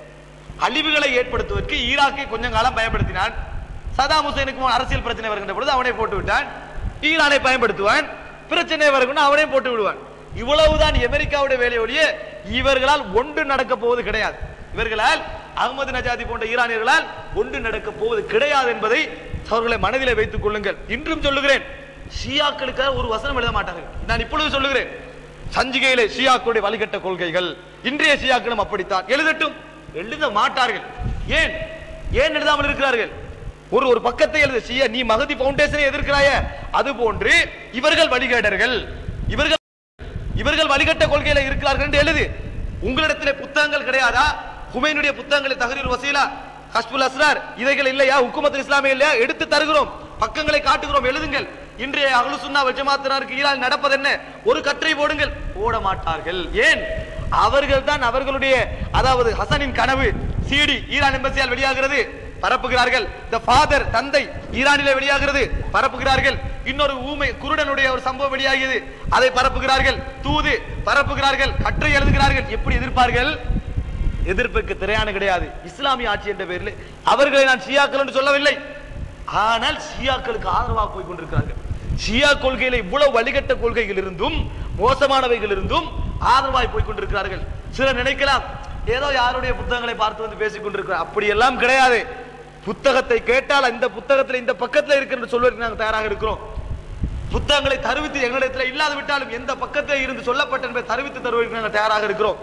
அழிவுகளை ஏற்படுத்துவதற்கு ஈராக்கை கொஞ்சம் காலம் பயன்படுத்தினான் சதாம் ஹுசேனுக்கு அரசியல் பிரச்சனை வருகின்ற பொழுது அவனை போட்டு விட்டான் ஈரானை பயன்படுத்துவான் பிரச்சனை வருகின்ற அவனையும் போட்டு விடுவான் இவ்வளவுதான் அமெரிக்காவுடைய வேலை ஒழிய இவர்களால் ஒன்று நடக்க போவது கிடையாது இவர்களால் அகமது நஜாதி போன்ற ஈரானியர்களால் ஒன்று நடக்க போவது கிடையாது என்பதை அவர்களை மனதிலே வைத்துக் கொள்ளுங்கள் இன்றும் சொல்லுகிறேன் ஷியாக்களுக்காக ஒரு வசனம் எழுத மாட்டார்கள் நான் இப்பொழுது சொல்லுகிறேன் சஞ்சிகையிலே ஷியாக்களுடைய வழிகட்ட கொள்கைகள் இன்றைய ஷியாக்களும் அப்படித்தான் எழுதட்டும் எழுத மாட்டார்கள் ஏன் ஏன் எழுதாமல் இருக்கிறார்கள் ஒரு ஒரு பக்கத்தை எழுத ஷியா நீ மகதி பவுண்டேஷனை எதிர்க்கிறாய அது போன்று இவர்கள் வழிகேடர்கள் இவர்கள் இவர்கள் வழிகட்ட கொள்கையில இருக்கிறார்கள் என்று எழுது உங்களிடத்திலே புத்தகங்கள் கிடையாதா ஹுமைனுடைய புத்தகங்களை தகரீர் வசீலா ஹஸ்புல் அஸ்ரார் இவைகள் இல்லையா ஹுக்குமத் இஸ்லாமிய இல்லையா எடுத்து தருகிறோம் பக்கங்களை காட்டுகிறோம் எழுதுங்கள் இன்றைய அகலு சுன்னா வஜமாத்தினாருக்கு ஈரான் நடப்பது என்ன ஒரு கற்றை போடுங்கள் போட மாட்டார்கள் ஏன் அவர்கள் தான் அவர்களுடைய அதாவது ஹசனின் கனவு சிடி ஈரான் எம்பசியால் வெளியாகிறது பரப்புகிறார்கள் த ஃபாதர் தந்தை ஈரானிலே வெளியாகிறது பரப்புகிறார்கள் இன்னொரு ஊமை குருடனுடைய ஒரு சம்பவம் வெளியாகியது அதை பரப்புகிறார்கள் தூது பரப்புகிறார்கள் கற்றை எழுதுகிறார்கள் எப்படி எதிர்ப்பார்கள் எதிர்ப்புக்கு திரையான கிடையாது இஸ்லாமிய ஆட்சி என்ற பெயரில் அவர்களை நான் ஷியாக்கள் என்று சொல்லவில்லை ஆனால் ஷியாக்களுக்கு ஆதரவாக போய் கொண்டிருக்கிறார்கள் ஷியா கொள்கையில இவ்வளவு வழிகட்ட கொள்கைகள் இருந்தும் மோசமானவைகள் இருந்தும் ஆதரவாய் போய் கொண்டிருக்கிறார்கள் சிலர் நினைக்கலாம் ஏதோ யாருடைய புத்தகங்களை பார்த்து வந்து பேசிக் கொண்டிருக்கிறார் அப்படி எல்லாம் கிடையாது புத்தகத்தை கேட்டால் இந்த புத்தகத்துல இந்த பக்கத்துல இருக்கிறது சொல்வதற்கு நாங்கள் தயாராக இருக்கிறோம் புத்தகங்களை தருவித்து எங்களிடத்தில் இல்லாது விட்டாலும் எந்த பக்கத்தில் இருந்து சொல்லப்பட்ட என்பதை தருவித்து தருவதற்கு நாங்கள் தயாராக இருக்கிறோம்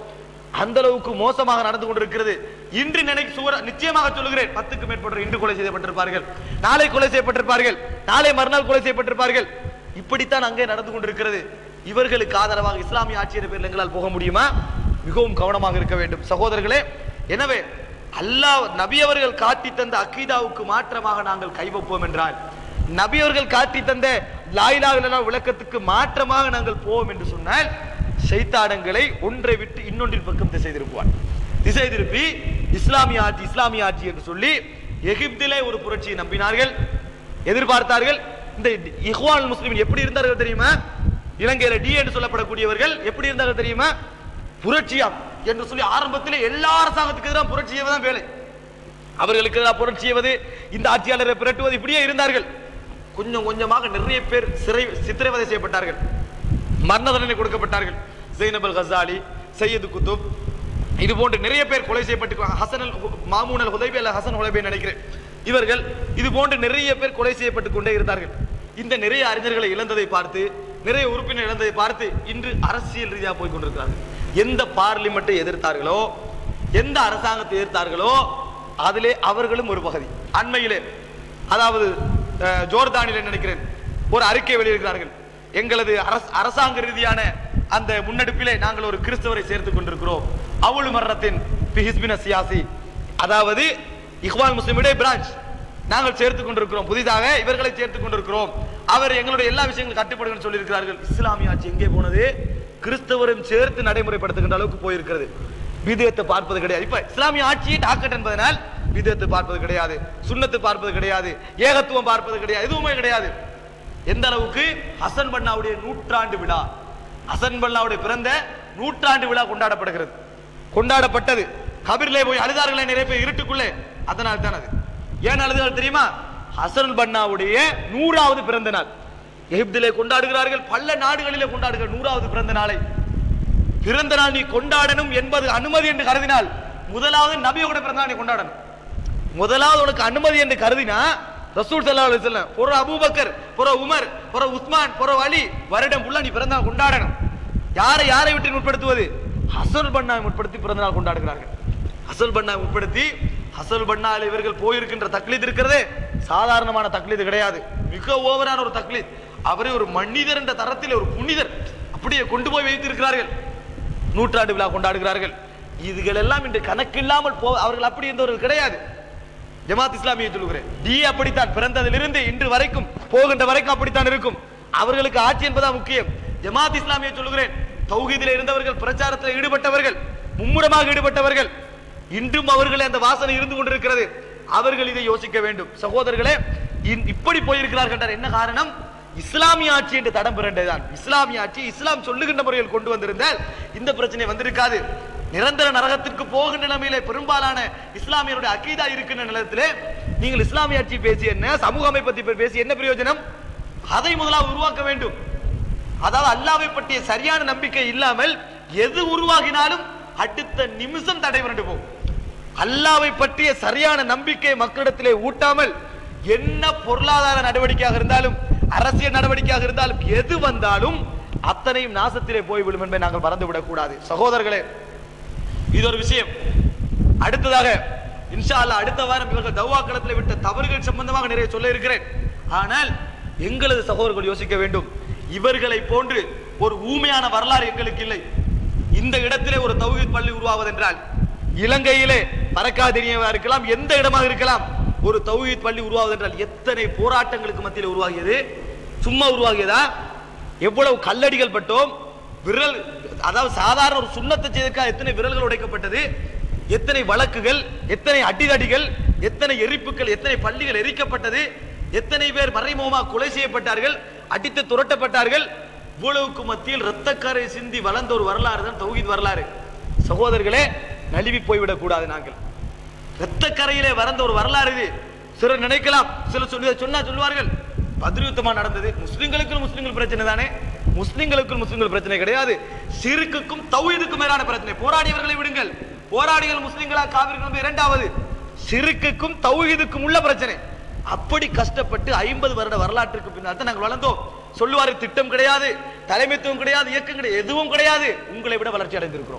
அந்த அளவுக்கு மோசமாக நடந்து கொண்டிருக்கிறது இன்று நினைக்கு சுவர நிச்சயமாக சொல்லுகிறேன் பத்துக்கு மேற்பட்ட இன்று கொலை செய்யப்பட்டிருப்பார்கள் நாளை கொலை செய்யப்பட்டிருப்பார்கள் நாளை மறுநாள் கொலை செய்யப்பட்டிருப்பார்கள் இப்படித்தான் அங்கே நடந்து கொண்டிருக்கிறது இவர்களுக்கு ஆதரவாக இஸ்லாமிய ஆட்சியர் பேரில் எங்களால் போக முடியுமா மிகவும் கவனமாக இருக்க வேண்டும் சகோதரர்களே எனவே அல்லாஹ் நபி அவர்கள் காட்டி தந்த அக்கீதாவுக்கு மாற்றமாக நாங்கள் கைவப்போம் என்றால் நபி அவர்கள் காட்டி தந்த லாயிலா இல்லா விளக்கத்துக்கு மாற்றமாக நாங்கள் போவோம் என்று சொன்னால் சைத்தானங்களை ஒன்றை விட்டு இன்னொன்றின் பக்கம் திசை திருப்புவான் திசை திருப்பி இஸ்லாமிய ஆட்சி இஸ்லாமிய ஆட்சி என்று சொல்லி எகிப்திலே ஒரு புரட்சியை நம்பினார்கள் எதிர்பார்த்தார்கள் இந்த இஹ்வான் முஸ்லிமின் எப்படி இருந்தார்கள் தெரியுமா இலங்கையில டி என்று சொல்லப்படக்கூடியவர்கள் எப்படி இருந்தார்கள் தெரியுமா புரட்சியாம் என்று சொல்லி ஆரம்பத்திலே எல்லா அரசாங்கத்துக்கு எதிராக புரட்சி செய்வதுதான் வேலை அவர்களுக்கு எதிராக புரட்சி செய்வது இந்த ஆட்சியாளரை பிரட்டுவது இப்படியே இருந்தார்கள் கொஞ்சம் கொஞ்சமாக நிறைய பேர் சிறை சித்திரவதை செய்யப்பட்டார்கள் மரண தண்டனை கொடுக்கப்பட்டார்கள் ஜெய்னப் அல் கசாலி சையது குத்துப் இது போன்று நிறைய பேர் கொலை செய்யப்பட்டு ஹசன் அல் ஹு- மாமூன் அல் ஹுதைபி அல்ல ஹசன் ஹுதைபி நினைக்கிறேன் இவர்கள் இது போன்று நிறைய பேர் கொலை செய்யப்பட்டு கொண்டே இருந்தார்கள் இந்த நிறைய அறிஞர்களை இழந்ததை பார்த்து நிறைய உறுப்பினர் இழந்ததை பார்த்து இன்று அரசியல் ரீதியாக போய் கொண்டிருக்கிறார்கள் எந்த பார்லிமெண்ட்டை எதிர்த்தார்களோ எந்த அரசாங்கத்தை எதிர்த்தார்களோ அதிலே அவர்களும் ஒரு பகுதி அண்மையிலே அதாவது அஹ், ஜோர்தானிலே நினைக்கிறேன் ஒரு அறிக்கை வெளியிடுகிறார்கள் எங்களது அரச- அரசாங்க ரீதியான அந்த முன்னெடுப்பிலே நாங்கள் ஒரு கிறிஸ்தவரை சேர்த்துக் கொண்டிருக்கிறோம் அவுள் மரணத்தின் பிஹிஸ்பின சியாசி அதாவது இஹ்வான் முஸ்லிமுடைய பிரான்ச் நாங்கள் சேர்த்துக் கொண்டிருக்கிறோம் புதிதாக இவர்களை சேர்த்துக் கொண்டிருக்கிறோம் அவர் எங்களுடைய எல்லா விஷயங்களும் கட்டுப்படுங்கன்னு சொல்லியிருக்கிறார்கள் இஸ்லாமிய ஆட்சி எங்கே போனது கிறிஸ்தவரும் சேர்த்து நடைமுறைப்படுத்துகின்ற அளவுக்கு போயிருக்கிறது விதத்தை பார்ப்பது கிடையாது இப்ப இஸ்லாமிய ஆட்சியை டாக்கெட் என்பதனால் விதத்தை பார்ப்பது கிடையாது சுன்னத்து பார்ப்பது கிடையாது ஏகத்துவம் பார்ப்பது கிடையாது எதுவுமே கிடையாது எந்த அளவுக்கு ஹசன் பன்னாவுடைய நூற்றாண்டு விழா ஹசன் பன்னாவுடைய பிறந்த நூற்றாண்டு விழா கொண்டாடப்படுகிறது கொண்டாடப்பட்டது கபிரிலே போய் அழுதார்களே நிறைய பேர் இருட்டுக்குள்ளே அதனால் தான் அது ஏன் அழுதால் தெரியுமா ஹசன் பன்னாவுடைய நூறாவது பிறந்த நாள் எகிப்திலே கொண்டாடுகிறார்கள் பல நாடுகளிலே கொண்டாடுகிறார்கள் நூறாவது பிறந்த நாளை பிறந்த நாள் நீ கொண்டாடணும் என்பது அனுமதி என்று கருதினால் முதலாவது நபியோட பிறந்த நாள் நீ கொண்டாடணும் முதலாவது உனக்கு அனுமதி என்று கருதினா ரசூல் ஸல்லல்லாஹு அலைஹி வஸல்லம் பொற அபூபக்கர் பொற உமர் பொற உஸ்மான் பொற அலி வருடம் ஃபுல்லா நீ பிறந்த நாள் கொண்டாடணும் யாரை யாரை விட்டு முற்படுத்துவது ஹசல் பன்னாவை முற்படுத்தி பிறந்த நாள் கொண்டாடுகிறார்கள் ஹசல் பன்னாவை முற்படுத்தி ஹசல் பன்னாவில் இவர்கள் போயிருக்கின்ற தக்லீத் இருக்கிறதே சாதாரணமான தக்லீத் கிடையாது மிக ஓவரான ஒரு தக்லீத் அவரே ஒரு மனிதர் என்ற தரத்தில் ஒரு புனிதர் அப்படியே கொண்டு போய் வைத்திருக்கிறார்கள் நூற்றாண்டு விழா கொண்டாடுகிறார்கள் இதுகள் எல்லாம் இன்று கணக்கில்லாமல் போ அவர்கள் அப்படி இருந்தவர்கள் கிடையாது ஜமாத் இஸ்லாமியை சொல்லுகிறேன் டி அப்படித்தான் பிறந்ததிலிருந்து இன்று வரைக்கும் போகின்ற வரைக்கும் அப்படித்தான் இருக்கும் அவர்களுக்கு ஆட்சி என்பதா முக்கியம் ஜமாத் இஸ்லாமியை சொல்லுகிறேன் தௌஹீதில் இருந்தவர்கள் பிரச்சாரத்தில் ஈடுபட்டவர்கள் மும்முரமாக ஈடுபட்டவர்கள் இன்றும் அவர்களே அந்த வாசனை இருந்து கொண்டிருக்கிறது அவர்கள் இதை யோசிக்க வேண்டும் சகோதரர்களே இன்- இப்படி போயிருக்கிறார்கள் என்றால் என்ன காரணம் இஸ்லாமிய ஆட்சி என்று தடம் பிறண்டதுதான் இஸ்லாமிய ஆட்சி இஸ்லாம் சொல்லுகின்ற முறையில் கொண்டு வந்திருந்தால் இந்த பிரச்சனை வந்திருக்காது நிரந்தர நரகத்திற்கு போகின்ற நிலைமையிலே பெரும்பாலான இஸ்லாமியருடைய அக்கீதா இருக்கின்ற நிலத்திலே நீங்கள் இஸ்லாமிய ஆட்சி பேசி என்ன சமூக அமைப்பை பற்றி பேசி என்ன பிரயோஜனம் அதை முதலாவது உருவாக்க வேண்டும் அதாவது அல்லாவை பற்றிய சரியான நம்பிக்கை இல்லாமல் எது உருவாகினாலும் அடுத்த நிமிஷம் தடைபுரண்டு போகும் அல்லாவை பற்றிய சரியான நம்பிக்கை மக்களிடத்திலே ஊட்டாமல் என்ன பொருளாதார நடவடிக்கையாக இருந்தாலும் அரசியல் நடவடிக்கையாக இருந்தாலும் எது வந்தாலும் அத்தனையும் நாசத்திலே போய்விடும் என்பதை நாங்கள் மறந்துவிடக் கூடாது சகோதரர்களே இது ஒரு விஷயம் அடுத்ததாக இன்ஷா அல்லாஹ் அடுத்த வாரம் இவர்கள் தவ்வா களத்தில் விட்ட தவறுகள் சம்பந்தமாக நிறைய சொல்ல இருக்கிறேன் ஆனால் எங்களது சகோதரர்கள் யோசிக்க வேண்டும் இவர்களை போன்று ஒரு ஊமையான வரலாறு எங்களுக்கு இல்லை இந்த இடத்திலே ஒரு தௌஹீத் பள்ளி உருவாவதென்றால் இலங்கையிலே பறக்காதிரியவா இருக்கலாம் எந்த இடமாக இருக்கலாம் ஒரு தௌஹீத் பள்ளி உருவாவதென்றால் எத்தனை போராட்டங்களுக்கு மத்தியில் உருவாகியது சும்மா உருவாகியதா எவ்வளவு கல்லடிகள் பட்டோம் விரல் அதாவது சாதாரண ஒரு சுண்ணத்தை செய்தற்காக எத்தனை விரல்கள் உடைக்கப்பட்டது எத்தனை வழக்குகள் எத்தனை அடிதடிகள் எத்தனை எரிப்புகள் எத்தனை பள்ளிகள் எரிக்கப்பட்டது எத்தனை பேர் மறைமுகமாக கொலை செய்யப்பட்டார்கள் அடித்து துரட்டப்பட்டார்கள் இவ்வளவுக்கு மத்தியில் இரத்தக்கரை சிந்தி வளர்ந்த ஒரு வரலாறு தான் தௌஹீத் வரலாறு சகோதரர்களே நழுவி போய்விடக் கூடாது நாங்கள் இரத்தக்கரையிலே வறந்த ஒரு வரலாறு இது சிலர் நினைக்கலாம் சிலர் சொல்லி சொன்னா சொல்லுவார்கள் பத்ர் யுத்தமா நடந்தது முஸ்லிம்களுக்கும் முஸ்லிம்கள் பிரச்சனை தானே முஸ்லிம்களுக்கும் முஸ்லிம்கள் பிரச்சனை கிடையாது சிறுக்குக்கும் தௌஹீதுக்கும் மேலான பிரச்சனை போராடியவர்களை விடுங்கள் போராடிகள் முஸ்லிம்களா காவிர்களும் இரண்டாவது சிறுக்குக்கும் தௌஹீதுக்கும் உள்ள பிரச்சனை அப்படி கஷ்டப்பட்டு ஐம்பது வருட வரலாற்றுக்கு பின்னால் தான் நாங்கள் வளர்ந்தோம் சொல்லுவாரு திட்டம் கிடையாது தலைமைத்துவம் கிடையாது இயக்கம் கிடையாது எதுவும் கிடையாது உங்களை விட வளர்ச்சி அடைந்திருக்கிறோம்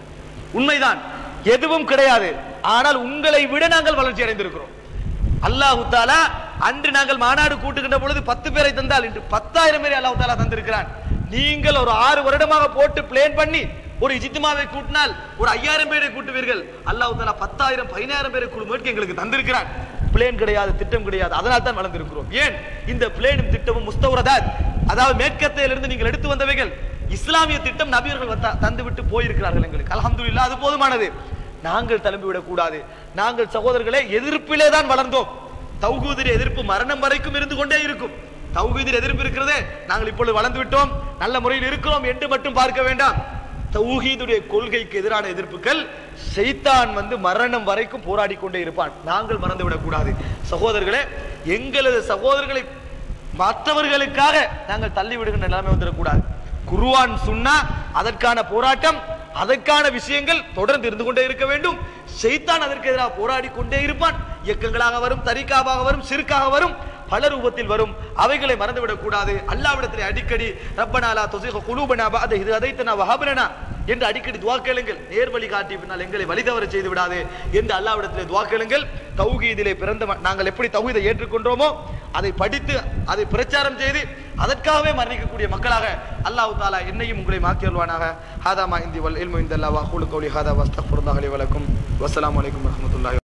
உண்மைதான் எதுவும் கிடையாது ஆனால் உங்களை விட நாங்கள் வளர்ச்சி அடைந்திருக்கிறோம் அல்லாஹு தாலா அன்று நாங்கள் மாநாடு கூட்டுகின்ற பொழுது பத்து பேரை தந்தால் இன்று பத்தாயிரம் பேரை அல்லாஹு தாலா தந்திருக்கிறான் நீங்கள் ஒரு ஆறு வருடமாக போட்டு பிளேன் பண்ணி ஒரு இஜித்துமாவை கூட்டினால் ஒரு ஐயாயிரம் பேரை கூட்டுவீர்கள் அல்லாஹு தாலா பத்தாயிரம் பதினாயிரம் பேரை குழுமேற்கு எங்களுக்கு தந்திருக்கிறான் பிளேன் கிடையாது திட்டம் கிடையாது அதனால் தான் வளர்ந்திருக்கிறோம் ஏன் இந்த பிளேனும் திட்டமும் முஸ்தவரதாத் அதாவது மேற்கத்தையிலிருந்து நீங்கள் எடுத்து வந்தவைகள் இஸ்லாமிய திட்டம் நபியர்கள் வந்தா- தந்து விட்டு போயிருக்கிறார்கள் எங்களுக்கு அல்ஹம்துலில்லாஹ் அது போதுமானது நாங்கள் தளம்பி விடக்கூடாது நாங்கள் சகோதரர்களே எதிர்ப்பிலே தான் வளர்ந்தோம் தௌஹீதின் எதிர்ப்பு மரணம் வரைக்கும் இருந்து கொண்டே இருக்கும் தௌஹீதின் எதிர்ப்பு இருக்கிறதே நாங்கள் இப்பொழுது வளர்ந்து விட்டோம் நல்ல முறையில் இருக்கிறோம் என்று மட்டும் பார்க்க வேண்டாம் தௌஹீதுடைய கொள்கைக்கு எதிரான எதிர்ப்புகள் ஷைத்தான் வந்து மரணம் வரைக்கும் போராடி கொண்டே இருப்பான் நாங்கள் மறந்து விடக்கூடாது சகோதரர்களே எங்களது சகோதரர்களை மற்றவர்களுக்காக நாங்கள் தள்ளி விடுகின்ற நிலைமை வந்துடக்கூடாது குருவான் சுன்னா அதற்கான போராட்டம் அதற்கான விஷயங்கள் தொடர்ந்து இருந்து கொண்டே இருக்க வேண்டும் ஷைத்தான் அதற்கு எதிராக போராடி கொண்டே இருப்பான் இயக்கங்களாக வரும் தரிக்காவாக வரும் சிறுக்காக வரும் பல ரூபத்தில் வரும் அவைகளை மறந்துவிடக் கூடாது அல்லாவிடத்திலே அடிக்கடி ரப்பனாலா தொசிக குலூபனா பாத இது அதைத்தனா வஹபனனா என்று அடிக்கடி துவா கேளுங்கள் நேர் வழி காட்டி பின்னால் எங்களை வழி தவற செய்து விடாது என்று அல்லாவிடத்திலே துவா கேளுங்கள் தௌஹீதிலே பிறந்த ம- நாங்கள் எப்படி தௌஹீதை ஏற்றுக்கொண்டோமோ அதை படித்து அதை பிரச்சாரம் செய்து அதற்காகவே மரணிக்கக்கூடிய மக்களாக அல்லாஹ் தாலா என்னையும் உங்களை மாக்கியல்வானாக ஹாதா மா இந்தி வல் இல்மு இந்தல்லா வா கூலு கௌலி ஹாதா வஸ்தஃபுருல்லாஹி வலக்கும் வஸ்ஸலாமு அலைக்கும் வரஹ்மத்துல்லாஹி